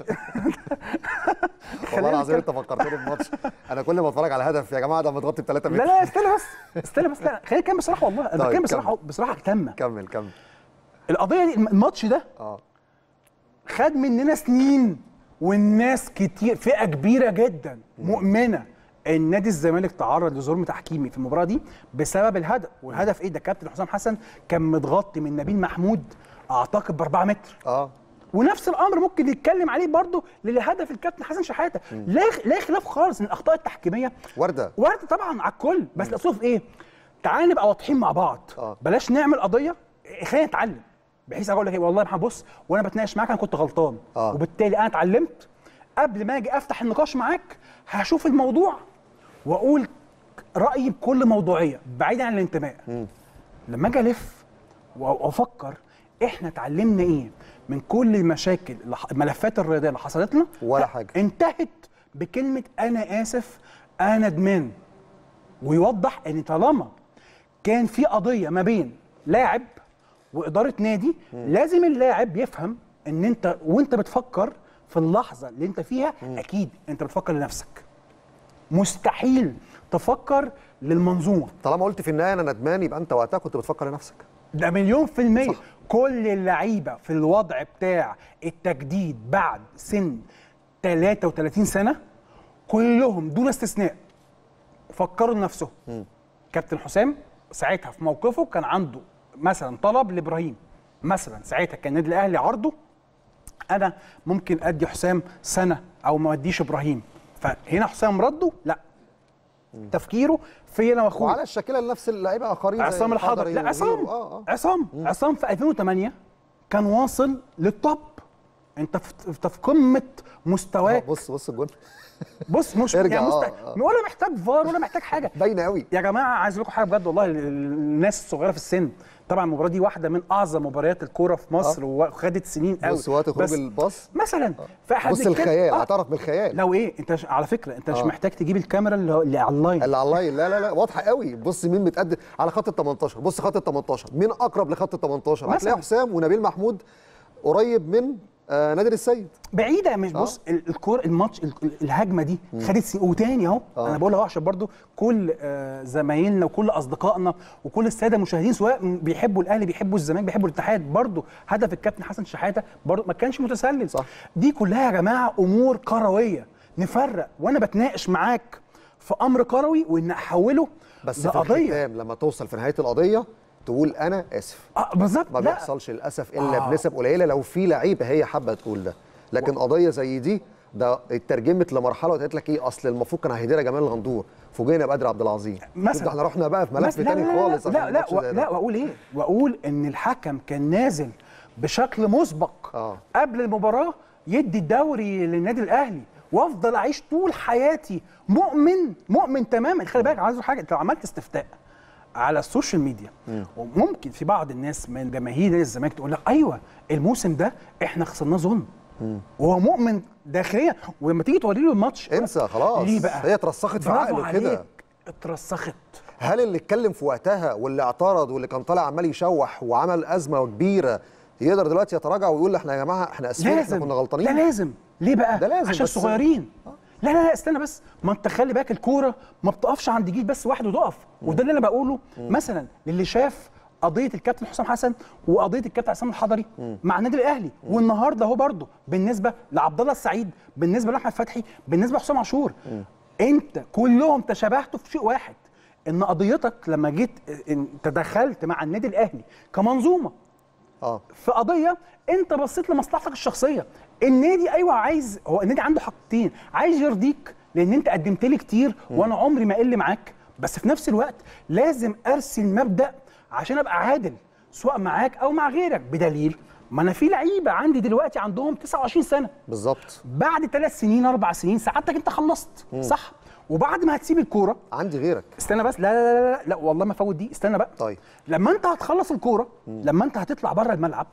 والله العظيم انت فكرتني بماتش انا كل ما اتفرج على هدف يا جماعه ده متغطي ب 3 لا متر لا استنى بس استنى بس لا خلينا نتكلم بصراحه والله انا طيب، بتكلم بصراحه كمل. بصراحه تامه كمل كمل القضيه دي الماتش ده اه خد مننا سنين والناس كتير فئه كبيره جدا مؤمنه ان نادي الزمالك تعرض لظلم تحكيمي في المباراه دي بسبب الهدف والهدف ايه ده كابتن حسام حسن كان متغطي من نبيل محمود اعتقد ب 4 متر اه ونفس الامر ممكن نتكلم عليه برضه لهدف الكابتن حسن شحاته لا لا خلاف خالص ان الاخطاء التحكيميه ورده وارد طبعا على الكل بس الاصل في ايه تعال نبقى واضحين مع بعض آه. بلاش نعمل قضيه خلينا نتعلم بحيث اقول لك ايه والله يا محمد بص وانا بتناقش معاك انا كنت غلطان آه. وبالتالي انا اتعلمت قبل ما اجي افتح النقاش معاك هشوف الموضوع واقول رايي بكل موضوعيه بعيدا عن الانتماء لما اجي الف وافكر احنا اتعلمنا ايه من كل المشاكل اللي ح- الملفات الرياضيه اللي حصلت لنا ولا حاجة. انتهت بكلمه انا اسف انا ندمان ويوضح ان طالما كان في قضيه ما بين لاعب واداره نادي لازم اللاعب يفهم ان انت وانت بتفكر في اللحظه اللي انت فيها اكيد انت بتفكر لنفسك مستحيل تفكر للمنظومه طالما قلت في النهايه انا ندمان يبقى انت وقتها كنت بتفكر لنفسك ده مليون في المية صح. كل اللعيبة في الوضع بتاع التجديد بعد سن 33 سنة كلهم دون استثناء فكروا لنفسهم كابتن حسام ساعتها في موقفه كان عنده مثلا طلب لابراهيم مثلا ساعتها كان النادي الاهلي عرضه انا ممكن ادي حسام سنه او ما اديش ابراهيم فهنا حسام رده لا تفكيره في انا واخويا وعلى الشاكله لنفس اللعيبه اخرين زي عصام الحضري لا وغيره. عصام اه اه عصام عصام في 2008 كان واصل للتوب انت في انت في قمه آه، مستواك بص بص الجون بص مش ارجع، يعني مست... آه، آه. ولا محتاج فار ولا محتاج حاجه باينه قوي يا جماعه عايز اقول لكم حاجه بجد والله ال- ال- الناس الصغيره في السن طبعا المباراه دي واحده من اعظم مباريات الكوره في مصر وخدت سنين قوي بص وقت خروج بس الباص مثلا فاحنا بص بنتكلم- الخيال آه، اعترف بالخيال لو ايه انت ش- على فكره انت مش آه. محتاج تجيب الكاميرا اللي, هو- اللي على اللاين اللي على اللاين لا لا لا واضحه قوي بص مين متقدم على خط ال 18 بص خط ال 18 مين اقرب لخط ال 18 مثلاً. هتلاقي حسام ونبيل محمود قريب من آه نادر السيد بعيده مش بص ال- الكور الماتش ال- ال- الهجمه دي خدت سنين وتاني اهو آه. انا بقول اهو عشان برضو كل آه، زمايلنا وكل اصدقائنا وكل الساده المشاهدين سواء م- بيحبوا الاهلي بيحبوا الزمالك بيحبوا الاتحاد برضو هدف الكابتن حسن شحاته برضو ما كانش متسلل صح. دي كلها يا جماعه امور كرويه نفرق وانا بتناقش معاك في امر كروي وان احوله بس في لقضيه الختام لما توصل في نهايه القضيه تقول انا اسف اه بالظبط ما لا بيحصلش للاسف الا آه. بنسب قليله لو في لعيبه هي حابه تقول ده لكن قضيه زي دي ده اترجمت لمرحله وقالت لك ايه اصل المفروض كان هيديرها جمال الغندور فوجئنا بدر عبد العظيم مثلا. شوف ده احنا رحنا بقى في ملف مثلا- تاني لا لا لا خالص لا عشان لا الماتش و- زي ده. لا واقول ايه؟ واقول ان الحكم كان نازل بشكل مسبق آه. قبل المباراه يدي الدوري للنادي الاهلي وافضل اعيش طول حياتي مؤمن مؤمن تماما خلي بالك عايز أقول حاجه انت لو عملت استفتاء على السوشيال ميديا وممكن في بعض الناس من جماهير نادي الزمالك تقول لك ايوه الموسم ده احنا خسرناه ظلم وهو مؤمن داخليا ولما تيجي توري له الماتش انسى خلاص ليه بقى؟ هي اترسخت في برافو عقله كده عليك، اترسخت هل اللي اتكلم في وقتها واللي اعترض واللي كان طالع عمال يشوح وعمل ازمه كبيره يقدر دلوقتي يتراجع ويقول احنا يا جماعه احنا اسفين احنا لازم كنا غلطانين ده لازم ليه بقى ده لازم عشان بس- صغيرين لا لا لا استنى بس ما انت خلي بالك الكوره ما بتقفش عند جيل بس واحد وتقف وده اللي انا بقوله مثلا للي شاف قضيه الكابتن حسام حسن وقضيه الكابتن عصام الحضري مع النادي الاهلي والنهارده اهو برضه بالنسبه لعبد الله السعيد بالنسبه لاحمد فتحي بالنسبه لحسام عاشور انت كلهم تشابهتوا في شيء واحد ان قضيتك لما جيت ان تدخلت مع النادي الاهلي كمنظومه اه في قضيه انت بصيت لمصلحتك الشخصيه النادي ايوه عايز هو النادي عنده حاجتين عايز يرضيك لان انت قدمت لي كتير وانا عمري ما اقل معاك بس في نفس الوقت لازم ارسل مبدا عشان ابقى عادل سواء معاك او مع غيرك بدليل ما انا في لعيبه عندي دلوقتي عندهم 29 سنه بالظبط بعد ثلاث سنين اربع سنين سعادتك انت خلصت صح وبعد ما هتسيب الكوره عندي غيرك استنى بس لا لا لا لا, لا والله ما فوت دي استنى بقى طيب. لما انت هتخلص الكوره لما انت هتطلع بره الملعب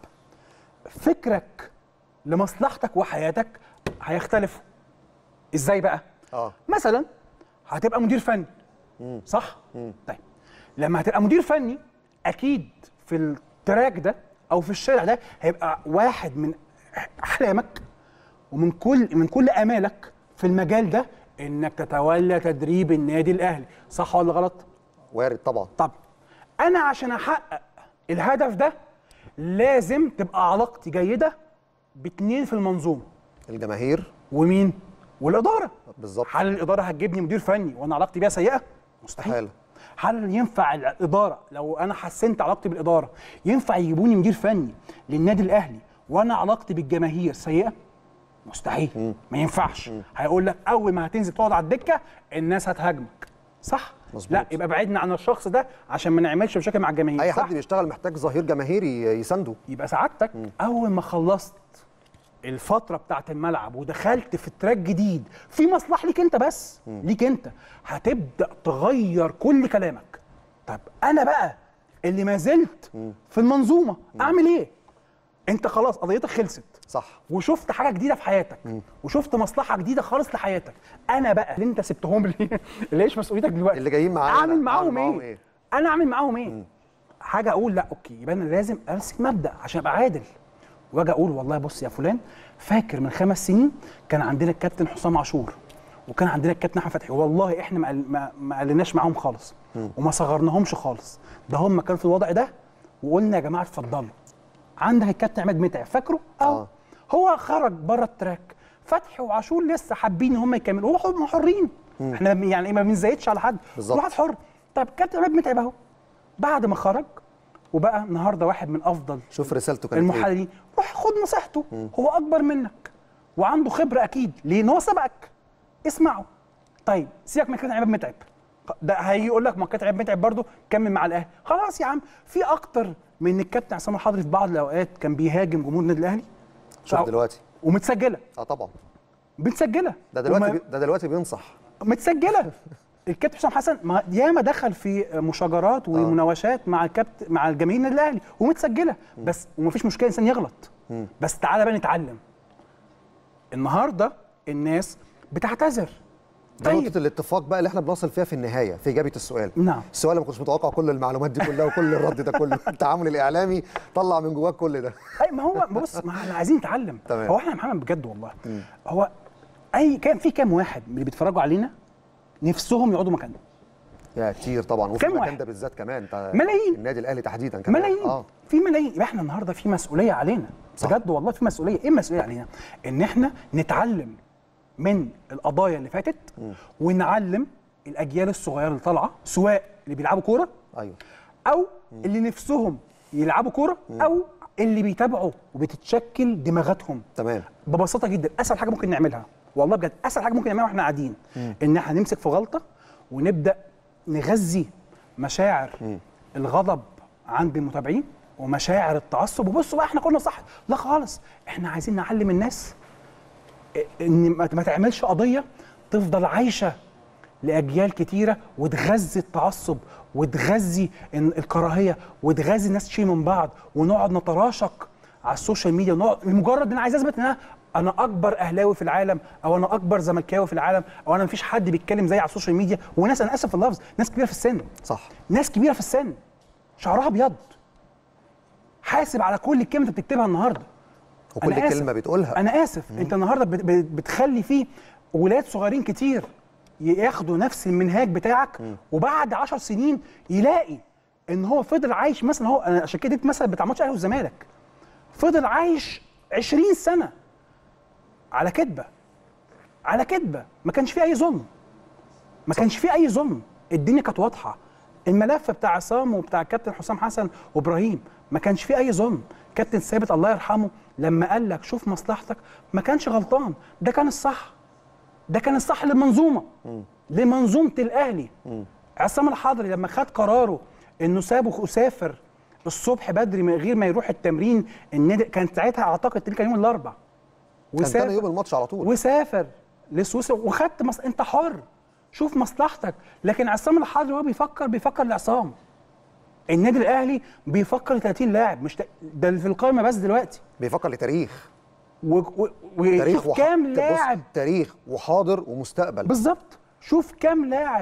فكرك لمصلحتك وحياتك هيختلفوا ازاي بقى اه مثلا هتبقى مدير فني صح طيب لما هتبقى مدير فني اكيد في التراك ده او في الشارع ده هيبقى واحد من احلامك ومن كل من كل امالك في المجال ده انك تتولى تدريب النادي الاهلي صح ولا غلط وارد طبعا طب انا عشان احقق الهدف ده لازم تبقى علاقتي جيده باتنين في المنظومه الجماهير ومين والاداره بالظبط هل الاداره هتجيبني مدير فني وانا علاقتي بيها سيئه مستحيل حالة. هل ينفع الاداره لو انا حسنت علاقتي بالاداره ينفع يجيبوني مدير فني للنادي الاهلي وانا علاقتي بالجماهير سيئه مستحيل ما ينفعش هيقول لك اول ما هتنزل تقعد على الدكه الناس هتهاجمك صح مظبوط. لا يبقى بعدنا عن الشخص ده عشان ما نعملش مشاكل مع الجماهير اي صح؟ حد بيشتغل محتاج ظهير جماهيري يسانده يبقى سعادتك اول ما خلصت الفتره بتاعت الملعب ودخلت في تراك جديد في مصلحه ليك انت بس ليك انت هتبدا تغير كل كلامك طب انا بقى اللي ما زلت في المنظومه اعمل ايه انت خلاص قضيتك خلصت صح وشفت حاجه جديده في حياتك وشفت مصلحه جديده خالص لحياتك انا بقى اللي انت سبتهم لي اللي ايش مسؤوليتك دلوقتي اللي جايين معانا اعمل معاهم أعمل معاهم ايه إيه؟ انا اعمل معاهم ايه حاجه اقول لا اوكي يبقى انا لازم امسك مبدا عشان ابقى عادل واجي اقول والله بص يا فلان فاكر من خمس سنين كان عندنا الكابتن حسام عاشور وكان عندنا الكابتن احمد فتحي والله احنا ما قل- ما, ما قلناش معاهم خالص وما صغرناهمش خالص ده هم كانوا في الوضع ده وقلنا يا جماعه اتفضلوا عندك الكابتن عماد متعب فاكره؟ اه آه. هو خرج بره التراك فتحي وعاشور لسه حابين ان هم يكملوا هو هم حرين احنا يعني ما بنزايدش على حد بالظبط. كل واحد حر طب كابتن عماد متعب اهو بعد ما خرج وبقى النهارده واحد من افضل شوف رسالته كانت إيه؟ المحللين روح خد نصيحته هو اكبر منك وعنده خبره اكيد لان هو سبقك اسمعه طيب سيبك من كابتن عماد متعب ده هيجي يقول لك ما كابتن عماد متعب برضه كمل مع الاهلي خلاص يا عم في اكتر من ان الكابتن عصام الحضري في بعض الاوقات كان بيهاجم جمهور النادي الاهلي شوف أو- دلوقتي ومتسجله اه طبعا متسجله ده دلوقتي وما- بي... ده دلوقتي بينصح متسجله الكابتن حسام حسن ما ياما دخل في مشاجرات ومناوشات مع الكابتن مع الجماهير النادي الاهلي ومتسجله بس ومفيش مشكله انسان يغلط بس تعالى بقى نتعلم النهارده الناس بتعتذر ده نقطة الاتفاق بقى اللي احنا بنصل فيها في النهاية في إجابة السؤال نعم. السؤال اللي ما كنتش متوقع كل المعلومات دي كلها وكل الرد ده كله التعامل الإعلامي طلع من جواك كل ده اي ما هو بص ما احنا عايزين نتعلم تمام. هو احنا يا محمد بجد والله هو اي كان في كام واحد من اللي بيتفرجوا علينا نفسهم يقعدوا مكاننا يا كتير طبعا وفي كام المكان واحد؟ ده بالذات كمان انت ملايين. النادي الأهلي تحديدا كمان ملايين اه في ملايين يبقى احنا النهارده في مسؤوليه علينا صح. بجد والله في مسؤوليه ايه المسؤوليه علينا ان احنا نتعلم من القضايا اللي فاتت ونعلم الاجيال الصغيره اللي طالعه سواء اللي بيلعبوا كوره ايوه او اللي نفسهم يلعبوا كوره او اللي بيتابعوا وبتتشكل دماغاتهم تمام ببساطه جدا اسهل حاجه ممكن نعملها والله بجد اسهل حاجه ممكن نعملها واحنا قاعدين ان احنا نمسك في غلطه ونبدا نغذي مشاعر الغضب عند المتابعين ومشاعر التعصب وبصوا بقى احنا كنا صح لا خالص احنا عايزين نعلم الناس ان ما ما تعملش قضيه تفضل عايشه لاجيال كتيره وتغذي التعصب وتغذي ال- الكراهيه وتغذي الناس تشيل من بعض ونقعد نتراشق على السوشيال ميديا ونقعد لمجرد ان انا عايز اثبت ان انا انا اكبر اهلاوي في العالم او انا اكبر زملكاوي في العالم او انا مفيش حد بيتكلم زي على السوشيال ميديا وناس انا اسف في اللفظ ناس كبيره في السن صح ناس كبيره في السن شعرها ابيض حاسب على كل كلمه انت بتكتبها النهارده وكل أنا آسف. كلمه بتقولها انا اسف انت النهارده بت- بت- بتخلي فيه ولاد صغيرين كتير ياخدوا نفس المنهاج بتاعك وبعد عشر سنين يلاقي ان هو فضل عايش مثلا هو أنا عشان كده اديت مثلا بتاع ماتش الاهلي والزمالك فضل عايش 20 سنه على كذبه على كذبه ما كانش فيه اي ظلم ما كانش فيه اي ظلم الدنيا كانت واضحه الملف بتاع عصام وبتاع الكابتن حسام حسن وابراهيم ما كانش فيه اي ظلم كابتن ثابت الله يرحمه لما قال لك شوف مصلحتك ما كانش غلطان ده كان الصح ده كان الصح للمنظومه لمنظومه الاهلي عصام الحضري لما خد قراره انه سابه وسافر الصبح بدري من غير ما يروح التمرين النادي كان ساعتها اعتقد كان يوم الاربع كان تاني يوم الماتش على طول وسافر لسويسرا وخدت مص... انت حر شوف مصلحتك لكن عصام الحضري هو بيفكر بيفكر لعصام النادي الاهلي بيفكر ل 30 لاعب مش ت... ده اللي في القائمه بس دلوقتي بيفكر لتاريخ و... و... تاريخ وشوف كام بص، لاعب تاريخ وحاضر ومستقبل بالظبط شوف كام لاعب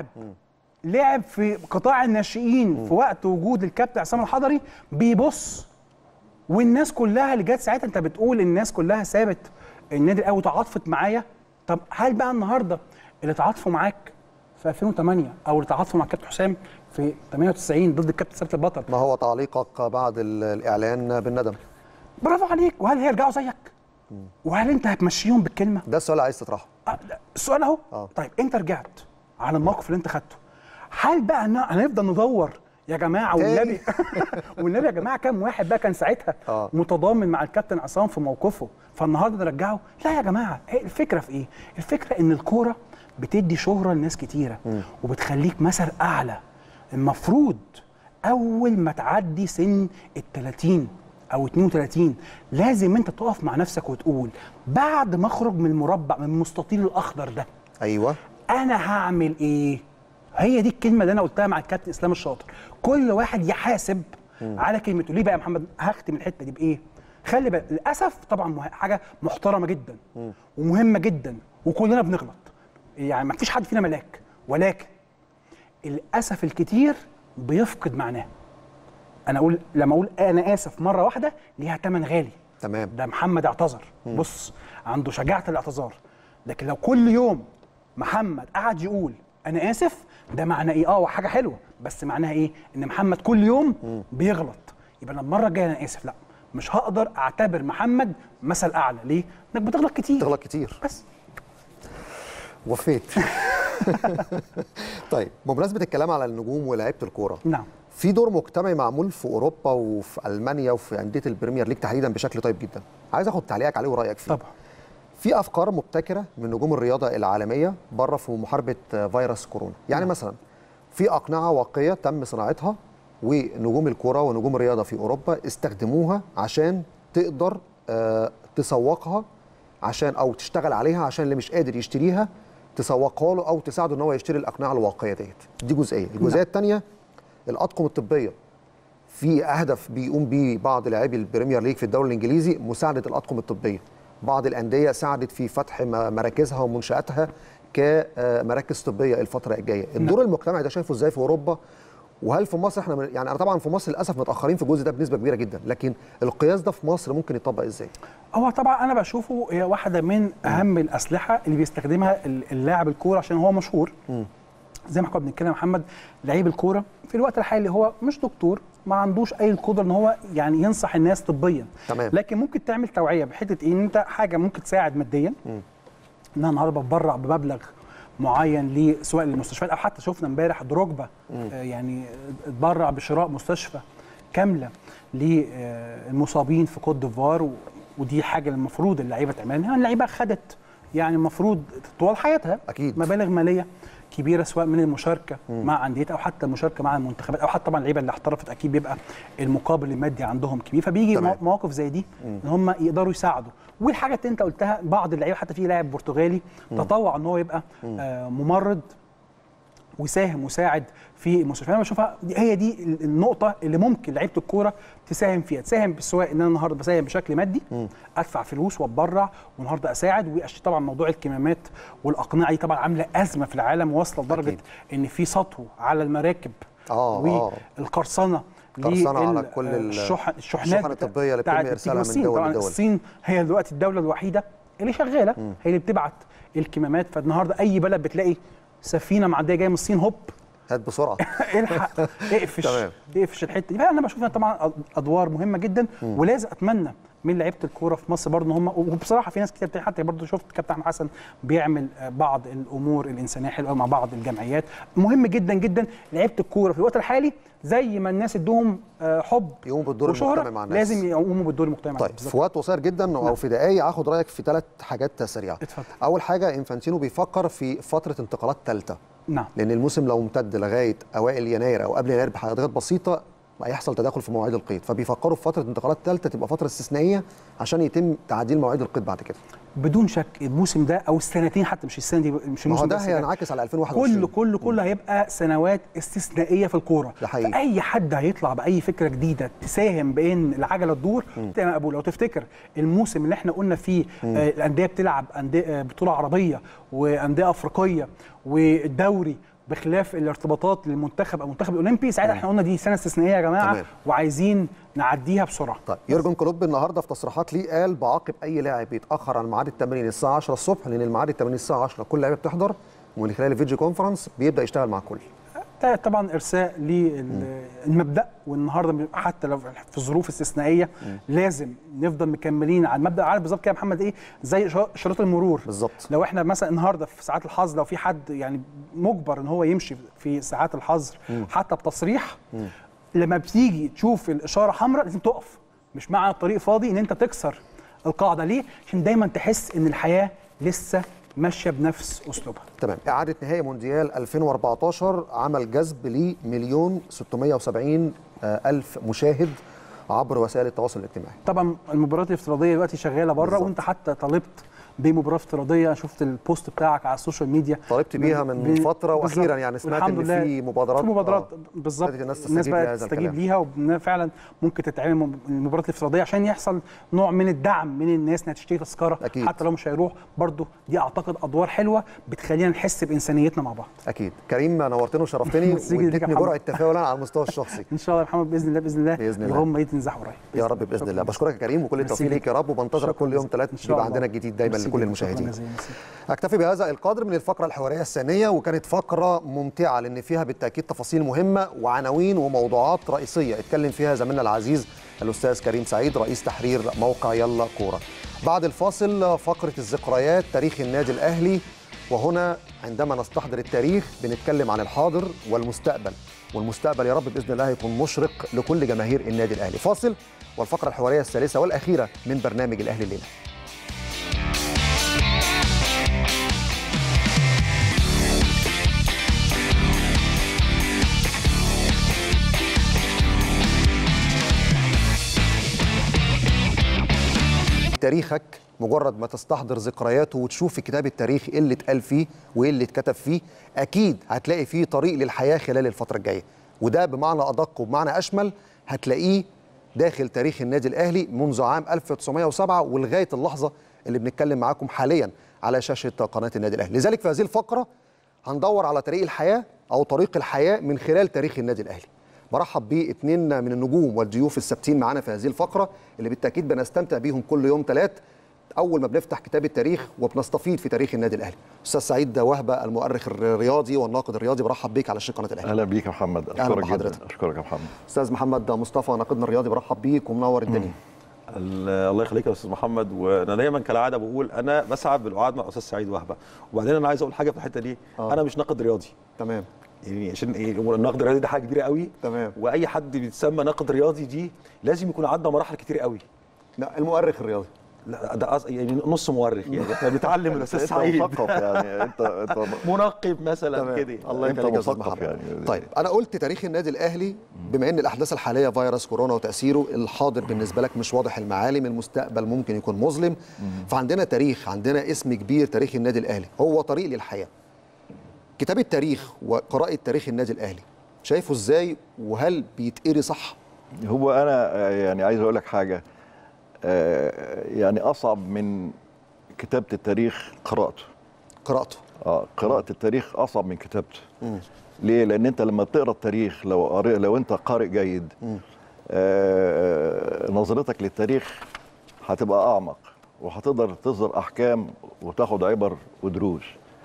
لعب في قطاع الناشئين في وقت وجود الكابتن عصام الحضري بيبص والناس كلها اللي جت ساعتها انت بتقول الناس كلها سابت النادي الاهلي وتعاطفت معايا طب هل بقى النهارده اللي تعاطفوا معاك في 2008 او اللي تعاطفوا مع الكابتن حسام في 98 ضد الكابتن ثابت البطل ما هو تعليقك بعد ال- الاعلان بالندم برافو عليك وهل هيرجعوا زيك؟ وهل انت هتمشيهم بالكلمه؟ ده السؤال اللي عايز تطرحه آه، لا، السؤال اهو آه. طيب انت رجعت على الموقف اللي انت خدته هل بقى هن- هنفضل ندور يا جماعه تاني؟ والنبي والنبي يا جماعه كام واحد بقى كان ساعتها آه. متضامن مع الكابتن عصام في موقفه فالنهارده نرجعه لا يا جماعه هي الفكره في ايه الفكره ان الكوره بتدي شهره لناس كتيره وبتخليك مثل اعلى المفروض اول ما تعدي سن ال 30 او 32 لازم انت تقف مع نفسك وتقول بعد ما اخرج من المربع من المستطيل الاخضر ده ايوه انا هعمل ايه هي دي الكلمه اللي انا قلتها مع الكابتن اسلام الشاطر كل واحد يحاسب على كلمته ليه بقى يا محمد هختم الحته دي بايه خلي بالك للاسف طبعا مه- حاجه محترمه جدا ومهمه جدا وكلنا بنغلط يعني ما فيش حد فينا ملاك ولكن الاسف الكتير بيفقد معناه انا اقول لما اقول انا اسف مره واحده ليها ثمن غالي تمام ده محمد اعتذر بص عنده شجاعه الاعتذار لكن لو كل يوم محمد قعد يقول انا اسف ده معناه ايه اه حاجه حلوه بس معناها ايه ان محمد كل يوم بيغلط يبقى أنا المره الجايه انا اسف لا مش هقدر اعتبر محمد مثل اعلى ليه انك بتغلط كتير تغلط كتير بس وفيت طيب بمناسبه الكلام على النجوم ولاعيبه الكوره نعم في دور مجتمعي معمول في اوروبا وفي المانيا وفي انديه البريمير ليج تحديدا بشكل طيب جدا عايز اخد تعليقك عليه ورايك فيه طبعا في افكار مبتكره من نجوم الرياضه العالميه بره في محاربه فيروس كورونا يعني مثلا في اقنعه واقيه تم صناعتها ونجوم الكوره ونجوم الرياضه في اوروبا استخدموها عشان تقدر آه، تسوقها عشان او تشتغل عليها عشان اللي مش قادر يشتريها تسوقها له او تساعده ان هو يشتري الاقنعه الواقيه ديت دي جزئيه الجزئيه الثانيه الاطقم الطبيه في هدف بيقوم بيه بعض لاعبي البريمير ليج في الدوري الانجليزي مساعده الاطقم الطبيه بعض الانديه ساعدت في فتح م- مراكزها ومنشاتها كمراكز طبيه الفتره الجايه الدور المجتمعي ده شايفه ازاي في اوروبا وهل في مصر احنا من- يعني انا طبعا في مصر للاسف متاخرين في الجزء ده بنسبه كبيره جدا لكن القياس ده في مصر ممكن يطبق ازاي هو طبعا انا بشوفه هي واحده من اهم الاسلحه اللي بيستخدمها ال- اللاعب الكوره عشان هو مشهور زي ما احنا كنا بنتكلم يا محمد لعيب الكوره في الوقت الحالي هو مش دكتور ما عندوش اي قدره ان هو يعني ينصح الناس طبيا تمام. لكن ممكن تعمل توعيه بحته ايه ان انت حاجه ممكن تساعد ماديا ان انا النهارده بتبرع بمبلغ معين ل- سواء للمستشفيات او حتى شفنا امبارح دروجبا آه يعني اتبرع بشراء مستشفى كامله للمصابين في كوت ديفوار و- ودي حاجه المفروض اللعيبه تعملها اللعيبه خدت يعني المفروض طوال حياتها أكيد. مبالغ ماليه كبيره سواء من المشاركه مع انديتها او حتى المشاركه مع المنتخبات او حتى طبعا اللعيبه اللي احترفت اكيد بيبقى المقابل المادي عندهم كبير فبيجي تمام. مو- مواقف زي دي ان هم يقدروا يساعدوا والحاجه اللي انت قلتها بعض اللعيبه حتى في لاعب برتغالي تطوع ان هو يبقى آه ممرض ويساهم ويساعد في المستشفى انا بشوفها دي- هي دي ال- النقطه اللي ممكن لعيبه الكوره تساهم فيها تساهم سواء ان انا النهارده بساهم بشكل مادي ادفع فلوس واتبرع والنهارده اساعد وأش- طبعا موضوع الكمامات والاقنعه دي طبعا عامله ازمه في العالم واصله لدرجه أكيد. ان في سطو على المراكب آه، آه. والقرصنه قرصنة على لل- كل آه، ال- الشح... الشحنات الشحن بتا- الطبية اللي بتاعت بيتم إرسالها الصين. من دول طبعا لدول. الصين هي دلوقتي الدوله الوحيده اللي شغاله هي اللي بتبعت الكمامات فالنهارده اي بلد بتلاقي سفينه معديه جايه من الصين هوب هات بسرعه الحق اقفش تمام. اقفش الحته دي فانا بشوف إنها طبعا ادوار مهمه جدا ولازم اتمنى من لعيبه الكوره في مصر برضه ان هم وبصراحه في ناس كتير بتاع- حتى برضه شفت كابتن احمد حسن بيعمل آه، بعض الامور الانسانيه حلوه مع بعض الجمعيات مهم جدا جدا لعيبه الكوره في الوقت الحالي زي ما الناس ادوهم آه، حب يقوموا بالدور وشهرة، المجتمعي مع الناس. لازم يقوموا بالدور المجتمعي مع طيب الناس. في وقت قصير جدا او في دقائق هاخد رايك في ثلاث حاجات سريعه اتفضل. اول حاجه انفانتينو بيفكر في فتره انتقالات ثالثه نعم لان الموسم لو امتد لغايه اوائل يناير او قبل يناير بحاجات بسيطه هيحصل تداخل في مواعيد القيد فبيفكروا في فتره انتقالات ثالثه تبقى فتره استثنائيه عشان يتم تعديل مواعيد القيد بعد كده بدون شك الموسم ده او السنتين حتى مش السنه دي مش ما هو الموسم ده بس هينعكس على 2021 كله كله كله هيبقى سنوات استثنائيه في الكوره ده حقيقي. اي حد هيطلع باي فكره جديده تساهم بان العجله تدور تبقى مقبول لو تفتكر الموسم اللي احنا قلنا فيه آه الانديه بتلعب انديه آه، بطوله عربيه وانديه افريقيه والدوري بخلاف الارتباطات للمنتخب او المنتخب الاولمبي ساعتها احنا قلنا دي سنه استثنائيه يا جماعه تمام. وعايزين نعديها بسرعه طيب يورجن كلوب النهارده في تصريحات ليه قال بعاقب اي لاعب يتاخر عن ميعاد التمرين الساعه 10 الصبح لان الميعاد التمرين الساعه 10 كل لعيبه بتحضر ومن خلال الفيديو كونفرنس بيبدا يشتغل مع الكل ده طبعا ارساء للمبدا والنهارده حتى لو في ظروف استثنائيه لازم نفضل مكملين على المبدا عارف بالظبط كده يا محمد ايه زي إشا- اشارات المرور بالظبط. لو احنا مثلا النهارده في ساعات الحظر لو في حد يعني مجبر ان هو يمشي في ساعات الحظر حتى بتصريح لما بتيجي تشوف الاشاره حمراء لازم تقف مش معنى الطريق فاضي ان انت تكسر القاعده ليه عشان دايما تحس ان الحياه لسه ماشيه بنفس اسلوبها تمام إعادة نهائي مونديال 2014 عمل جذب لمليون 670 آه، ألف مشاهد عبر وسائل التواصل الاجتماعي طبعا المباريات الافتراضيه دلوقتي شغاله بره بالظبط. وانت حتى طالبت بمباراه افتراضيه شفت البوست بتاعك على السوشيال ميديا طالبت بيها من ب- فترة بالظبط. وأخيراً يعني سمعت والحمد إن لله في مبادرات- في مبادرات آه. بالظبط ابتدت الناس الناس تستجيب بقت لهذا تستجيب الكلام. ليها وفعلا ممكن تتعمل مب- المباراه الافتراضيه عشان يحصل نوع من الدعم من الناس انها تشتري تذكره أكيد. حتى لو مش هيروح برضو دي اعتقد ادوار حلوه بتخلينا نحس بانسانيتنا مع بعض أكيد كريم نورتني وشرفتني ميرسي جدا يا واديتني محمد. جرعة تفاؤل على المستوى الشخصي ان شاء الله يا محمد باذن الله باذن الله بإذن الله. اللهم يتنزح قريب يا رب باذن الله شكراً. بشكرك يا كريم وكل ميرسي التوفيق ليك يا رب وبنتظرك شكراً كل يوم جزيلاً. ثلاث إن شاء يبقى الله. عندنا جديد دايما ميرسي لكل جداً. المشاهدين شكراً جزيلاً. ميرسي. اكتفي بهذا القدر من الفقره الحواريه الثانيه وكانت فقره ممتعه لان فيها بالتاكيد تفاصيل مهمه وعناوين وموضوعات رئيسيه اتكلم فيها زميلنا العزيز الاستاذ كريم سعيد رئيس تحرير موقع يلا كوره بعد الفاصل فقره الذكريات تاريخ النادي الاهلي وهنا عندما نستحضر التاريخ بنتكلم عن الحاضر والمستقبل والمستقبل يا رب باذن الله يكون مشرق لكل جماهير النادي الاهلي فاصل والفقره الحواريه الثالثه والاخيره من برنامج الاهلي الليله تاريخك مجرد ما تستحضر ذكرياته وتشوف في كتاب التاريخ ايه اللي اتقال فيه وايه اللي اتكتب فيه اكيد هتلاقي فيه طريق للحياه خلال الفتره الجايه وده بمعنى ادق وبمعنى اشمل هتلاقيه داخل تاريخ النادي الاهلي منذ عام 1907 ولغايه اللحظه اللي بنتكلم معاكم حاليا على شاشه قناه النادي الاهلي لذلك في هذه الفقره هندور على طريق الحياه او طريق الحياه من خلال تاريخ النادي الاهلي برحب باثنين من النجوم والضيوف الثابتين معانا في هذه الفقره اللي بالتاكيد بنستمتع بيهم كل يوم ثلاث اول ما بنفتح كتاب التاريخ وبنستفيض في تاريخ النادي الاهلي استاذ سعيد وهبه المؤرخ الرياضي والناقد الرياضي برحب بيك على شاشه قناه الاهلي اهلا بيك يا محمد أهلا اشكرك بحضرتك. جدا اشكرك يا محمد استاذ محمد مصطفى ناقدنا الرياضي برحب بيك ومنور الدنيا ال- الله يخليك يا استاذ محمد وانا دايما كالعاده بقول انا بسعد بالقعاد مع الاستاذ سعيد وهبه وبعدين انا عايز اقول حاجه في الحته دي آه. انا مش ناقد رياضي تمام يعني عشان ايه النقد الرياضي ده حاجه كبيره قوي تمام. واي حد بيتسمى ناقد رياضي دي لازم يكون عدى مراحل كتير قوي لا المؤرخ الرياضي لا ده أص- يعني نص مؤرخ يعني احنا بنتعلم من الاستاذ انت سعيد مثقف يعني انت انت منقب مثلا تمام. كده الله أنت يخليك يا استاذ مثقف محمد يعني. طيب انا قلت تاريخ النادي الاهلي بما ان الاحداث الحاليه فيروس كورونا وتاثيره الحاضر بالنسبه لك مش واضح المعالم المستقبل ممكن يكون مظلم فعندنا تاريخ عندنا اسم كبير تاريخ النادي الاهلي هو طريق للحياه كتاب التاريخ وقراءه تاريخ النادي الاهلي شايفه ازاي وهل بيتقري صح هو انا آه، يعني عايز اقول لك حاجه آه، يعني اصعب من كتابه التاريخ قراءته قراءته اه قراءه التاريخ اصعب من كتابته ليه لان انت لما بتقرا التاريخ لو قارئ لو انت قارئ جيد آه نظرتك للتاريخ هتبقى اعمق وهتقدر تصدر احكام وتاخد عبر ودروس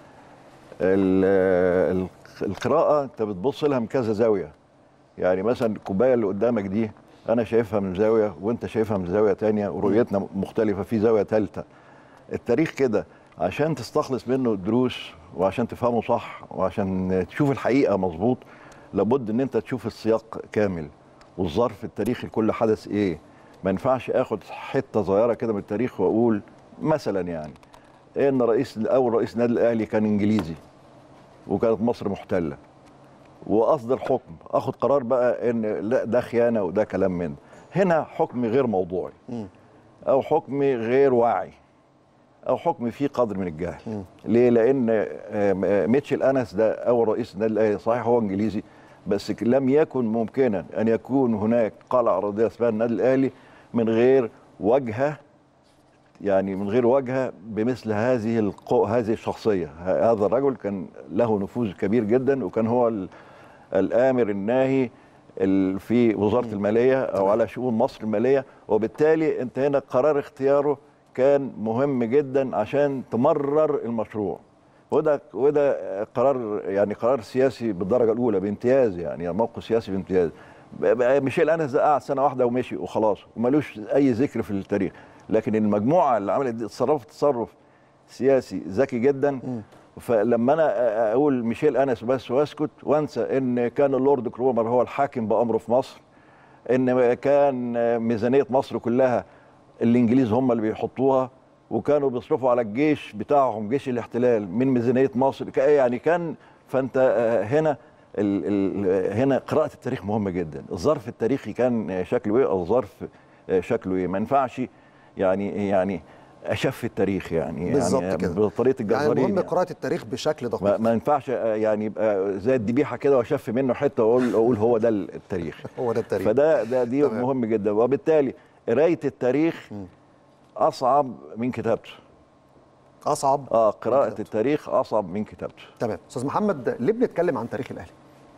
ال- ال- القراءه انت بتبص لها من كذا زاويه يعني مثلا الكوبايه اللي قدامك دي انا شايفها من زاويه وانت شايفها من زاويه تانية ورؤيتنا مختلفه في زاويه ثالثه التاريخ كده عشان تستخلص منه دروس وعشان تفهمه صح وعشان تشوف الحقيقه مظبوط لابد ان انت تشوف السياق كامل والظرف التاريخي لكل حدث ايه ما ينفعش اخد حته صغيره كده من التاريخ واقول مثلا يعني ان رئيس اول رئيس النادي الاهلي كان انجليزي وكانت مصر محتله واصدر حكم اخد قرار بقى ان لا ده خيانه وده كلام من هنا حكم غير موضوعي او حكم غير واعي او حكم فيه قدر من الجهل ليه لان آه، آه، ميتشل انس ده اول رئيس النادي الاهلي صحيح هو انجليزي بس ك- لم يكن ممكنا ان يكون هناك قلعه ارضيه اسمها النادي الاهلي من غير واجهه يعني من غير واجهه بمثل هذه القو... هذه الشخصيه ه- هذا الرجل كان له نفوذ كبير جدا وكان هو ال... الامر الناهي ال- في وزاره الماليه او على شؤون مصر الماليه وبالتالي انت هنا قرار اختياره كان مهم جدا عشان تمرر المشروع وده وده قرار يعني قرار سياسي بالدرجه الاولى بامتياز يعني موقف سياسي بامتياز ب- ب- ميشيل انس ده قعد سنه واحده ومشي وخلاص ومالوش اي ذكر في التاريخ لكن المجموعه اللي عملت دي اتصرفت تصرف سياسي ذكي جدا فلما انا أ- اقول ميشيل انس بس واسكت وانسى ان كان اللورد كرومر هو الحاكم بامره في مصر ان كان ميزانيه مصر كلها الانجليز هم اللي بيحطوها وكانوا بيصرفوا على الجيش بتاعهم جيش الاحتلال من ميزانيه مصر ك- يعني كان فانت آه، هنا ال ال هنا قراءه التاريخ مهمه جدا الظرف التاريخي كان آه، شكله ايه او الظرف آه، شكله ايه ما ينفعش يعني يعني اشف التاريخ يعني بالظبط يعني كده. بطريقه يعني الجزارين مهم يعني. قراءه التاريخ بشكل ما, دقيق ما ينفعش آه، يعني يبقى زي الذبيحه كده واشف منه حته واقول اقول هو ده التاريخ هو ده التاريخ فده ده دي تمام. مهم جدا وبالتالي قرايه التاريخ اصعب من كتابته اصعب اه قراءه كتابته. التاريخ اصعب من كتابته تمام استاذ محمد ليه بنتكلم عن تاريخ الاهلي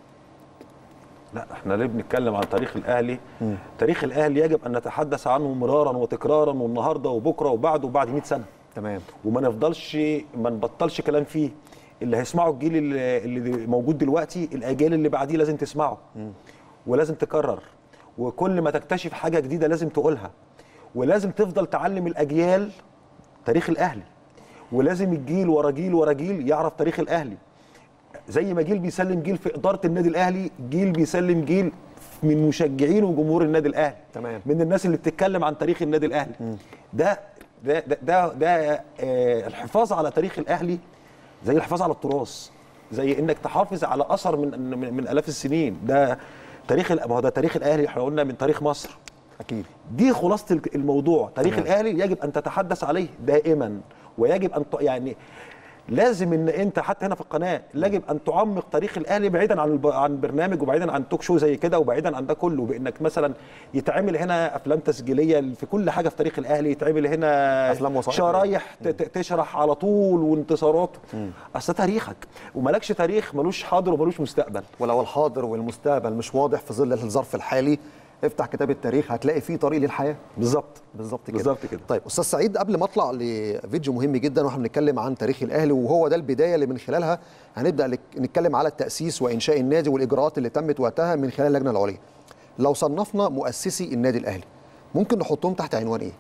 لا احنا ليه بنتكلم عن تاريخ الاهلي تاريخ الاهلي يجب ان نتحدث عنه مرارا وتكرارا والنهارده وبكره وبعده وبعد 100 سنه تمام وما نفضلش ما نبطلش كلام فيه اللي هيسمعه الجيل اللي, اللي موجود دلوقتي الاجيال اللي بعديه لازم تسمعه ولازم تكرر وكل ما تكتشف حاجه جديده لازم تقولها ولازم تفضل تعلم الاجيال تاريخ الاهلي ولازم الجيل ورا جيل ورا جيل يعرف تاريخ الاهلي زي ما جيل بيسلم جيل في اداره النادي الاهلي جيل بيسلم جيل من مشجعين وجمهور النادي الاهلي تمام. من الناس اللي بتتكلم عن تاريخ النادي الاهلي ده ده ده ده, ده آه الحفاظ على تاريخ الاهلي زي الحفاظ على التراث زي انك تحافظ على اثر من من, من الاف السنين ده تاريخ ال- ما هو ده تاريخ الاهلي احنا قلنا من تاريخ مصر اكيد دي خلاصه الموضوع تاريخ تمام. الاهلي يجب ان تتحدث عليه دائما ويجب ان ت- يعني لازم ان انت حتى هنا في القناه يجب ان تعمق تاريخ الاهلي بعيدا عن الب... عن برنامج وبعيدا عن توك شو زي كده وبعيدا عن ده كله بانك مثلا يتعمل هنا افلام تسجيليه في كل حاجه في تاريخ الاهلي يتعمل هنا أفلام وثائقية. شرايح ت- ت- تشرح على طول وانتصاراته اصل ده تاريخك ومالكش تاريخ ملوش حاضر وملوش مستقبل ولو الحاضر والمستقبل مش واضح في ظل الظرف الحالي افتح كتاب التاريخ هتلاقي فيه طريق للحياه بالظبط بالظبط كده بالظبط كده. طيب استاذ سعيد قبل ما اطلع لفيديو مهم جدا واحنا بنتكلم عن تاريخ الاهلي وهو ده البدايه اللي من خلالها هنبدا لك- نتكلم على التاسيس وانشاء النادي والاجراءات اللي تمت وقتها من خلال اللجنه العليا لو صنفنا مؤسسي النادي الاهلي ممكن نحطهم تحت عنوان ايه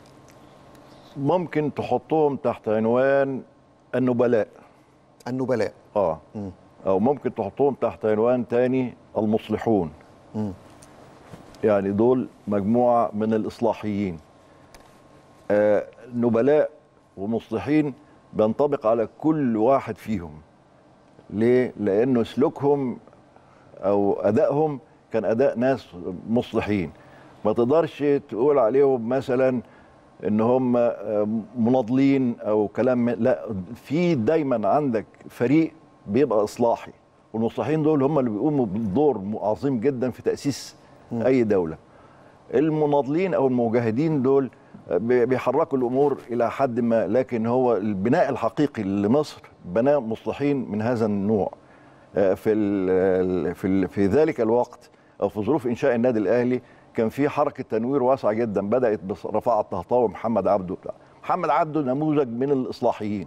ممكن تحطهم تحت عنوان النبلاء النبلاء اه او ممكن تحطهم تحت عنوان تاني المصلحون يعني دول مجموعه من الاصلاحيين آه نبلاء ومصلحين بينطبق على كل واحد فيهم ليه؟ لأنه سلوكهم أو أدائهم كان أداء ناس مصلحين ما تقدرش تقول عليهم مثلا ان هم آه، مناضلين او كلام من- لا في دايما عندك فريق بيبقى اصلاحي والمصلحين دول هم اللي بيقوموا بدور عظيم جدا في تاسيس اي دوله المناضلين او المجاهدين دول بي- بيحركوا الامور الى حد ما لكن هو البناء الحقيقي لمصر بناء مصلحين من هذا النوع آه، في ال- في ال- في ذلك الوقت او في ظروف انشاء النادي الاهلي كان في حركه تنوير واسعه جدا بدات برفاعه الطهطاوي ومحمد عبده بتاع. محمد عبده نموذج من الاصلاحيين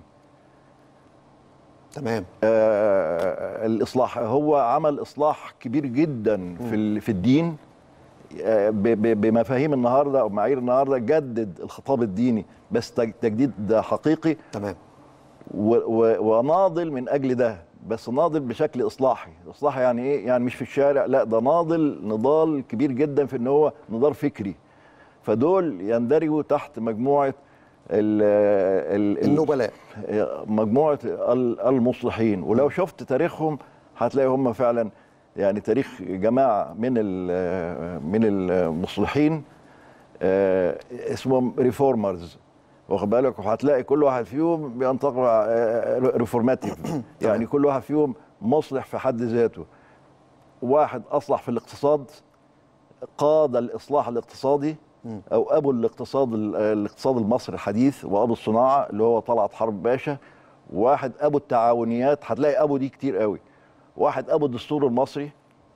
تمام آه، الاصلاح هو عمل اصلاح كبير جدا في ال- في الدين آه، ب- ب- بمفاهيم النهارده او معايير النهارده جدد الخطاب الديني بس تج- تجديد حقيقي تمام و- و- وناضل من اجل ده بس ناضل بشكل اصلاحي اصلاحي يعني ايه يعني مش في الشارع لا ده ناضل نضال كبير جدا في ان هو نضال فكري فدول يندرجوا تحت مجموعه ال ال ال- النبلاء مجموعه ال- المصلحين ولو شفت تاريخهم هتلاقي هم فعلا يعني تاريخ جماعه من ال- من المصلحين آه، اسمهم ريفورمرز واخد بالك وهتلاقي كل واحد فيهم بينتقل ريفورماتيف يعني كل واحد فيهم مصلح في حد ذاته واحد اصلح في الاقتصاد قاد الاصلاح الاقتصادي او ابو الاقتصاد الاقتصاد المصري الحديث وابو الصناعه اللي هو طلعت حرب باشا واحد ابو التعاونيات هتلاقي ابو دي كتير قوي واحد ابو الدستور المصري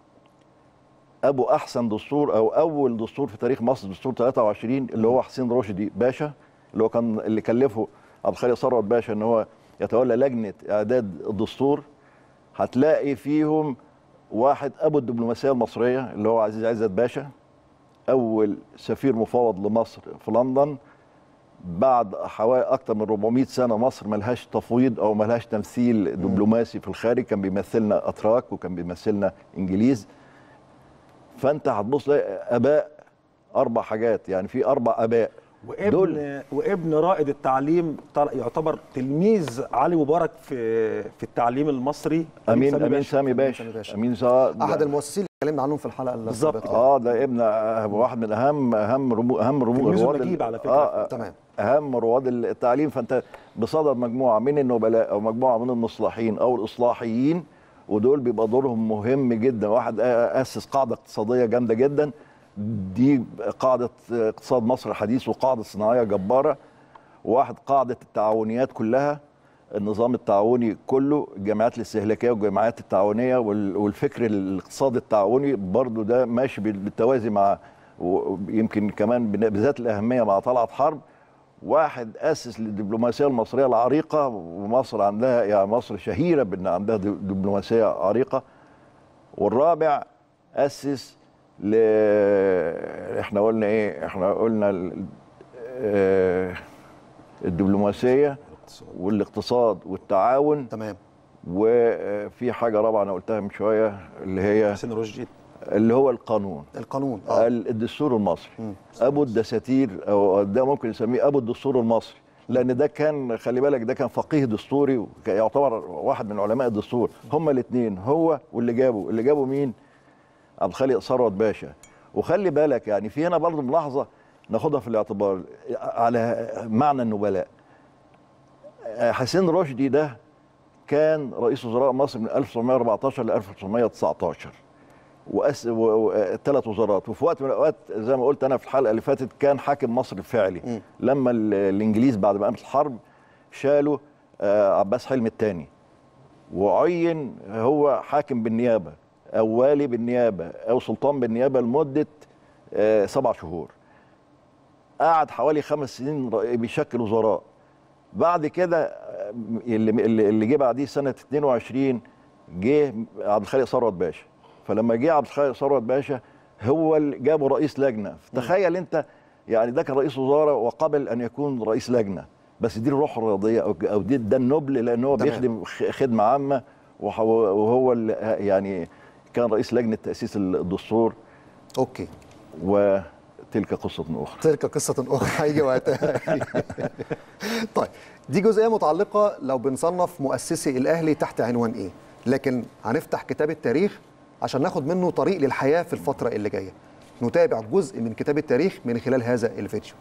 ابو احسن دستور او اول دستور في تاريخ مصر دستور 23 اللي هو حسين رشدي باشا اللي هو كان اللي كلفه عبد الخالق ثروت باشا ان هو يتولى لجنه اعداد الدستور هتلاقي فيهم واحد ابو الدبلوماسيه المصريه اللي هو عزيز عزت باشا اول سفير مفوض لمصر في لندن بعد حوالي اكتر من 400 سنه مصر ملهاش تفويض او ملهاش تمثيل دبلوماسي في الخارج كان بيمثلنا اتراك وكان بيمثلنا انجليز فانت هتبص تلاقي اباء اربع حاجات يعني في اربع اباء وابن دول- وابن رائد التعليم طل- يعتبر تلميذ علي مبارك في في التعليم المصري امين امين باشا. سامي باشا امين سامي احد المؤسسين اللي اتكلمنا عنهم في الحلقه بالظبط. السابقة. اه ده ابن آه، واحد من اهم اهم رمو اهم رمو تلميذه رواد ال- نجيب على فكرة. آه آه، تمام. اهم رواد التعليم فانت بصدد مجموعه من النبلاء او مجموعه من المصلحين او الاصلاحيين ودول بيبقى دورهم مهم جدا واحد اسس قاعده اقتصاديه جامده جدا دي قاعده اقتصاد مصر الحديث وقاعده صناعيه جباره وواحد قاعده التعاونيات كلها النظام التعاوني كله الجمعيات الاستهلاكيه والجمعيات التعاونيه وال- والفكر الاقتصادي التعاوني برضو ده ماشي بال- بالتوازي مع ويمكن كمان بن- بذات الاهميه مع طلعت حرب واحد اسس للدبلوماسيه المصريه العريقه ومصر عندها يعني مصر شهيره بان عندها د- دبلوماسيه عريقه والرابع اسس ل احنا قلنا ايه احنا قلنا ال... آه، الدبلوماسيه والاقتصاد والتعاون تمام وفي حاجه رابعه انا قلتها من شويه اللي هي حسين رشدي اللي هو القانون القانون اه ال- الدستور المصري ابو الدساتير او ده ممكن نسميه ابو الدستور المصري لان ده كان خلي بالك ده كان فقيه دستوري وك- يعتبر واحد من علماء الدستور هما الاثنين هو واللي جابه اللي جابه مين عبد الخالق ثروت باشا وخلي بالك يعني في هنا برضه ملاحظه ناخدها في الاعتبار على معنى النبلاء حسين رشدي ده كان رئيس وزراء مصر من 1914 ل 1919 وأس... و... و... ثلاث وزارات وفي وقت من الاوقات زي ما قلت انا في الحلقه اللي فاتت كان حاكم مصر الفعلي لما ال... الانجليز بعد ما قامت الحرب شالوا آه عباس حلمي الثاني وعين هو حاكم بالنيابه او والي بالنيابه او سلطان بالنيابه لمده آه سبع شهور قعد حوالي خمس سنين رئي- بيشكل وزراء بعد كده آه، اللي اللي اللي جه بعديه سنه 22 جه عبد الخالق ثروت باشا فلما جه عبد الخالق ثروت باشا هو اللي جابه رئيس لجنه تخيل انت يعني ده كان رئيس وزراء وقبل ان يكون رئيس لجنه بس دي الروح الرياضيه او او دي ده النبل لان هو تمام. بيخدم خ- خدمه عامه وح- وهو اللي يعني كان رئيس لجنه تاسيس الدستور اوكي تلك قصه اخرى تلك قصة أخرى هيجي وقتها طيب دي جزئية متعلقة لو بنصنف مؤسسي الأهلي تحت عنوان إيه لكن هنفتح كتاب التاريخ عشان ناخد منه طريق للحياة في الفترة اللي جاية نتابع جزء من كتاب التاريخ من خلال هذا الفيديو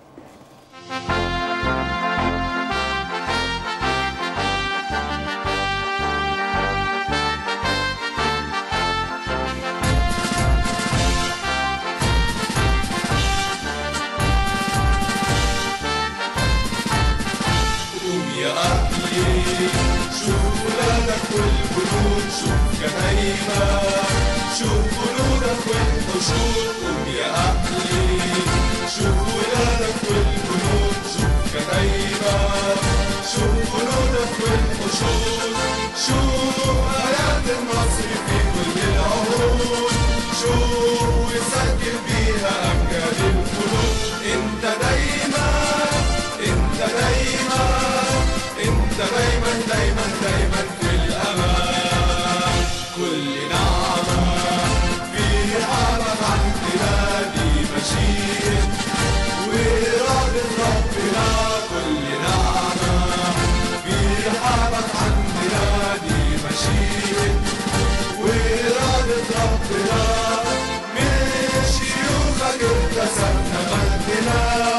قوم يا أهلي شوف ولادك والجنود شوف كتايبك شوف جنودك والحشود قوم يا أهلي شوف ولادك والجنود شوف كتايبك شوف جنودك والحشود شوف حياة النصر في كل العهود شوف وسجل بيها أمجاد القلوب انت دايما انت دايما انت دايما دايما دايما في الامان كل نعمة في حالك عن بلادي مشيت وإرادة ربنا كل نعمة في حالك عن بلادي مشيت وإرادة ربنا من شيوخك اكتسبنا مجدنا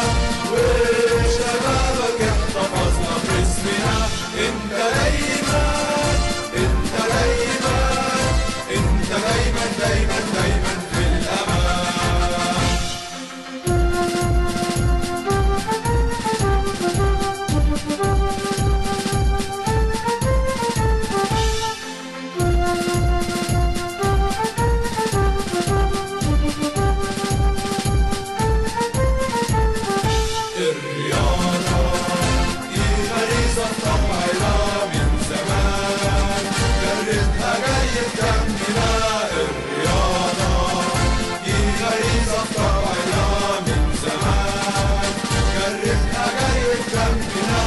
وشبابك احتفظنا باسمنا انت دايما انت دايما انت دايما دايما دايما في الامان الرياضة دي غريزة طبعنا من زمان جرتها جاي تكملنا الرياضة دي غريزة طبعنا من زمان جرتها جاي تكملنا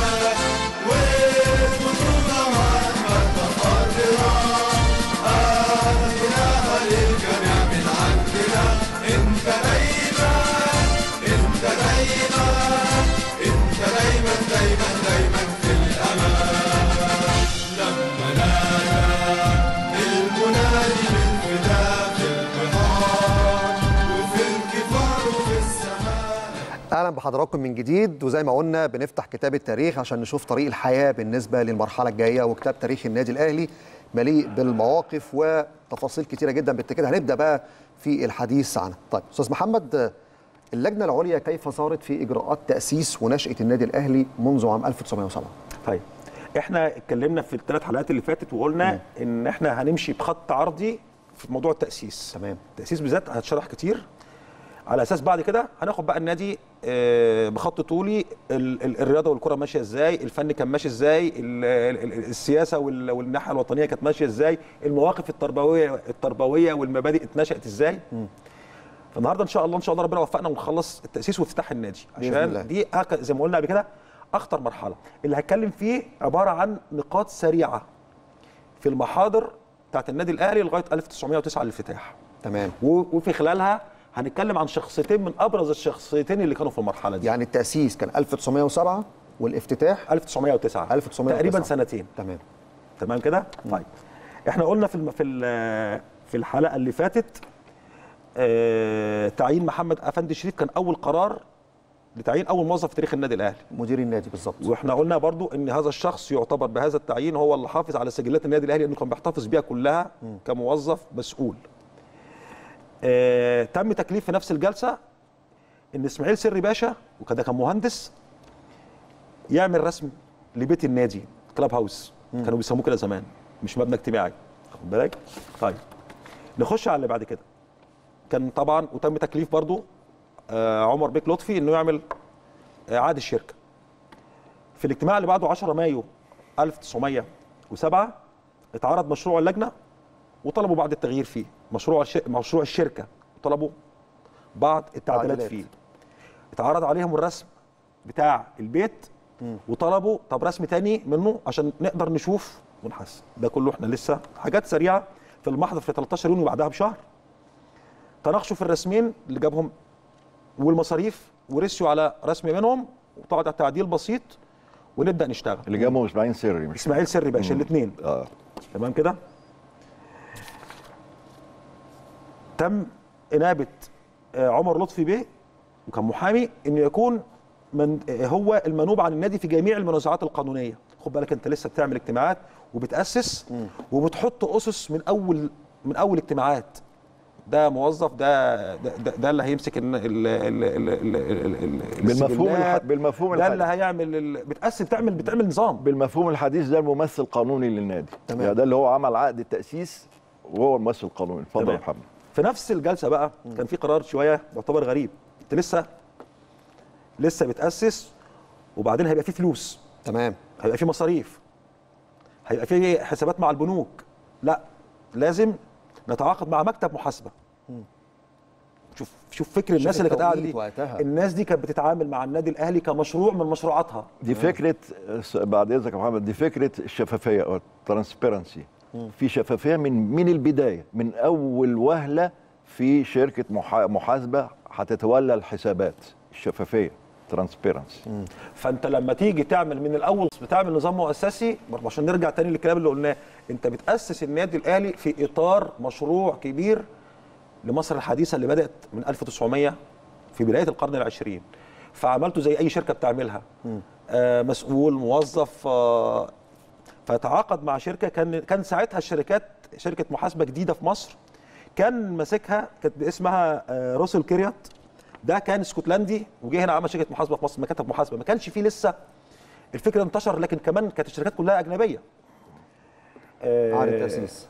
وبطولة مهما تقررها أهدناها للجميع من عندنا انت دايما انت دايما انت دايما دايما دايما في الامان لما نادى المنادي بالفداء في البحار وفي الكفار وفي السماء اهلا بحضراتكم من جديد وزي ما قلنا بنفتح كتاب التاريخ عشان نشوف طريق الحياه بالنسبه للمرحله الجايه وكتاب تاريخ النادي الاهلي مليء بالمواقف وتفاصيل كتيره جدا بالتاكيد هنبدا بقى في الحديث عنها. طيب استاذ محمد اللجنه العليا كيف صارت في اجراءات تاسيس ونشاه النادي الاهلي منذ عام 1907 طيب احنا اتكلمنا في الثلاث حلقات اللي فاتت وقلنا ان احنا هنمشي بخط عرضي في موضوع التاسيس تمام. التاسيس بالذات هتشرح كتير على اساس بعد كده هناخد بقى النادي آه، بخط طولي ال- ال- الرياضه والكره ماشيه ازاي الفن كان ماشي ازاي ال- ال- ال- السياسه وال- والناحيه الوطنيه كانت ماشيه ازاي المواقف التربويه التربويه والمبادئ اتنشات ازاي فالنهارده ان شاء الله ان شاء الله ربنا وفقنا ونخلص التاسيس وافتتاح النادي بإذن الله. عشان دي هك- زي ما قلنا قبل كده اخطر مرحله اللي هتكلم فيه عباره عن نقاط سريعه في المحاضر بتاعت النادي الاهلي لغايه 1909 الافتتاح تمام و- وفي خلالها هنتكلم عن شخصيتين من ابرز الشخصيتين اللي كانوا في المرحله دي يعني التاسيس كان 1907 والافتتاح 1909 1909. تقريبا سنتين تمام تمام كده طيب احنا قلنا في الم... في ال- في الحلقه اللي فاتت آه... تعيين محمد افندي شريف كان اول قرار لتعيين اول موظف في تاريخ النادي الاهلي مدير النادي بالظبط واحنا قلنا برضو ان هذا الشخص يعتبر بهذا التعيين هو اللي حافظ على سجلات النادي الاهلي لانه كان بيحتفظ بيها كلها كموظف مسؤول آه... تم تكليف في نفس الجلسه ان اسماعيل سري باشا وكده كان مهندس يعمل رسم لبيت النادي كلاب هاوس كانوا بيسموه كده زمان مش مبنى اجتماعي خد بالك طيب نخش على اللي بعد كده كان طبعا وتم تكليف برضو آه عمر بيك لطفي انه يعمل آه عقد الشركه في الاجتماع اللي بعده 10 مايو 1907 اتعرض مشروع اللجنه وطلبوا بعض التغيير فيه مشروع الش... مشروع الشركه طلبوا بعض التعديلات تعديلات. فيه اتعرض عليهم الرسم بتاع البيت وطلبوا طب رسم تاني منه عشان نقدر نشوف ونحسن ده كله احنا لسه حاجات سريعه في المحضر في 13 يونيو بعدها بشهر تناقشوا في الرسمين اللي جابهم والمصاريف ورسيوا على رسم منهم وتقعد على تعديل بسيط ونبدا نشتغل اللي جابهم اسماعيل سري مش اسماعيل سري باشا الاثنين اه تمام كده تم انابه آه، عمر لطفي بيه وكان محامي انه يكون من آه، هو المنوب عن النادي في جميع المنازعات القانونيه خد بالك انت لسه بتعمل اجتماعات وبتاسس وبتحط اسس من اول من اول اجتماعات ده موظف ده ده, ده, ده اللي هيمسك ال ال ال ال ال ال ال بالمفهوم السجلات، الح- بالمفهوم ده الح- اللي هيعمل ال- بتاسس بتعمل بتعمل نظام بالمفهوم الحديث ده الممثل القانوني للنادي تمام. يعني ده اللي هو عمل عقد التاسيس وهو الممثل القانوني اتفضل يا تمام. محمد في نفس الجلسه بقى كان في قرار شويه يعتبر غريب انت لسه لسه بتاسس وبعدين هيبقى في فلوس تمام هيبقى في مصاريف هيبقى في حسابات مع البنوك لا لازم نتعاقد مع مكتب محاسبه شوف شوف فكر الناس اللي كانت قاعده دي التوقيت وقتها. الناس دي كانت بتتعامل مع النادي الاهلي كمشروع من مشروعاتها دي فكره س- بعد اذنك يا محمد دي فكره الشفافيه او الترانسبيرنسي في شفافيه من من البدايه من اول وهله في شركه محا- محاسبه هتتولى الحسابات الشفافيه ترانسبيرنسي فانت لما تيجي تعمل من الاول بتعمل نظام مؤسسي برضه عشان نرجع تاني للكلام اللي قلناه انت بتاسس النادي الاهلي في اطار مشروع كبير لمصر الحديثه اللي بدات من 1900 في بدايه القرن العشرين فعملته زي اي شركه بتعملها آه مسؤول موظف آه فتعاقد مع شركه كان كان ساعتها الشركات شركه محاسبه جديده في مصر كان ماسكها كانت اسمها آه، روسل كيريات ده كان اسكتلندي وجه هنا عمل شركه محاسبه في مصر مكاتب محاسبه ما كانش فيه لسه الفكره انتشر لكن كمان كانت الشركات كلها اجنبيه آه، عقد التاسيس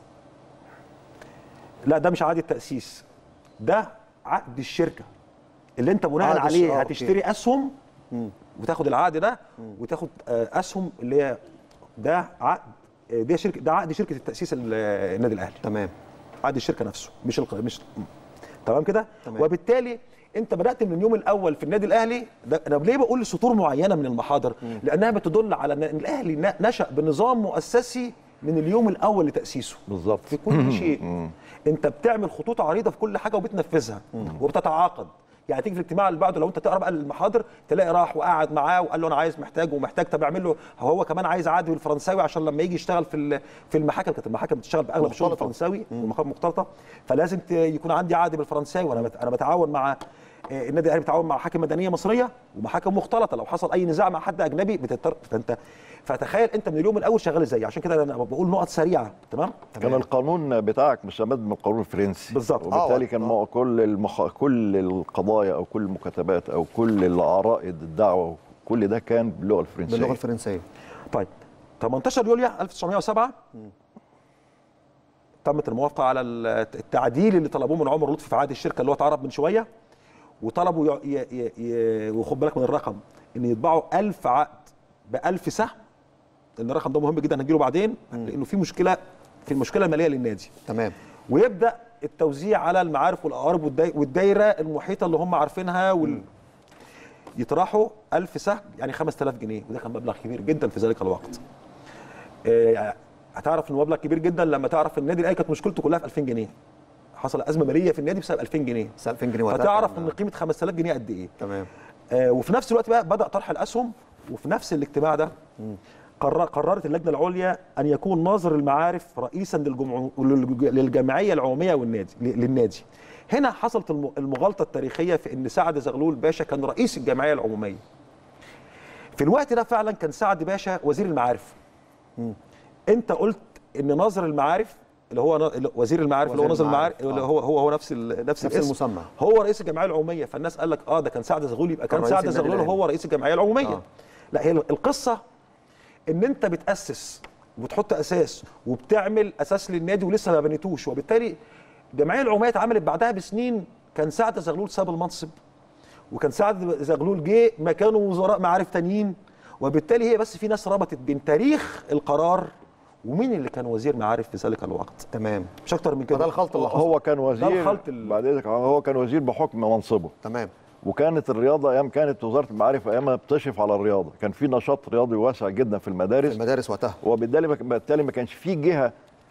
لا ده مش عقد التاسيس ده عقد الشركه اللي انت بناء عقد الش- عليه آه، هتشتري اسهم وتاخد العقد ده وتاخد آه، اسهم اللي هي ده عقد آه، ده شركه ده عقد شركه التاسيس ال- النادي الاهلي تمام عقد الشركه نفسه مش الق... مش تمام كده تمام. وبالتالي انت بدات من اليوم الاول في النادي الاهلي ده انا ليه بقول سطور معينه من المحاضر لانها بتدل على ان الاهلي ن- نشا بنظام مؤسسي من اليوم الاول لتاسيسه بالظبط في كل شيء انت بتعمل خطوط عريضه في كل حاجه وبتنفذها وبتتعاقد يعني تيجي في الاجتماع اللي بعده لو انت تقرا بقى المحاضر تلاقي راح وقعد معاه وقال له انا عايز محتاج ومحتاج طب اعمل له هو كمان عايز عقد بالفرنساوي عشان لما يجي يشتغل في ال- في المحاكم كانت المحاكم بتشتغل باغلب الشغل مختلطة. فرنساوي والمحاكم مختلطه فلازم ت- يكون عندي عقد بالفرنساوي وانا بت- انا بتعاون مع آه، النادي الاهلي بيتعاون مع محاكم مدنيه مصريه ومحاكم مختلطه لو حصل اي نزاع مع حد اجنبي بتضطر فانت فتخيل انت من اليوم الاول شغال ازاي عشان كده انا بقول نقط سريعه تمام كان القانون بتاعك مستمد من القانون الفرنسي بالظبط. وبالتالي آه، كان آه. مو- كل المخ... كل القضايا او كل المكاتبات او كل العرائض الدعوه كل ده كان باللغه الفرنسيه باللغه الفرنسيه طيب 18 يوليو 1907 تمت الموافقه على التعديل اللي طلبوه من عمر لطفي في عقد الشركه اللي هو اتعرض من شويه وطلبوا ي... ي... ي... ي... وخد بالك من الرقم ان يطبعوا 1000 عقد ب 1000 سهم لان الرقم ده مهم جدا هنجيله بعدين لانه في مشكله في المشكله الماليه للنادي تمام ويبدا التوزيع على المعارف والاقارب والداي- والدايره المحيطه اللي هم عارفينها وال... يطرحوا 1000 سهم يعني 5000 جنيه وده كان مبلغ كبير جدا في ذلك الوقت. آه، هتعرف انه مبلغ كبير جدا لما تعرف النادي الاهلي كانت مشكلته كلها في 2000 جنيه. حصل ازمه ماليه في النادي بسبب 2000 جنيه. بس 2000 جنيه وقتها فتعرف كان- ان قيمه 5000 جنيه قد ايه. تمام آه، وفي نفس الوقت بقى بدا طرح الاسهم وفي نفس الاجتماع ده قرر قررت اللجنه العليا ان يكون ناظر المعارف رئيسا للجمع... للج- للجمعيه العموميه والنادي ل- للنادي هنا حصلت الم- المغالطه التاريخيه في ان سعد زغلول باشا كان رئيس الجمعيه العموميه في الوقت ده فعلا كان سعد باشا وزير المعارف انت قلت ان ناظر المعارف اللي هو نا- اللي- وزير المعارف اللي هو وزير ناظر المعارف المعارف، اللي آه. هو هو هو نفس ال... نفس, نفس الاسم المسمى. هو رئيس الجمعيه العموميه فالناس قال لك اه ده كان سعد زغلول يبقى كان رئيس سعد النادي زغلول الأهلي. هو رئيس الجمعيه العموميه آه. لا هي القصه ان انت بتاسس وبتحط اساس وبتعمل اساس للنادي ولسه ما بنيتوش وبالتالي الجمعيه العموميه اتعملت بعدها بسنين كان سعد زغلول ساب المنصب وكان سعد زغلول جه مكانه وزراء معارف تانيين وبالتالي هي بس في ناس ربطت بين تاريخ القرار ومين اللي كان وزير معارف في ذلك الوقت تمام مش اكتر من كده فده الخلط اللي حصل هو كان وزير الخلط ال- بعد اذنك هو كان وزير بحكم منصبه تمام وكانت الرياضه ايام كانت وزاره المعارف ايامها بتشرف على الرياضه كان في نشاط رياضي واسع جدا في في المدارس المدارس وقتها وبالتالي ما- بالتالي ما كانش في جهه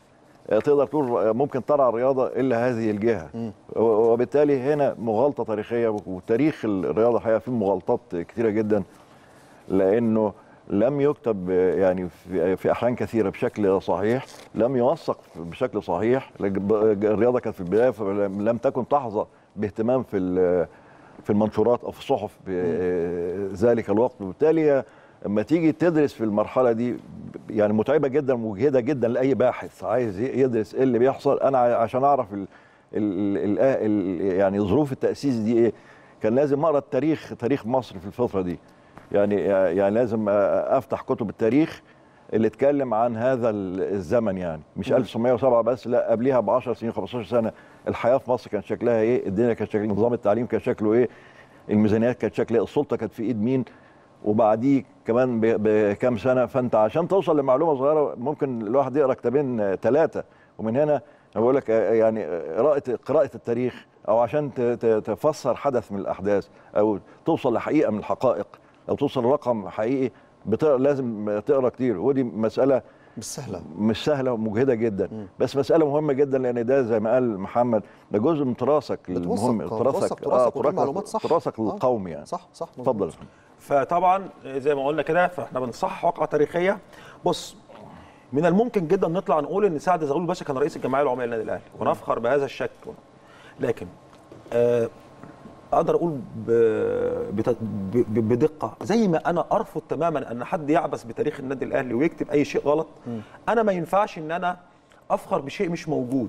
آه، تقدر تقول آه، ممكن ترعى الرياضه الا هذه الجهه و- وبالتالي هنا مغالطه تاريخيه وتاريخ الرياضه الحقيقه فيه مغالطات كثيره جدا لانه لم يكتب آه، يعني في في احيان كثيره بشكل صحيح لم يوثق بشكل صحيح لج- الرياضه كانت في البدايه فلم لم تكن تحظى باهتمام في ال- في المنشورات او في الصحف بذلك الوقت وبالتالي لما تيجي تدرس في المرحله دي يعني متعبه جدا ومجهده جدا لاي باحث عايز ي- يدرس ايه اللي بيحصل انا ع- عشان اعرف ال ال ال ال يعني ظروف التاسيس دي ايه كان لازم اقرا التاريخ تاريخ مصر في الفتره دي يعني يعني لازم افتح كتب التاريخ اللي اتكلم عن هذا ال- الزمن يعني مش 1907 بس لا قبلها ب 10 سنين 15 سنه الحياه في مصر كان شكلها ايه الدنيا كان شكل نظام التعليم كان شكله ايه الميزانيات كانت شكلها إيه؟ السلطه كانت في ايد مين وبعديه كمان ب- بكام سنه فانت عشان توصل لمعلومه صغيره ممكن الواحد يقرا كتابين ثلاثه ومن هنا أنا بقول لك آه، يعني آه، قراءه قراءه التاريخ او عشان ت- ت- تفسر حدث من الاحداث او توصل لحقيقه من الحقائق او توصل لرقم حقيقي بتقرا لازم تقرا كتير ودي مساله مش سهله مش سهله ومجهده جدا بس مساله مهمه جدا لان ده زي ما قال محمد ده جزء من تراثك بتوثق- المهم بتوثق تراثك وتقول معلومات صح. تراثك آه. القومي يعني صح صح مظبوط. اتفضل يا فندم. فطبعا زي ما قلنا كده فاحنا بنصحح واقعه تاريخيه بص من الممكن جدا نطلع نقول ان سعد زغلول باشا كان رئيس الجمعيه العموميه للنادي الاهلي ونفخر بهذا الشكل لكن آه اقدر اقول ب- بت- ب- بدقه زي ما انا ارفض تماما ان حد يعبث بتاريخ النادي الاهلي ويكتب اي شيء غلط انا ما ينفعش ان انا افخر بشيء مش موجود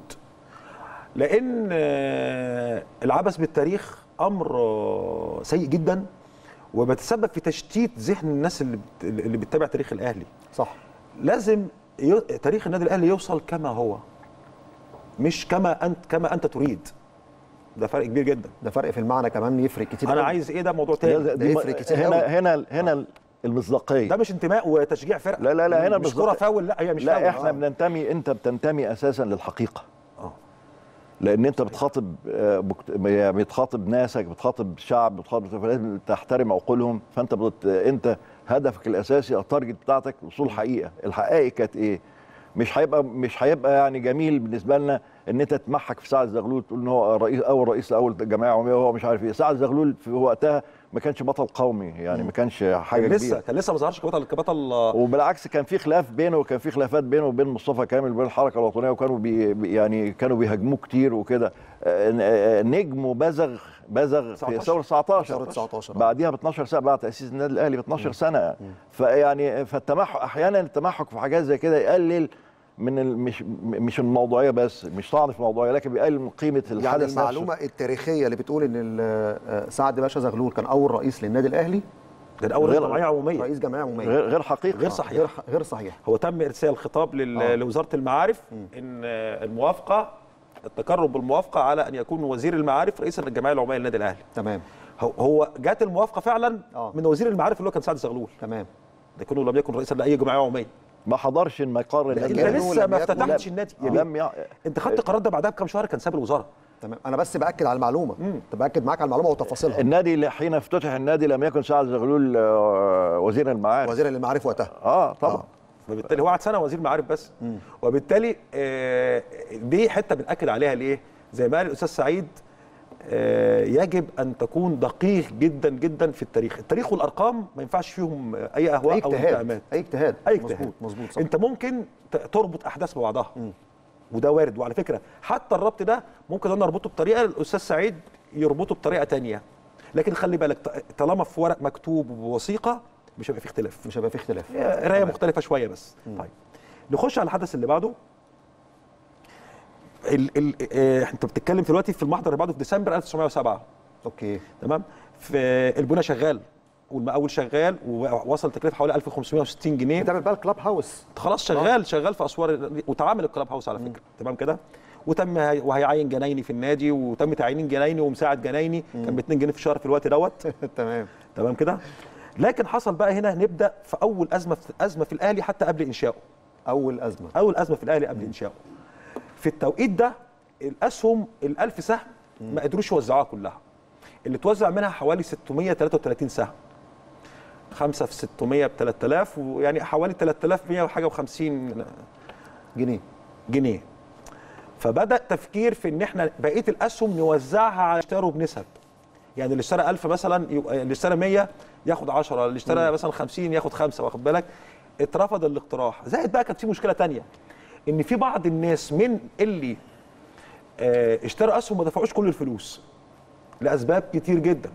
لان آه، العبث بالتاريخ امر آه، سيء جدا وبتسبب في تشتيت ذهن الناس اللي بت- اللي بتتابع تاريخ الاهلي صح لازم ي... تاريخ النادي الاهلي يوصل كما هو مش كما انت كما انت تريد ده فرق كبير جدا ده فرق في المعنى كمان يفرق كتير انا قوي. عايز ايه ده موضوع ده- تاني ده دي يفرق كتير هنا قوي. هنا هنا المصداقيه ده مش انتماء وتشجيع فرقه لا لا لا هنا مش بالظبط. كره فاول لا هي مش فاول لا احنا آه. بننتمي انت بتنتمي اساسا للحقيقه آه. لان انت بتخاطب آه، بكت- يعني بتخاطب ناسك بتخاطب شعب بتخاطب فلازم تحترم عقولهم فانت بت... انت هدفك الاساسي التارجت بتاعتك وصول حقيقه الحقائق كانت ايه مش هيبقى مش هيبقى يعني جميل بالنسبه لنا ان انت تمحك في سعد زغلول تقول ان هو رئيس اول رئيس اول جمعيه عموميه وهو مش عارف ايه سعد زغلول في وقتها ما كانش بطل قومي يعني ما كانش حاجه كان كبيره لسه كان لسه ما ظهرش كبطل كبطل آه، وبالعكس كان في خلاف بينه وكان في خلافات بينه وبين مصطفى كامل وبين الحركه الوطنيه وكانوا بي بي- يعني كانوا بيهاجموه كتير وكده آه، آه، نجم وبزغ بزغ في 19. ثوره 19 ثورة 19 آه. بعديها ب 12 سنه بعد تاسيس النادي الاهلي ب 12 سنه فيعني فالتمحك احيانا التمحك في حاجات زي كده يقلل من ال- مش مش الموضوعيه بس مش طعن في الموضوعيه لكن بيقلل من قيمه الحدث يعني نفسه. المعلومه التاريخيه اللي بتقول ان ال- آه، سعد باشا زغلول كان اول رئيس للنادي الاهلي كان اول غير- جمعيه عموميه رئيس جمعيه عموميه غير غير حقيقي غير آه. صحيح. غير غير صحيح هو تم ارسال خطاب لل... آه. لوزاره المعارف ان آه، الموافقه التقرب بالموافقه على ان يكون وزير المعارف رئيسا للجمعيه العموميه للنادي الاهلي تمام هو- هو جات الموافقه فعلا آه. من وزير المعارف اللي هو كان سعد زغلول تمام لكنه لم يكن رئيسا لاي جمعيه عموميه ما حضرش المقر النادي انت لأنه لسه لم ما يكن- افتتحتش النادي يا بيه. لم يع... انت خدت القرار ده بعدها بكام شهر كان ساب الوزاره تمام انا بس باكد على المعلومه كنت باكد معاك على المعلومه وتفاصيلها النادي اللي حين افتتح النادي لم يكن سعد زغلول آه، وزير المعارف وزير المعارف وقتها اه طبعا آه. فبالتالي هو قعد سنه وزير معارف بس وبالتالي آه، دي حته بناكد عليها ليه؟ زي ما قال الاستاذ سعيد آه، يجب ان تكون دقيق جدا جدا في التاريخ، التاريخ والارقام ما ينفعش فيهم اي اهواء اي او اجتهاد اتهامات اي اجتهاد اي اجتهاد مظبوط مظبوط صح انت ممكن ت- تربط احداث ببعضها وده وارد وعلى فكره حتى الربط ده ممكن انا اربطه بطريقه الاستاذ سعيد يربطه بطريقه تانية لكن خلي بالك ط- طالما في ورق مكتوب ووثيقه مش هيبقى في اختلاف مش هيبقى في اختلاف هي قرايه مختلفه شويه بس طيب نخش على الحدث اللي بعده ال ال آه، انت بتتكلم في دلوقتي في المحضر اللي بعده في ديسمبر 1907 اوكي تمام في البنى شغال والمقاول شغال ووصل تكلفه حوالي 1560 جنيه بتعمل بقى الكلاب هاوس خلاص شغال شغال في اسوار وتعامل الكلاب هاوس على فكره تمام كده وتم هي- وهيعين جنايني في النادي وتم تعيين جنايني ومساعد جنايني كان ب 2 جنيه في الشهر في الوقت دوت تمام تمام كده لكن حصل بقى هنا نبدا في اول ازمه في ازمه في الاهلي حتى قبل انشائه اول ازمه اول ازمه في الاهلي قبل انشائه في التوقيت ده الاسهم ال1000 سهم ما قدروش يوزعوها كلها اللي توزع منها حوالي 633 سهم 5 في 600 ب 3000 ويعني حوالي 3100 وحاجه و50 جنيه جنيه فبدا تفكير في ان احنا بقيه الاسهم نوزعها على اشتروا بنسب يعني اللي اشترى 1000 مثلا يبقى اللي اشترى 100 ياخد 10 اللي اشترى مثلا 50 ياخد 5 واخد بالك اترفض الاقتراح زائد بقى كانت في مشكله تانية ان في بعض الناس من اللي آه، اشتروا اسهم ما دفعوش كل الفلوس لاسباب كتير جدا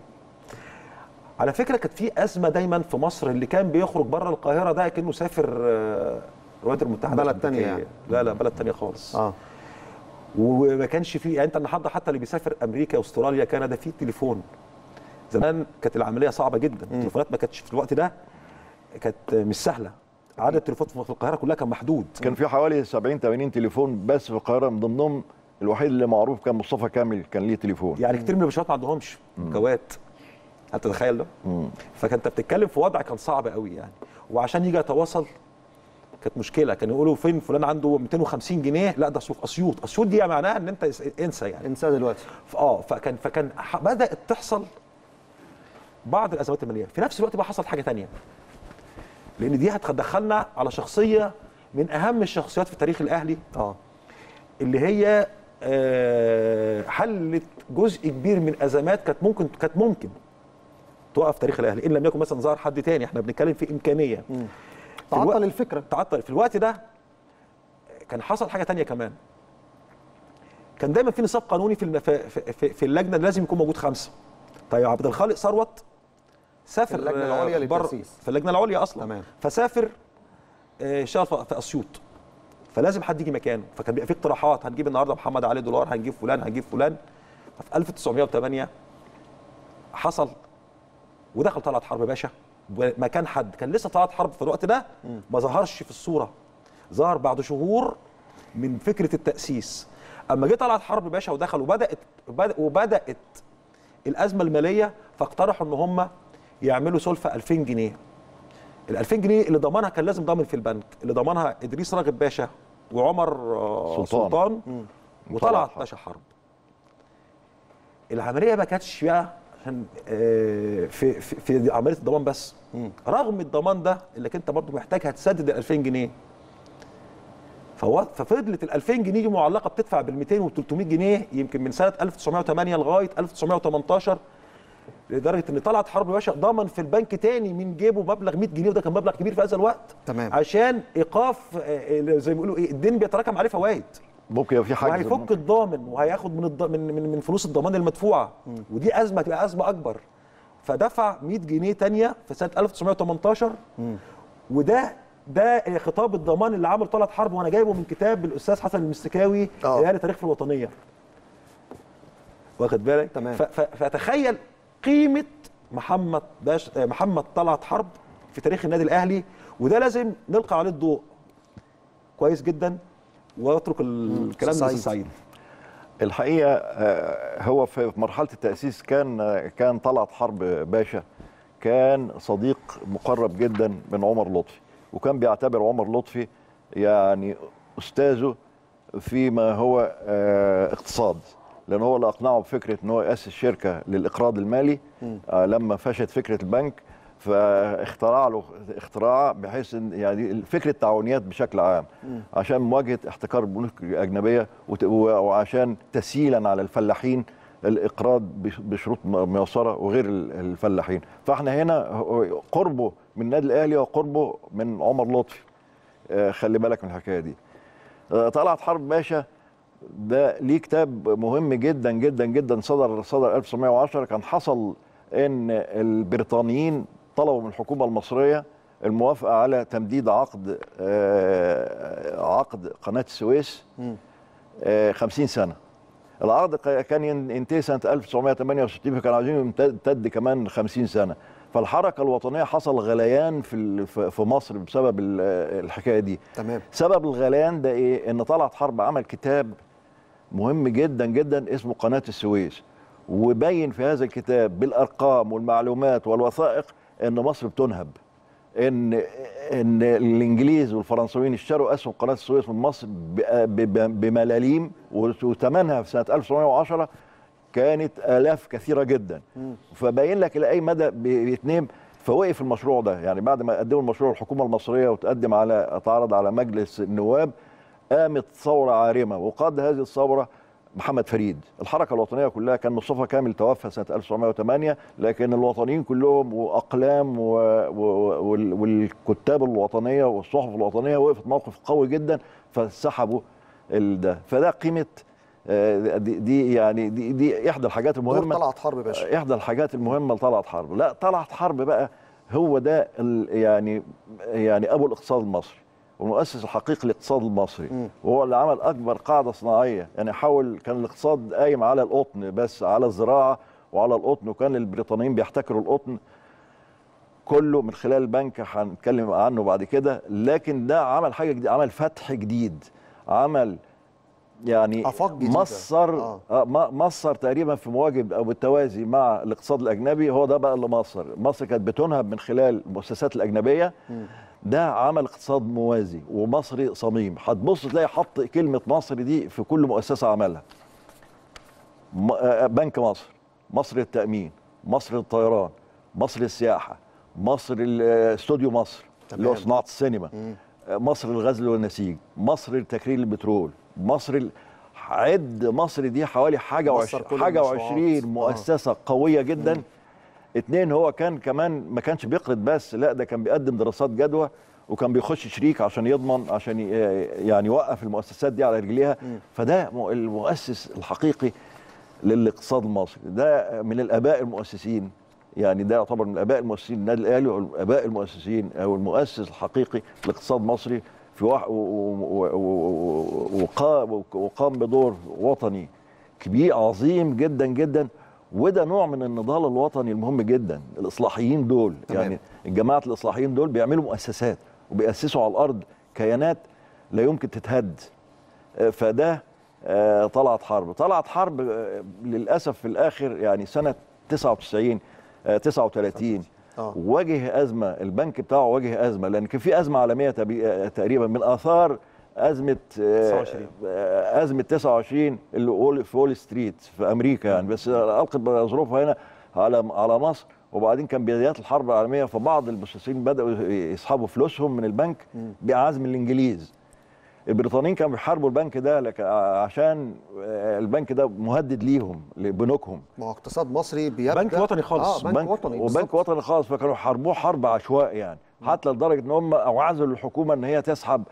على فكره كانت في ازمه دايما في مصر اللي كان بيخرج بره القاهره ده كانه سافر آه، الولايات المتحده بلد الأمريكية. تانية يعني. لا لا بلد تانية خالص اه وما كانش فيه يعني انت النهارده حتى اللي بيسافر امريكا استراليا كندا في تليفون زمان كانت العمليه صعبه جدا التليفونات ما كانتش في الوقت ده كانت مش سهله عدد التليفونات في القاهره كلها كان محدود كان في حوالي 70 80 تليفون بس في القاهره من ضمنهم الوحيد اللي معروف كان مصطفى كامل كان ليه تليفون يعني كتير من الباشوات ما عندهمش جوات انت تتخيل ده فكنت بتتكلم في وضع كان صعب قوي يعني وعشان يجي يتواصل كانت مشكله كانوا يقولوا فين فلان عنده 250 جنيه لا ده في اسيوط اسيوط دي معناها ان انت اس- انسى يعني انسى دلوقتي ف- اه فكان فكان ح- بدات تحصل بعض الازمات الماليه في نفس الوقت بقى حصلت حاجه تانية لان دي هتدخلنا على شخصيه من اهم الشخصيات في تاريخ الاهلي اه اللي هي آه، حلت جزء كبير من ازمات كانت ممكن كانت ممكن توقف تاريخ الاهلي ان لم يكن مثلا ظهر حد تاني احنا بنتكلم في امكانيه في تعطل الوقت- الفكره تعطل في الوقت ده كان حصل حاجه تانية كمان كان دايما في نصاب قانوني في الم- في, في, في, في اللجنه لازم يكون موجود خمسه طيب عبد الخالق ثروت سافر في اللجنة آه، العليا بر- للتأسيس. في اللجنه العليا اصلا تمام. فسافر آه، اشتغل في في اسيوط فلازم حد يجي مكانه فكان بيبقى في اقتراحات هنجيب النهارده محمد علي دولار هنجيب فلان هنجيب فلان ففي 1908 حصل ودخل طلعت حرب باشا مكان حد كان لسه طلعت حرب في الوقت ده ما ظهرش في الصوره ظهر بعد شهور من فكره التاسيس اما جه طلعت حرب باشا ودخل وبدات وبدأ- وبدات الازمه الماليه فاقترحوا ان هم يعملوا سلفه 2000 جنيه ال 2000 جنيه اللي ضمنها كان لازم ضامن في البنك اللي ضمنها ادريس راغب باشا وعمر آه، سلطان. سلطان وطلعت وطلعت حرب. باشا حرب العمليه ما كانتش بقى عشان آه، في في, في عمليه الضمان بس رغم الضمان ده اللي انت برضه محتاج هتسدد ال 2000 جنيه فهو ففضلت ال 2000 جنيه دي معلقه بتدفع بال 200 وال 300 جنيه يمكن من سنه 1908 لغايه 1918 لدرجه ان طلعت حرب باشا ضمن في البنك تاني من جيبه مبلغ 100 جنيه وده كان مبلغ كبير في هذا الوقت تمام. عشان ايقاف آه، زي ما بيقولوا ايه الدين بيتراكم عليه فوائد ممكن يبقى في حاجه وهيفك الضامن وهياخد من الض... من من من فلوس الضمان المدفوعه ودي ازمه تبقى ازمه اكبر فدفع 100 جنيه تانية في سنه 1918 وده ده خطاب الضمان اللي عمله طلعت حرب وانا جايبه من كتاب الاستاذ حسن المستكاوي آه. الاهلي تاريخ في الوطنيه واخد بالك تمام. ف... ف... فتخيل قيمه محمد باش آه، محمد طلعت حرب في تاريخ النادي الاهلي وده لازم نلقى عليه الضوء كويس جدا واترك الكلام سعيد. للاستاذ سعيد الحقيقه آه، هو في مرحله التاسيس كان آه، كان طلعت حرب باشا كان صديق مقرب جدا من عمر لطفي وكان بيعتبر عمر لطفي يعني استاذه فيما هو آه، اقتصاد لان هو اللي اقنعه بفكره ان هو ياسس شركه للاقراض المالي آه، لما فشت فكره البنك فاخترع له اختراع بحيث ان يعني فكره التعاونيات بشكل عام عشان مواجهه احتكار البنوك الاجنبيه وت- وعشان تسهيلا على الفلاحين الاقراض بش- بشروط م- ميسره وغير ال- الفلاحين فاحنا هنا هو قربه من النادي الاهلي وقربه من عمر لطفي آه، خلي بالك من الحكايه دي آه، طلعت حرب باشا ده ليه كتاب مهم جدا جدا جدا صدر صدر 1910 كان حصل ان البريطانيين طلبوا من الحكومه المصريه الموافقه على تمديد عقد آه، عقد قناه السويس آه، 50 سنه العقد ق- كان ين- ينتهي سنه 1968 فكانوا عايزين يمتد كمان 50 سنه فالحركه الوطنيه حصل غليان في ال- في في مصر بسبب ال- الحكايه دي تمام سبب الغليان ده ايه ان طلعت حرب عمل كتاب مهم جدا جدا اسمه قناه السويس وبين في هذا الكتاب بالارقام والمعلومات والوثائق ان مصر بتنهب ان ان الانجليز والفرنسيين اشتروا اسهم قناه السويس من مصر ب- ب- بملاليم وثمنها في سنه 1910 كانت الاف كثيره جدا فبين لك الى اي مدى بيتنام فوقف المشروع ده يعني بعد ما قدموا المشروع الحكومه المصريه وتقدم على اتعرض على مجلس النواب قامت ثوره عارمه وقاد هذه الثوره محمد فريد الحركه الوطنيه كلها كان مصطفى كامل توفى سنه 1908 لكن الوطنيين كلهم واقلام و... و... وال- والكتاب الوطنيه والصحف الوطنيه وقفت موقف قوي جدا فسحبوا ال- ده فده قيمه آه، دي, دي يعني دي, دي احدى الحاجات دور المهمه طلعت حرب يا باشا احدى الحاجات المهمه لطلعت حرب لا طلعت حرب بقى هو ده ال- يعني يعني ابو الاقتصاد المصري والمؤسس الحقيقي للاقتصاد المصري وهو اللي عمل اكبر قاعده صناعيه يعني حاول كان الاقتصاد قايم على القطن بس على الزراعه وعلى القطن وكان البريطانيين بيحتكروا القطن كله من خلال البنك هنتكلم عنه بعد كده لكن ده عمل حاجه جديده عمل فتح جديد عمل يعني آفاق جديدة. مصر آه. آه. مصر تقريبا في مواجب او بالتوازي مع الاقتصاد الاجنبي هو ده بقى اللي مصر مصر كانت بتنهب من خلال المؤسسات الاجنبيه ده عمل اقتصاد موازي ومصري صميم هتبص تلاقي حط كلمه مصر دي في كل مؤسسه عملها م- آه، بنك مصر مصر للتامين مصر للطيران مصر للسياحه مصر ال- آه، استوديو مصر اللي هو تمام. صناعه السينما آه، مصر للغزل والنسيج مصر لتكرير البترول مصر ال- عد مصر دي حوالي حاجه مصر وعش... كل حاجه المشروعات. وعشرين آه. مؤسسه قويه جدا اتنين هو كان كمان ما كانش بيقرض بس لا ده كان بيقدم دراسات جدوى وكان بيخش شريك عشان يضمن عشان ي- يعني يوقف المؤسسات دي على رجليها فده م- المؤسس الحقيقي للاقتصاد المصري ده من الاباء المؤسسين يعني ده يعتبر من الاباء المؤسسين النادي الاهلي والاباء المؤسسين او المؤسس الحقيقي لاقتصاد مصري في وح... و... و... و... وقام وقام بدور وطني كبير عظيم جدا جدا وده نوع من النضال الوطني المهم جدا الاصلاحيين دول تمام. يعني الجماعه الاصلاحيين دول بيعملوا مؤسسات وبيأسسوا على الارض كيانات لا يمكن تتهد آه، فده آه، طلعت حرب طلعت حرب آه، للاسف في الاخر يعني سنه 99 آه، 39 آه. واجه ازمه البنك بتاعه واجه ازمه لان كان في ازمه عالميه تبي- آه، تقريبا من اثار ازمه آه، 29. آه، ازمه 29 اللي وول- في وول ستريت في امريكا يعني بس القت ظروفها هنا على على مصر وبعدين كان بدايات الحرب العالميه فبعض المستثمرين بداوا يسحبوا فلوسهم من البنك بعزم الانجليز البريطانيين كانوا بيحاربوا البنك ده لك عشان آه، البنك ده مهدد ليهم لبنوكهم ما هو اقتصاد مصري بيبدا بنك وطني خالص. اه بنك, وطني وبنك بالظبط. وطني خالص فكانوا حاربوه حرب عشواء يعني حتى لدرجه ان هم اوعزوا الحكومه ان هي تسحب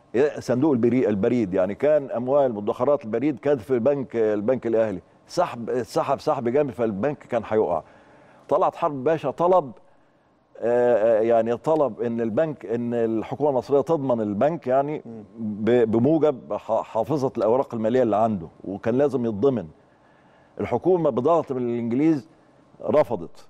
صندوق البري- البريد يعني كان اموال مدخرات البريد كانت في البنك البنك الاهلي سحب سحب سحب جامد فالبنك كان هيقع طلعت حرب باشا طلب آه، آه، يعني طلب ان البنك ان الحكومه المصريه تضمن البنك يعني ب- بموجب ح- حافظه الاوراق الماليه اللي عنده وكان لازم يتضمن الحكومه بضغط من الانجليز رفضت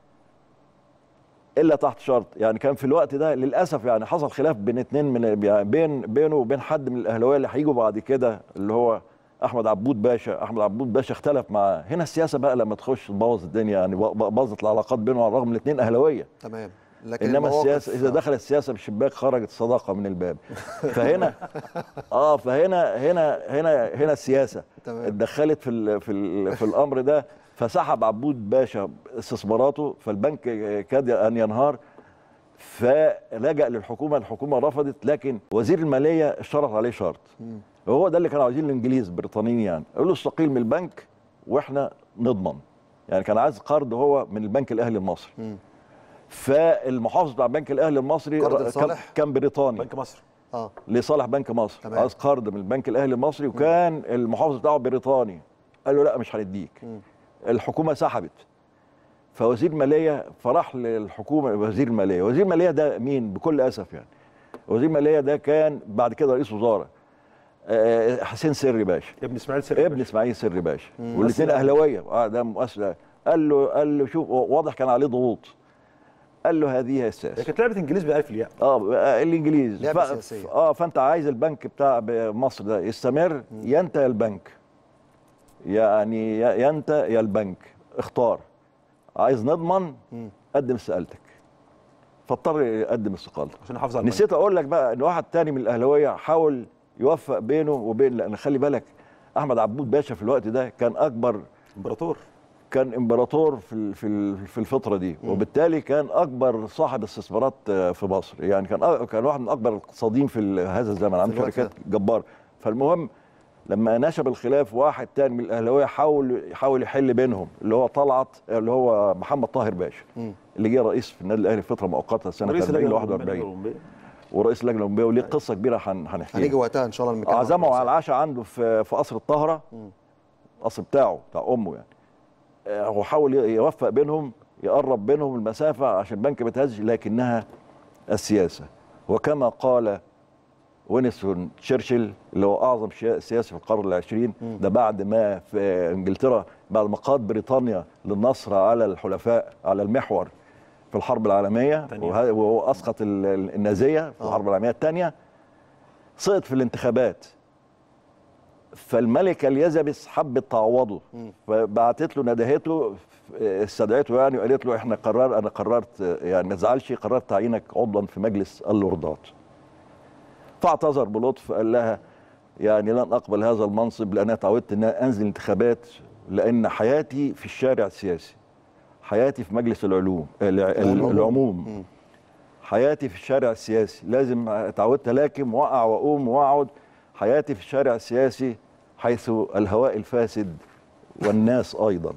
الا تحت شرط يعني كان في الوقت ده للاسف يعني حصل خلاف بين اتنين من يعني بين بينه وبين حد من الاهلاويه اللي هيجوا بعد كده اللي هو احمد عبود باشا احمد عبود باشا اختلف معاه هنا السياسه بقى لما تخش تبوظ الدنيا يعني ب- ب- باظت العلاقات بينهم على الرغم من الاثنين اهلاويه تمام لكن انما المواقف- السياسه اذا دخلت السياسه بالشباك خرجت الصداقه من الباب فهنا اه فهنا هنا هنا هنا السياسه تمام. اتدخلت في ال في ال في الامر ده فسحب عبود باشا استثماراته فالبنك كاد ان ينهار فلجأ للحكومه الحكومه رفضت لكن وزير الماليه اشترط عليه شرط وهو ده اللي كانوا عايزين الانجليز البريطانيين يعني قالوا له استقيل من البنك واحنا نضمن يعني كان عايز قرض هو من البنك الاهلي المصري فالمحافظ بتاع البنك الاهلي المصري قرض كان, لصالح؟ كان بريطاني بنك مصر اه لصالح بنك مصر تمام. عايز قرض من البنك الاهلي المصري وكان المحافظ بتاعه بريطاني قال له لا مش هنديك الحكومه سحبت فوزير الماليه فراح للحكومه وزير الماليه وزير الماليه ده مين بكل اسف يعني وزير الماليه ده كان بعد كده رئيس وزراء آه، حسين سري باشا ابن اسماعيل سري ابن اسماعيل سري باشا والاثنين اهلاويه اه ده مؤسس قال له قال له شوف واضح كان عليه ضغوط قال له هذه هي هي السياسه كانت لعبه انجليز بالالف الياء اه آه، الانجليز لعبة ف- سياسية. اه فانت عايز البنك بتاع مصر ده يستمر يا انت يا البنك يعني يا يا انت يا البنك اختار عايز نضمن قدم استقالتك فاضطر يقدم استقالته عشان يحافظ على البنك. نسيت اقول لك بقى ان واحد تاني من الاهلاويه حاول يوفق بينه وبين لان خلي بالك احمد عبود باشا في الوقت ده كان اكبر امبراطور كان امبراطور في ال- في ال- في الفتره دي وبالتالي كان اكبر صاحب استثمارات آه، في مصر يعني كان أ- كان واحد من اكبر الاقتصاديين في ال- هذا الزمن عنده الوقت شركات جبار فالمهم لما نشب الخلاف واحد تاني من الاهلاويه حاول يحاول يحل بينهم اللي هو طلعت اللي هو محمد طاهر باشا اللي جه رئيس في النادي الاهلي فتره مؤقته سنه رئيس 40 ل اللجنة 41 الأولمبية. ورئيس اللجنه الاولمبيه وليه قصه كبيره هن- هنحكيها هنيجي وقتها ان شاء الله المكان عزمه على العشاء عنده في في قصر الطهره القصر بتاعه بتاع امه يعني آه، هو حاول ي- يوفق بينهم يقرب بينهم المسافه عشان البنك ما يتهزش لكنها السياسه وكما قال وينستون تشرشل اللي هو اعظم شيا- سياسي في القرن العشرين ده بعد ما في انجلترا بعد ما قاد بريطانيا للنصر على الحلفاء على المحور في الحرب العالميه تانية. وه- وهو اسقط ال- ال- النازيه في الحرب العالميه الثانيه سقط في الانتخابات فالملكه اليزابيث حبت تعوضه فبعتت له ندهته استدعته يعني وقالت له احنا قرار انا قررت يعني ما تزعلش قررت تعيينك عضوا في مجلس اللوردات فاعتذر بلطف قال لها يعني لن اقبل هذا المنصب لان انا تعودت ان أنا انزل انتخابات لان حياتي في الشارع السياسي حياتي في مجلس العلوم الع- العموم حياتي في الشارع السياسي لازم اتعودت الاكم واقع واقوم واقعد حياتي في الشارع السياسي حيث الهواء الفاسد والناس ايضا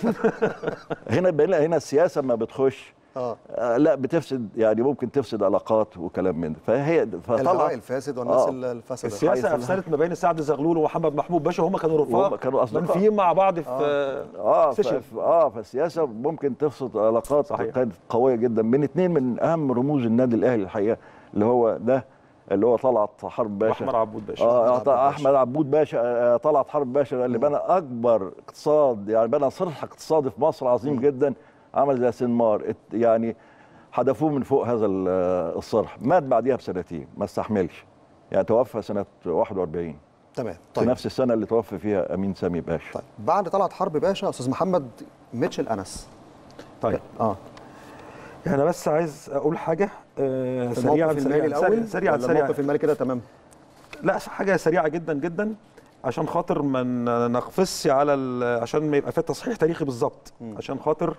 هنا بقى- هنا السياسه ما بتخش اه آه، لا بتفسد يعني ممكن تفسد علاقات وكلام من ده فهي الهواء فطلع الفاسد والناس آه. الفاسده السياسه افسدت ما بين سعد زغلول ومحمد محمود باشا هم كانوا وهم رفاق كانوا أصدقاء. منفيين مع بعض في اه ف... سيشن. ف- اه فالسياسه ممكن تفسد علاقات صحيح. كانت قويه جدا من اثنين من اهم رموز النادي الاهلي الحقيقه اللي هو ده اللي هو طلعت حرب باشا واحمد عبود باشا اه عبود آه، باشا. احمد عبود باشا آه، طلعت حرب باشا ده اللي بنى اكبر اقتصاد يعني بنى صرح اقتصادي في مصر عظيم جدا عمل زي سنمار ات- يعني حدفوه من فوق هذا ال- آه، الصرح مات بعديها بسنتين ما استحملش يعني توفى سنه 41 تمام في طيب نفس السنه اللي توفى فيها امين سامي باشا طيب بعد طلعت حرب باشا استاذ محمد ميتشل انس طيب اه انا بس عايز اقول حاجه آه، في سريعا الموقف المالي سريعا الاول سريعا ولا سريعا الموقف المالي كده تمام لا حاجه سريعه جدا جدا عشان خاطر ما ن- نقفزش على ال- عشان ما يبقى في تصحيح تاريخي بالظبط عشان خاطر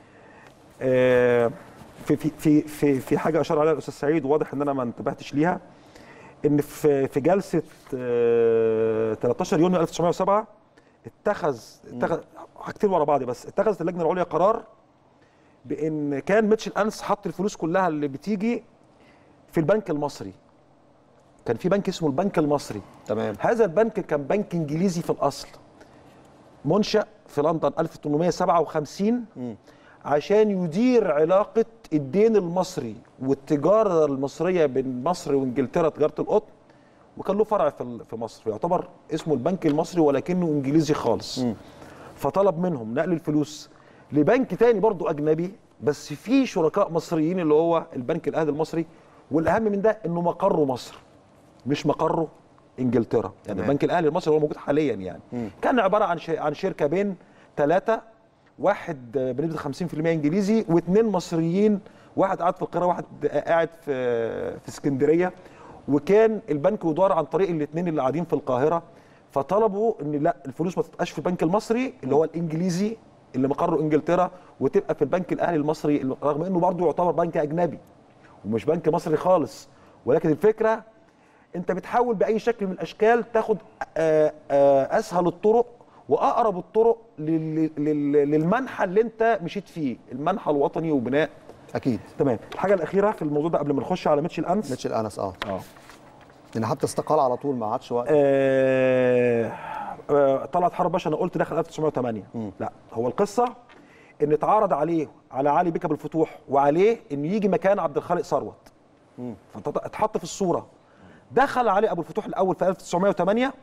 آه، في في في في في حاجه اشار عليها الاستاذ سعيد واضح ان انا ما انتبهتش ليها ان في في جلسه آه، 13 يونيو 1907 اتخذ اتخذ حاجتين ورا بعض بس اتخذت اللجنه العليا قرار بان كان ميتشل انس حط الفلوس كلها اللي بتيجي في البنك المصري كان في بنك اسمه البنك المصري تمام هذا البنك كان بنك انجليزي في الاصل منشأ في لندن 1857 عشان يدير علاقة الدين المصري والتجارة المصرية بين مصر وانجلترا تجارة القطن وكان له فرع في ال- في مصر يعتبر اسمه البنك المصري ولكنه انجليزي خالص فطلب منهم نقل الفلوس لبنك تاني برضو اجنبي بس فيه شركاء مصريين اللي هو البنك الاهلي المصري والاهم من ده انه مقره مصر مش مقره انجلترا يعني تمام. البنك الاهلي المصري هو موجود حاليا يعني كان عباره عن شي عن شركه بين ثلاثه واحد بنسبه 50% انجليزي واثنين مصريين واحد قاعد في القاهره واحد قاعد في في اسكندريه وكان البنك يدار عن طريق الاثنين اللي قاعدين في القاهره فطلبوا ان لا الفلوس ما تبقاش في البنك المصري اللي هو الانجليزي اللي مقره انجلترا وتبقى في البنك الاهلي المصري رغم انه برضه يعتبر بنك اجنبي ومش بنك مصري خالص ولكن الفكره انت بتحاول باي شكل من الاشكال تاخد آه، آه، اسهل الطرق واقرب الطرق لل- لل- للمنحى اللي انت مشيت فيه المنحى الوطني وبناء اكيد تمام الحاجه الاخيره في الموضوع ده قبل ما نخش على ميتشل انس ميتشل انس اه اه لان حتى استقال على طول ما عادش وقت آه، آه، طلعت حرب باشا انا قلت دخل 1908 لا هو القصه ان اتعرض عليه على علي بيك ابو الفتوح وعليه انه يجي مكان عبد الخالق ثروت فاتحط في الصوره دخل علي ابو الفتوح الاول في 1908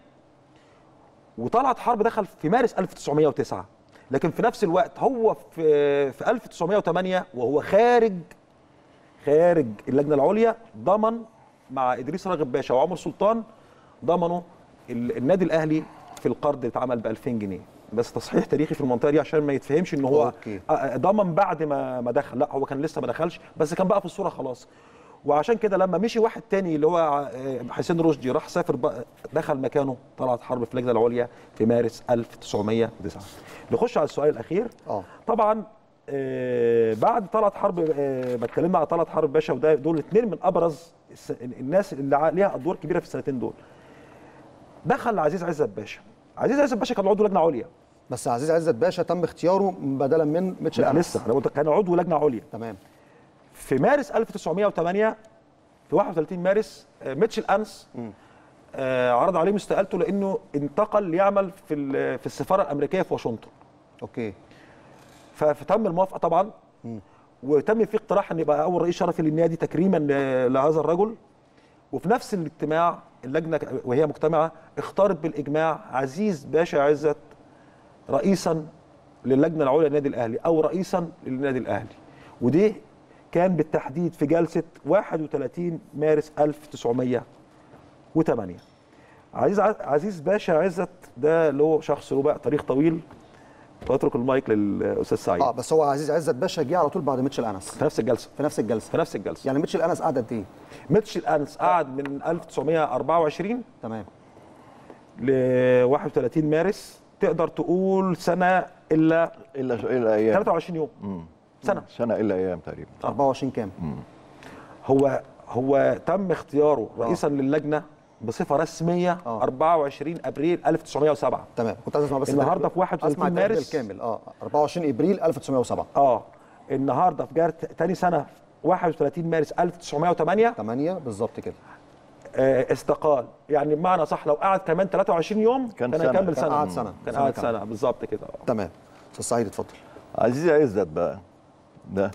وطلعت حرب دخل في مارس 1909 لكن في نفس الوقت هو في في 1908 وهو خارج خارج اللجنه العليا ضمن مع ادريس راغب باشا وعمر سلطان ضمنوا ال- النادي الاهلي في القرض اللي اتعمل ب 2000 جنيه بس تصحيح تاريخي في المنطقه دي عشان ما يتفهمش ان هو أوكي. آه، ضمن بعد ما ما دخل لا هو كان لسه ما دخلش بس كان بقى في الصوره خلاص وعشان كده لما مشي واحد تاني اللي هو آه، حسين رشدي راح سافر بقى دخل مكانه طلعت حرب في اللجنه العليا في مارس 1909 نخش على السؤال الاخير اه طبعا آه، بعد طلعت حرب آه، ما اتكلمنا على طلعت حرب باشا وده دول اثنين من ابرز الس- الناس اللي ع- ليها ادوار كبيره في السنتين دول دخل عزيز عزت باشا عزيز عزت باشا كان عضو لجنه عليا بس عزيز عزت باشا تم اختياره بدلا من ميتشل لا أنس. لسه انا قلت كان عضو لجنه عليا تمام في مارس 1908 في 31 مارس آه، ميتشل انس آه، عرض عليه استقالته لانه انتقل ليعمل في ال- في السفاره الامريكيه في واشنطن اوكي ف- فتم الموافقه طبعا وتم في اقتراح ان يبقى اول رئيس شرفي للنادي تكريما ل- لهذا الرجل وفي نفس الاجتماع اللجنه ك- وهي مجتمعه اختارت بالاجماع عزيز باشا عزت رئيسا للجنه العليا للنادي الاهلي او رئيسا للنادي الاهلي ودي كان بالتحديد في جلسه 31 مارس 1908 عزيز ع- عزيز باشا عزت ده له شخص له بقى تاريخ طويل واترك المايك للاستاذ سعيد اه بس هو عزيز عزت باشا جه على طول بعد ميتشل انس في نفس الجلسه في نفس الجلسه في نفس الجلسه يعني ميتشل انس قعد قد ايه ميتشل انس قعد من 1924 تمام ل 31 مارس تقدر تقول سنه الا الا الا ايام 23 يوم سنه سنه الا ايام تقريبا 24 كام هو هو تم اختياره رئيسا للجنه بصفه رسميه آه. 24 ابريل 1907 تمام كنت عايز اسمع بس النهاردة التاريخ- في 31 اسمع التاريخ مارس. الكامل اه 24 ابريل 1907 اه النهارده في جارة تاني سنه 31 مارس 1908 8 بالظبط كده آه، استقال يعني بمعنى صح لو قعد كمان 23 يوم كان كان سنة. هيكمل كان سنه قعد سنة. كان سنة قعد كاملة. سنه بالظبط كده آه. تمام استاذ سعيد اتفضل عزيزي عزت بقى ده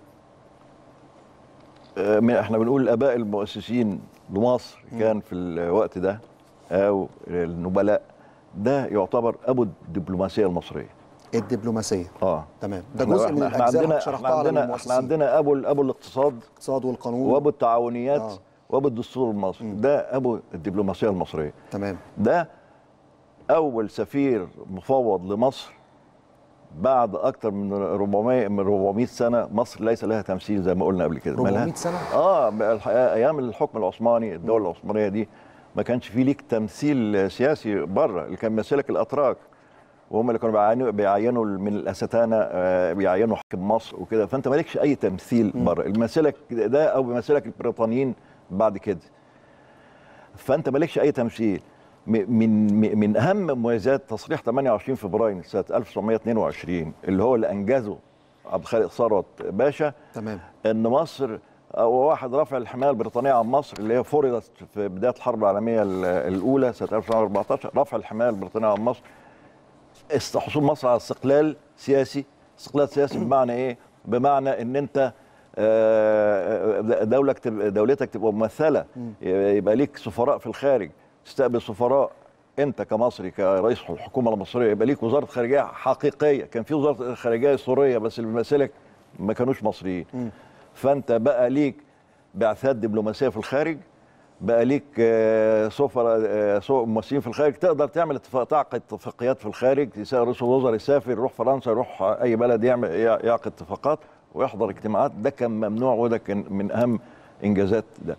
آه، من- احنا بنقول الاباء المؤسسين لمصر كان في الوقت ده او النبلاء ده يعتبر ابو الدبلوماسيه المصريه الدبلوماسيه اه تمام ده احنا- جزء من احنا احنا الاجزاء عندنا اللي احنا شرحتها على عندنا احنا المؤسسين عندنا ابو ابو الاقتصاد الاقتصاد والقانون وابو التعاونيات آه. وابو الدستور المصري ده ابو الدبلوماسيه المصريه تمام ده اول سفير مفوض لمصر بعد اكتر من 400 من 400 سنه مصر ليس لها تمثيل زي ما قلنا قبل كده 400 مالها- سنة؟ اه الحقيقة ايام الحكم العثماني الدوله العثمانيه دي ما كانش فيه ليك تمثيل سياسي بره اللي كان ماسلك الاتراك وهم اللي كانوا بيعينوا بيعينوا من الاستانه آه، بيعينوا حاكم مصر وكده فانت مالكش اي تمثيل بره اللي ماسلك ده او بيمثلك البريطانيين بعد كده فانت مالكش اي تمثيل م- من م- من اهم مميزات تصريح 28 فبراير سنه 1922 اللي هو اللي انجزه عبد الخالق ثروت باشا تمام ان مصر أو واحد رفع الحمايه البريطانيه عن مصر اللي هي فرضت في بدايه الحرب العالميه ال- الاولى سنه 1914 رفع الحمايه البريطانيه عن مصر است- حصول مصر على استقلال سياسي استقلال سياسي بمعنى ايه بمعنى ان انت آه، دولك تبقى دولتك تبقى ممثله يبقى ليك سفراء في الخارج تستقبل سفراء انت كمصري كرئيس الحكومه المصريه يبقى ليك وزاره خارجيه حقيقيه كان في وزاره خارجيه سوريه بس اللي بيمثلك ما كانوش مصريين فانت بقى ليك بعثات دبلوماسيه في الخارج بقى ليك آه، سفراء آه، سو- ممثلين في الخارج تقدر تعمل اتفاق تعقد اتفاقيات في الخارج يسافر رئيس الوزراء يسافر يروح فرنسا يروح اي بلد يعمل يع- يعقد اتفاقات ويحضر اجتماعات ده كان ممنوع وده كان من اهم انجازات ده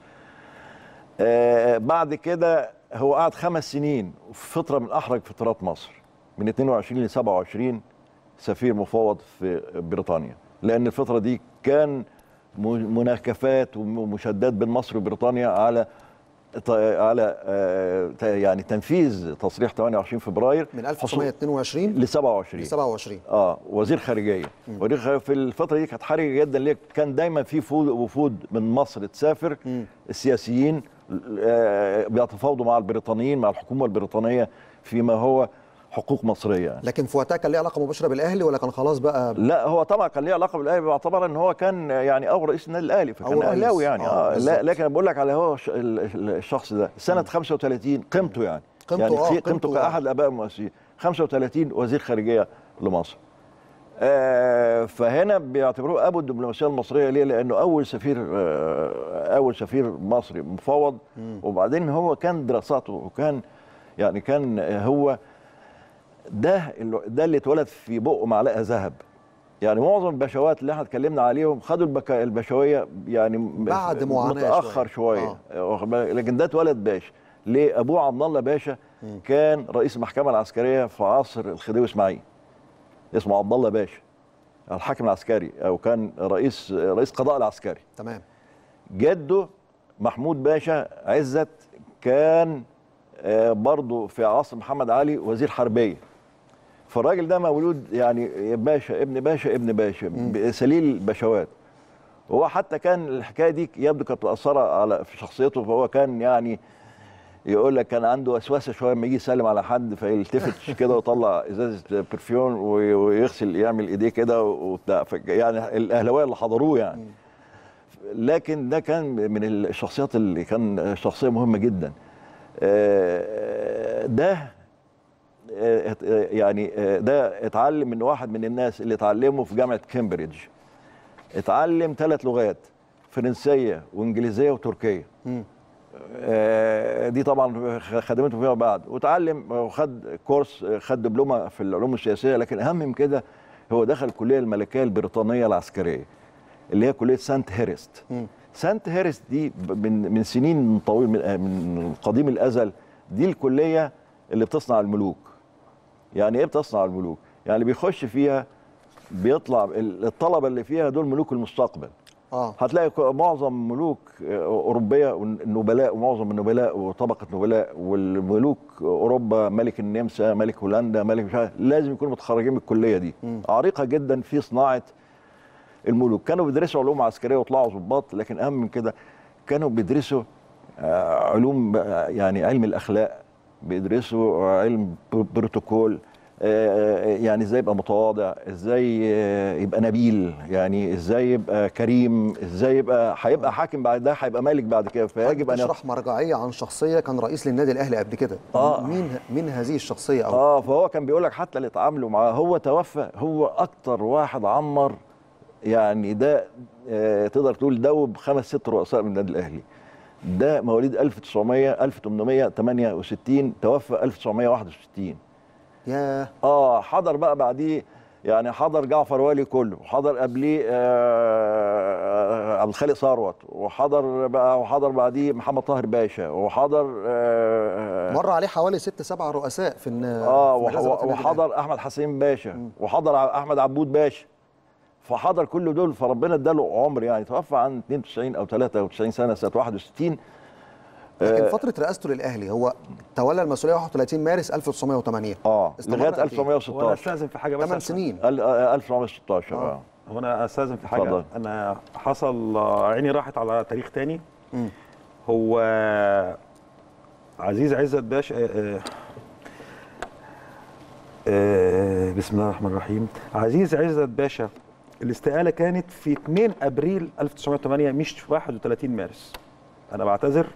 آه، بعد كده هو قعد خمس سنين في فتره من احرج فترات مصر من 22 ل 27 سفير مفوض في بريطانيا لان الفتره دي كان م- مناكفات ومشادات بين مصر وبريطانيا على ط- على آه، ت- يعني تنفيذ تصريح 28 فبراير من حصول 1922 ل 27 ل 27 اه وزير خارجيه وزير خارجية في الفتره دي كانت حرجه جدا ليه كان دايما في فود- وفود من مصر تسافر السياسيين آه، بيتفاوضوا مع البريطانيين مع الحكومه البريطانيه فيما هو حقوق مصريه يعني. لكن في وقتها كان ليه علاقه مباشره بالاهلي ولا كان خلاص بقى لا هو طبعا كان ليه علاقه بالاهلي باعتبار ان هو كان يعني اول رئيس النادي الاهلي فكان أول رئيس. اهلاوي يعني آه، اه بالظبط. لا لكن أنا بقول لك على هو ش- ال- ال- الشخص ده سنه 35 قيمته يعني قيمته، يعني آه، في- قيمته، قيمته آه. كاحد الاباء المؤسسين 35 وزير خارجيه لمصر آه، فهنا بيعتبروه ابو الدبلوماسيه المصريه ليه؟ لانه اول سفير آه، اول سفير مصري مفوض وبعدين هو كان دراساته وكان يعني كان هو ده اللي ده اللي اتولد في بقه معلقه ذهب يعني معظم البشوات اللي احنا اتكلمنا عليهم خدوا البكا البشويه يعني م- بعد معاناة متاخر شوية. شويه واخد بالك؟ لكن ده اتولد باشا ليه ابوه عبد الله باشا كان رئيس المحكمه العسكريه في عصر الخديوي اسماعيل اسمه عبد الله باشا الحاكم العسكري او كان رئيس رئيس قضاء العسكري تمام جده محمود باشا عزت كان آه، برضه في عصر محمد علي وزير حربيه فالراجل ده مولود يعني باشا ابن باشا ابن باشا سليل البشوات وهو حتى كان الحكايه دي يبدو كانت مأثره على في شخصيته فهو كان يعني يقول لك كان عنده وسوسه شويه لما يجي يسلم على حد فيلتفت كده ويطلع ازازه برفيون وي- ويغسل يعمل ايديه كده وبتاع ف- يعني الاهلاويه اللي حضروه يعني لكن ده كان من الشخصيات اللي كان شخصيه مهمه جدا آه، ده آه، ات- آه، يعني آه، ده اتعلم من واحد من الناس اللي اتعلموا في جامعه كامبريدج اتعلم ثلاث لغات فرنسيه وانجليزيه وتركيه آه، دي طبعا خدمته فيما بعد وتعلم وخد كورس خد دبلومه في العلوم السياسيه لكن اهم من كده هو دخل الكليه الملكيه البريطانيه العسكريه اللي هي كليه سانت هيرست سانت هيرست دي ب- من من سنين طويل من آه، من قديم الازل دي الكليه اللي بتصنع الملوك يعني ايه بتصنع الملوك يعني اللي بيخش فيها بيطلع ال- الطلبه اللي فيها دول ملوك المستقبل اه هتلاقي ك- معظم ملوك آه، اوروبيه والنبلاء ومعظم النبلاء وطبقه نبلاء والملوك اوروبا ملك النمسا ملك هولندا ملك مش عارف لازم يكونوا متخرجين من الكليه دي عريقه جدا في صناعه الملوك كانوا بيدرسوا علوم عسكريه وطلعوا ضباط لكن اهم من كده كانوا بيدرسوا آه، علوم آه، يعني علم الاخلاق بيدرسوا علم ب- بروتوكول آه، يعني ازاي يبقى متواضع ازاي آه، يبقى نبيل يعني ازاي يبقى كريم ازاي يبقى هيبقى حاكم بعد ده هيبقى مالك بعد كده فيجب ان تشرح مرجعيه عن شخصيه كان رئيس للنادي الاهلي قبل كده آه. مين مين هذه الشخصيه او اه فهو كان بيقول لك حتى اللي اتعاملوا معاه هو توفى هو اكتر واحد عمر يعني ده آه تقدر تقول دوب خمس ست رؤساء من النادي الاهلي ده مواليد 1900 1868 توفى 1961 يا اه حضر بقى بعديه يعني حضر جعفر والي كله وحضر قبليه آه عبد الخالق ثروت وحضر بقى وحضر بعديه محمد طاهر باشا وحضر آه مر عليه حوالي ست سبع رؤساء في الن- اه في وح- مجلس إدارة النادي الأهلي. وحضر احمد حسين باشا وحضر ع- احمد عبود باشا فحضر كل دول فربنا اداله عمر يعني توفى عن 92 او 93 سنه سنه 61 لكن فتره رئاسته للاهلي هو تولى المسؤوليه 31 مارس 1908 اه استمر لغايه قد إيه؟ وانا 1916 استاذن في حاجه بس 8 سنين ال- آه، 1916 اه هو انا استاذن في حاجه اتفضل. انا حصل آه، عيني راحت على تاريخ تاني هو عزيز عزت باشا آه، آه، آه، بسم الله الرحمن الرحيم عزيز عزت باشا الاستقاله كانت في 2 ابريل 1908 مش 31 مارس انا بعتذر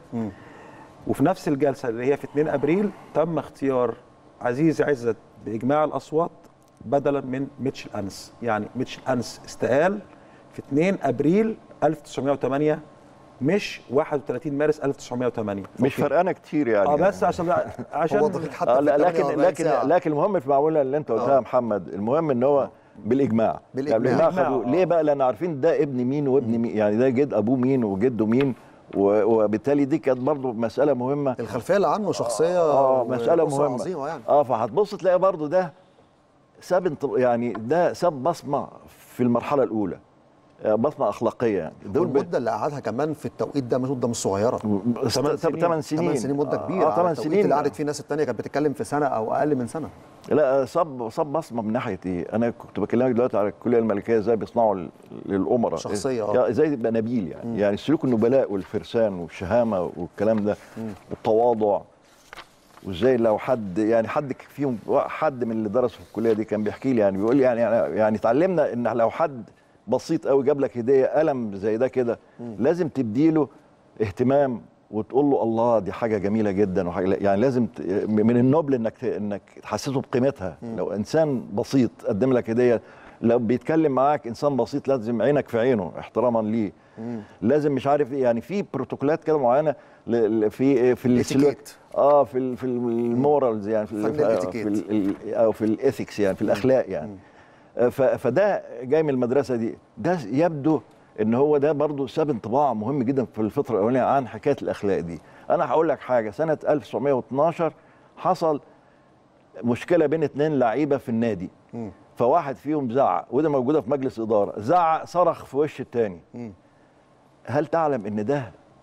وفي نفس الجلسه اللي هي في 2 ابريل تم اختيار عزيز عزت باجماع الاصوات بدلا من ميتشل انس يعني ميتشل انس استقال في 2 ابريل 1908 مش 31 مارس 1908 مش فرقانه كتير يعني اه بس عشان عشان هو دقيق حتى آه في لا لكن 48 لكن ساعة. لكن المهم في المعموله اللي انت قلتها يا محمد المهم ان هو بالاجماع بالإجماع. يعني بالإجماع، خدوه آه. ليه بقى لان عارفين ده ابن مين وابن مين يعني ده جد ابوه مين وجده مين و- وبالتالي دي كانت برضه مساله مهمه الخلفيه اللي عنه شخصيه اه و- مساله وأسرة مهمه عظيمه يعني اه فهتبص تلاقي برضه ده ساب انط- يعني ده ساب بصمه في المرحله الاولى آه، بصمه اخلاقيه يعني دول ب- والمده اللي قعدها كمان في التوقيت ده مده مش صغيره ثمان ثمان سنين سنين. 8 سنين 8 سنين مده كبيره اه على 8 التوقيت سنين اللي قعدت فيه الناس الثانيه كانت بتتكلم في سنه او اقل من سنه لا صب صب بصمه من ناحيه ايه؟ انا كنت بكلمك دلوقتي على الكليه الملكيه ازاي بيصنعوا ال- للامراء شخصية، إز- آه. ازاي يبقى نبيل يعني يعني سلوك النبلاء والفرسان والشهامه والكلام ده والتواضع وازاي لو حد يعني حد فيهم حد من اللي درسوا في الكليه دي كان بيحكي لي يعني بيقول لي يعني يعني, يعني اتعلمنا ان لو حد بسيط قوي جاب لك هديه قلم زي ده كده لازم تديله اهتمام وتقول له الله دي حاجه جميله جدا وحاجة يعني لازم ت- من النوبل انك ت- انك تحسسه بقيمتها لو انسان بسيط قدم لك هديه لو بيتكلم معاك انسان بسيط لازم عينك في عينه احتراما ليه لازم مش عارف ايه يعني في بروتوكولات كده معينه ل- ل- في في السلوك الاتيكيت. اه في ال- في المورالز يعني في ال- فن في الاتيكيت. ال- ال- او في الاثكس يعني في الاخلاق يعني ف- فده جاي من المدرسه دي ده يبدو ان هو ده برضو ساب انطباع مهم جدا في الفتره الاولانيه عن حكايه الاخلاق دي انا هقول لك حاجه سنه 1912 حصل مشكله بين اتنين لعيبه في النادي فواحد فيهم زعق وده موجوده في مجلس اداره زعق صرخ في وش التاني هل تعلم ان ده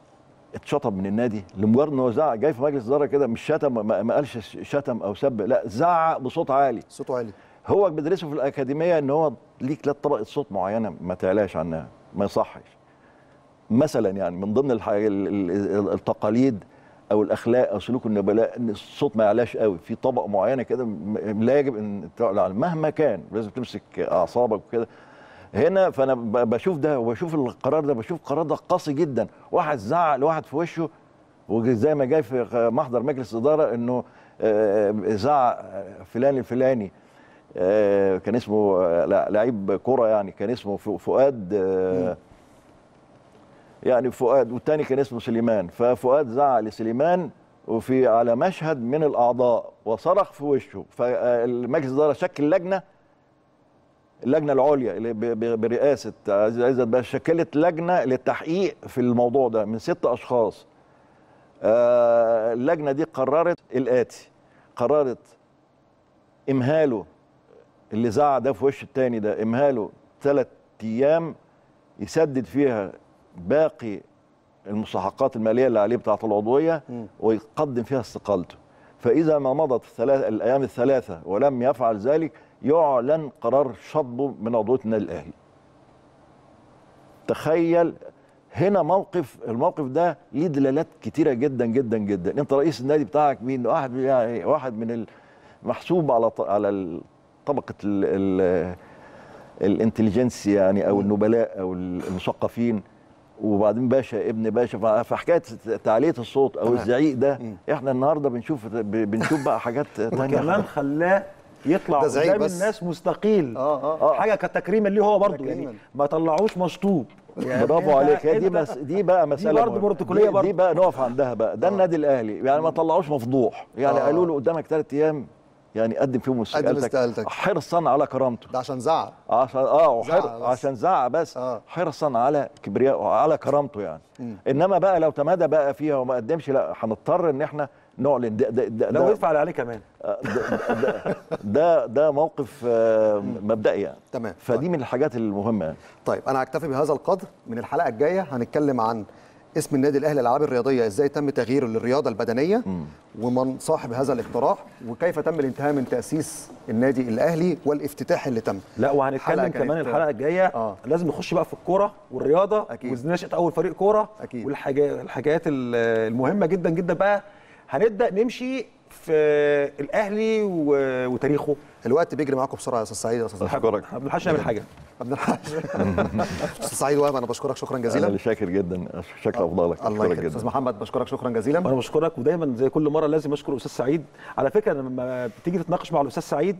اتشطب من النادي لمجرد ان هو زعق جاي في مجلس اداره كده مش شتم ما ما قالش شتم او سب لا زعق بصوت عالي صوته عالي هو بيدرسه في الاكاديميه ان هو ليك لا طبقه صوت معينه ما تعلاش عنها ما يصحش مثلا يعني من ضمن الح- ال- ال- التقاليد او الاخلاق او سلوك النبلاء ان الصوت ما يعلاش قوي في طبقه معينه كده م- لا يجب ان تعلى عنها مهما كان لازم تمسك اعصابك وكده هنا فانا ب- بشوف ده وبشوف القرار ده بشوف القرار ده قاسي جدا واحد زعق لواحد في وشه وزي ما جاي في محضر مجلس اداره انه آه، زعق فلان الفلاني آه، كان اسمه آه، لا- لعيب كرة يعني كان اسمه ف- فؤاد آه، يعني فؤاد والتاني كان اسمه سليمان ففؤاد زعق لسليمان وفي على مشهد من الاعضاء وصرخ في وشه فالمجلس الاداره شكل لجنه اللجنه العليا اللي ب- ب- برئاسه عزيز عزت باشا شكلت لجنه للتحقيق في الموضوع ده من ست اشخاص آه، اللجنه دي قررت الاتي قررت امهاله اللي زعق ده في وش التاني ده امهاله ثلاث ايام يسدد فيها باقي المستحقات الماليه اللي عليه بتاعه العضويه ويقدم فيها استقالته فاذا ما مضت الثلاث الايام الثلاثه ولم يفعل ذلك يعلن قرار شطبه من عضويه النادي الاهلي تخيل هنا موقف الموقف ده ليه دلالات كتيره جدا جدا جدا انت رئيس النادي بتاعك مين واحد يعني واحد من المحسوب على ط- على ال- طبقه ال ال الانتليجنس يعني او النبلاء او المثقفين وبعدين باشا ابن باشا ف- فحكايه تعليه الصوت او تمام. الزعيق ده احنا النهارده بنشوف ب- بنشوف بقى حاجات تانية وكمان خلاه يطلع ده زعيق قدام بس. الناس مستقيل اه آه. حاجه كتكريما ليه هو برضه تكريماً. يعني ما طلعوش مشطوب يعني برافو أنت- عليك هي دي أنت- بس دي بقى مساله برضه مهمة. بروتوكولية دي, برضه. دي بقى نقف عندها بقى ده النادي الاهلي يعني ما طلعوش مفضوح يعني آه. قالوا له قدامك ثلاث ايام يعني قدم فيهم استقالتك استقالتك. حرصا على كرامته ده عشان زعق عشان اه زعق وحر... بس. عشان زعق بس آه. حرصا على كبرياء وعلى كرامته يعني انما بقى لو تمادى بقى فيها وما قدمش لا هنضطر ان احنا نعلن ده ده ده, لو ده, يدفع اللي عليه كمان ده, ده, ده, ده موقف آه، مبدئي يعني تمام. فدي من الحاجات المهمه يعني. طيب انا هكتفي بهذا القدر من الحلقه الجايه هنتكلم عن اسم النادي الاهلي الالعاب الرياضيه ازاي تم تغييره للرياضه البدنيه ومن صاحب هذا الاقتراح وكيف تم الانتهاء من تاسيس النادي الاهلي والافتتاح اللي تم لا حلقة وهنتكلم كانت- كمان الحلقه الجايه آه. آه. لازم نخش بقى في الكوره والرياضه أكيد. ونشأة اول فريق كوره أكيد. والحاجات الحاجات ال- المهمه جدا جدا بقى هنبدا نمشي في الاهلي و- وتاريخه الوقت بيجري معاكم بسرعه يا استاذ سعيد يا استاذ محمد اشكرك ما بنلحقش نعمل حاجه ما بنلحقش. استاذ سعيد وهب انا بشكرك شكرا انا جزيلا اللي شاكر جدا شكر افضلك الله اشكرك يخليك استاذ جدا محمد بشكرك شكرا جزيلا وانا بشكرك ودايما زي كل مره لازم اشكر الاستاذ سعيد على فكره لما بتيجي تتناقش مع الاستاذ سعيد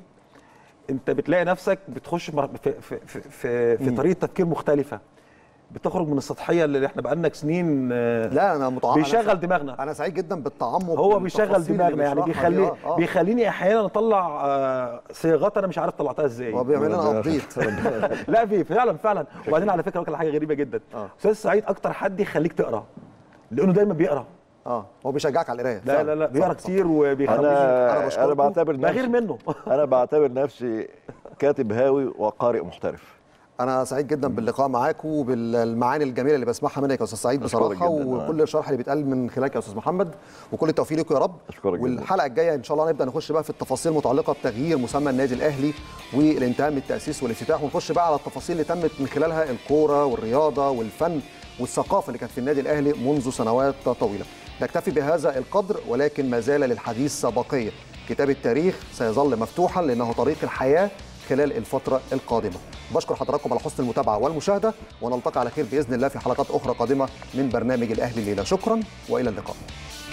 انت بتلاقي نفسك بتخش مر- في في في, في, في طريقه تفكير مختلفه بتخرج من السطحيه اللي احنا بقالنا سنين آه، لا انا متعمق بيشغل دماغنا انا سعيد جدا بالتعمق هو بيشغل بالتفاصيل اللي دماغنا يعني بيشرحها دي. بيخلي آه، آه. بيخليني احيانا اطلع آه، صياغات انا مش عارف طلعتها ازاي هو بيعمل لنا ابديت لا في فعلا فعلا وبعدين على فكره كان حاجه غريبه جدا آه. استاذ سعيد اكتر حد يخليك تقرا لانه دايما بيقرا اه هو بيشجعك على القرايه لا فعلا. لا لا صح، بيقرا صح. كتير وبيخليني أنا انا بشكركم. انا بعتبر بغير نفسي منه انا بعتبر نفسي كاتب هاوي وقارئ محترف انا سعيد جدا باللقاء معاكم وبالمعاني الجميله اللي بسمعها منك يا استاذ سعيد أشكرك بصراحه جداً. وكل الشرح اللي بيتقال من خلالك يا استاذ محمد وكل التوفيق لكم يا رب أشكرك جداً. والحلقه الجايه ان شاء الله نبدا نخش بقى في التفاصيل المتعلقه بتغيير مسمى النادي الاهلي والانتهاء من التاسيس والافتتاح ونخش بقى على التفاصيل اللي تمت من خلالها الكوره والرياضه والفن والثقافه اللي كانت في النادي الاهلي منذ سنوات طويله نكتفي بهذا القدر ولكن ما زال للحديث بقيه كتاب التاريخ سيظل مفتوحا لانه طريق الحياه خلال الفترة القادمة بشكر حضراتكم على حسن المتابعة والمشاهدة ونلتقي على خير بإذن الله في حلقات أخرى قادمة من برنامج الأهلي الليلة شكرا وإلى اللقاء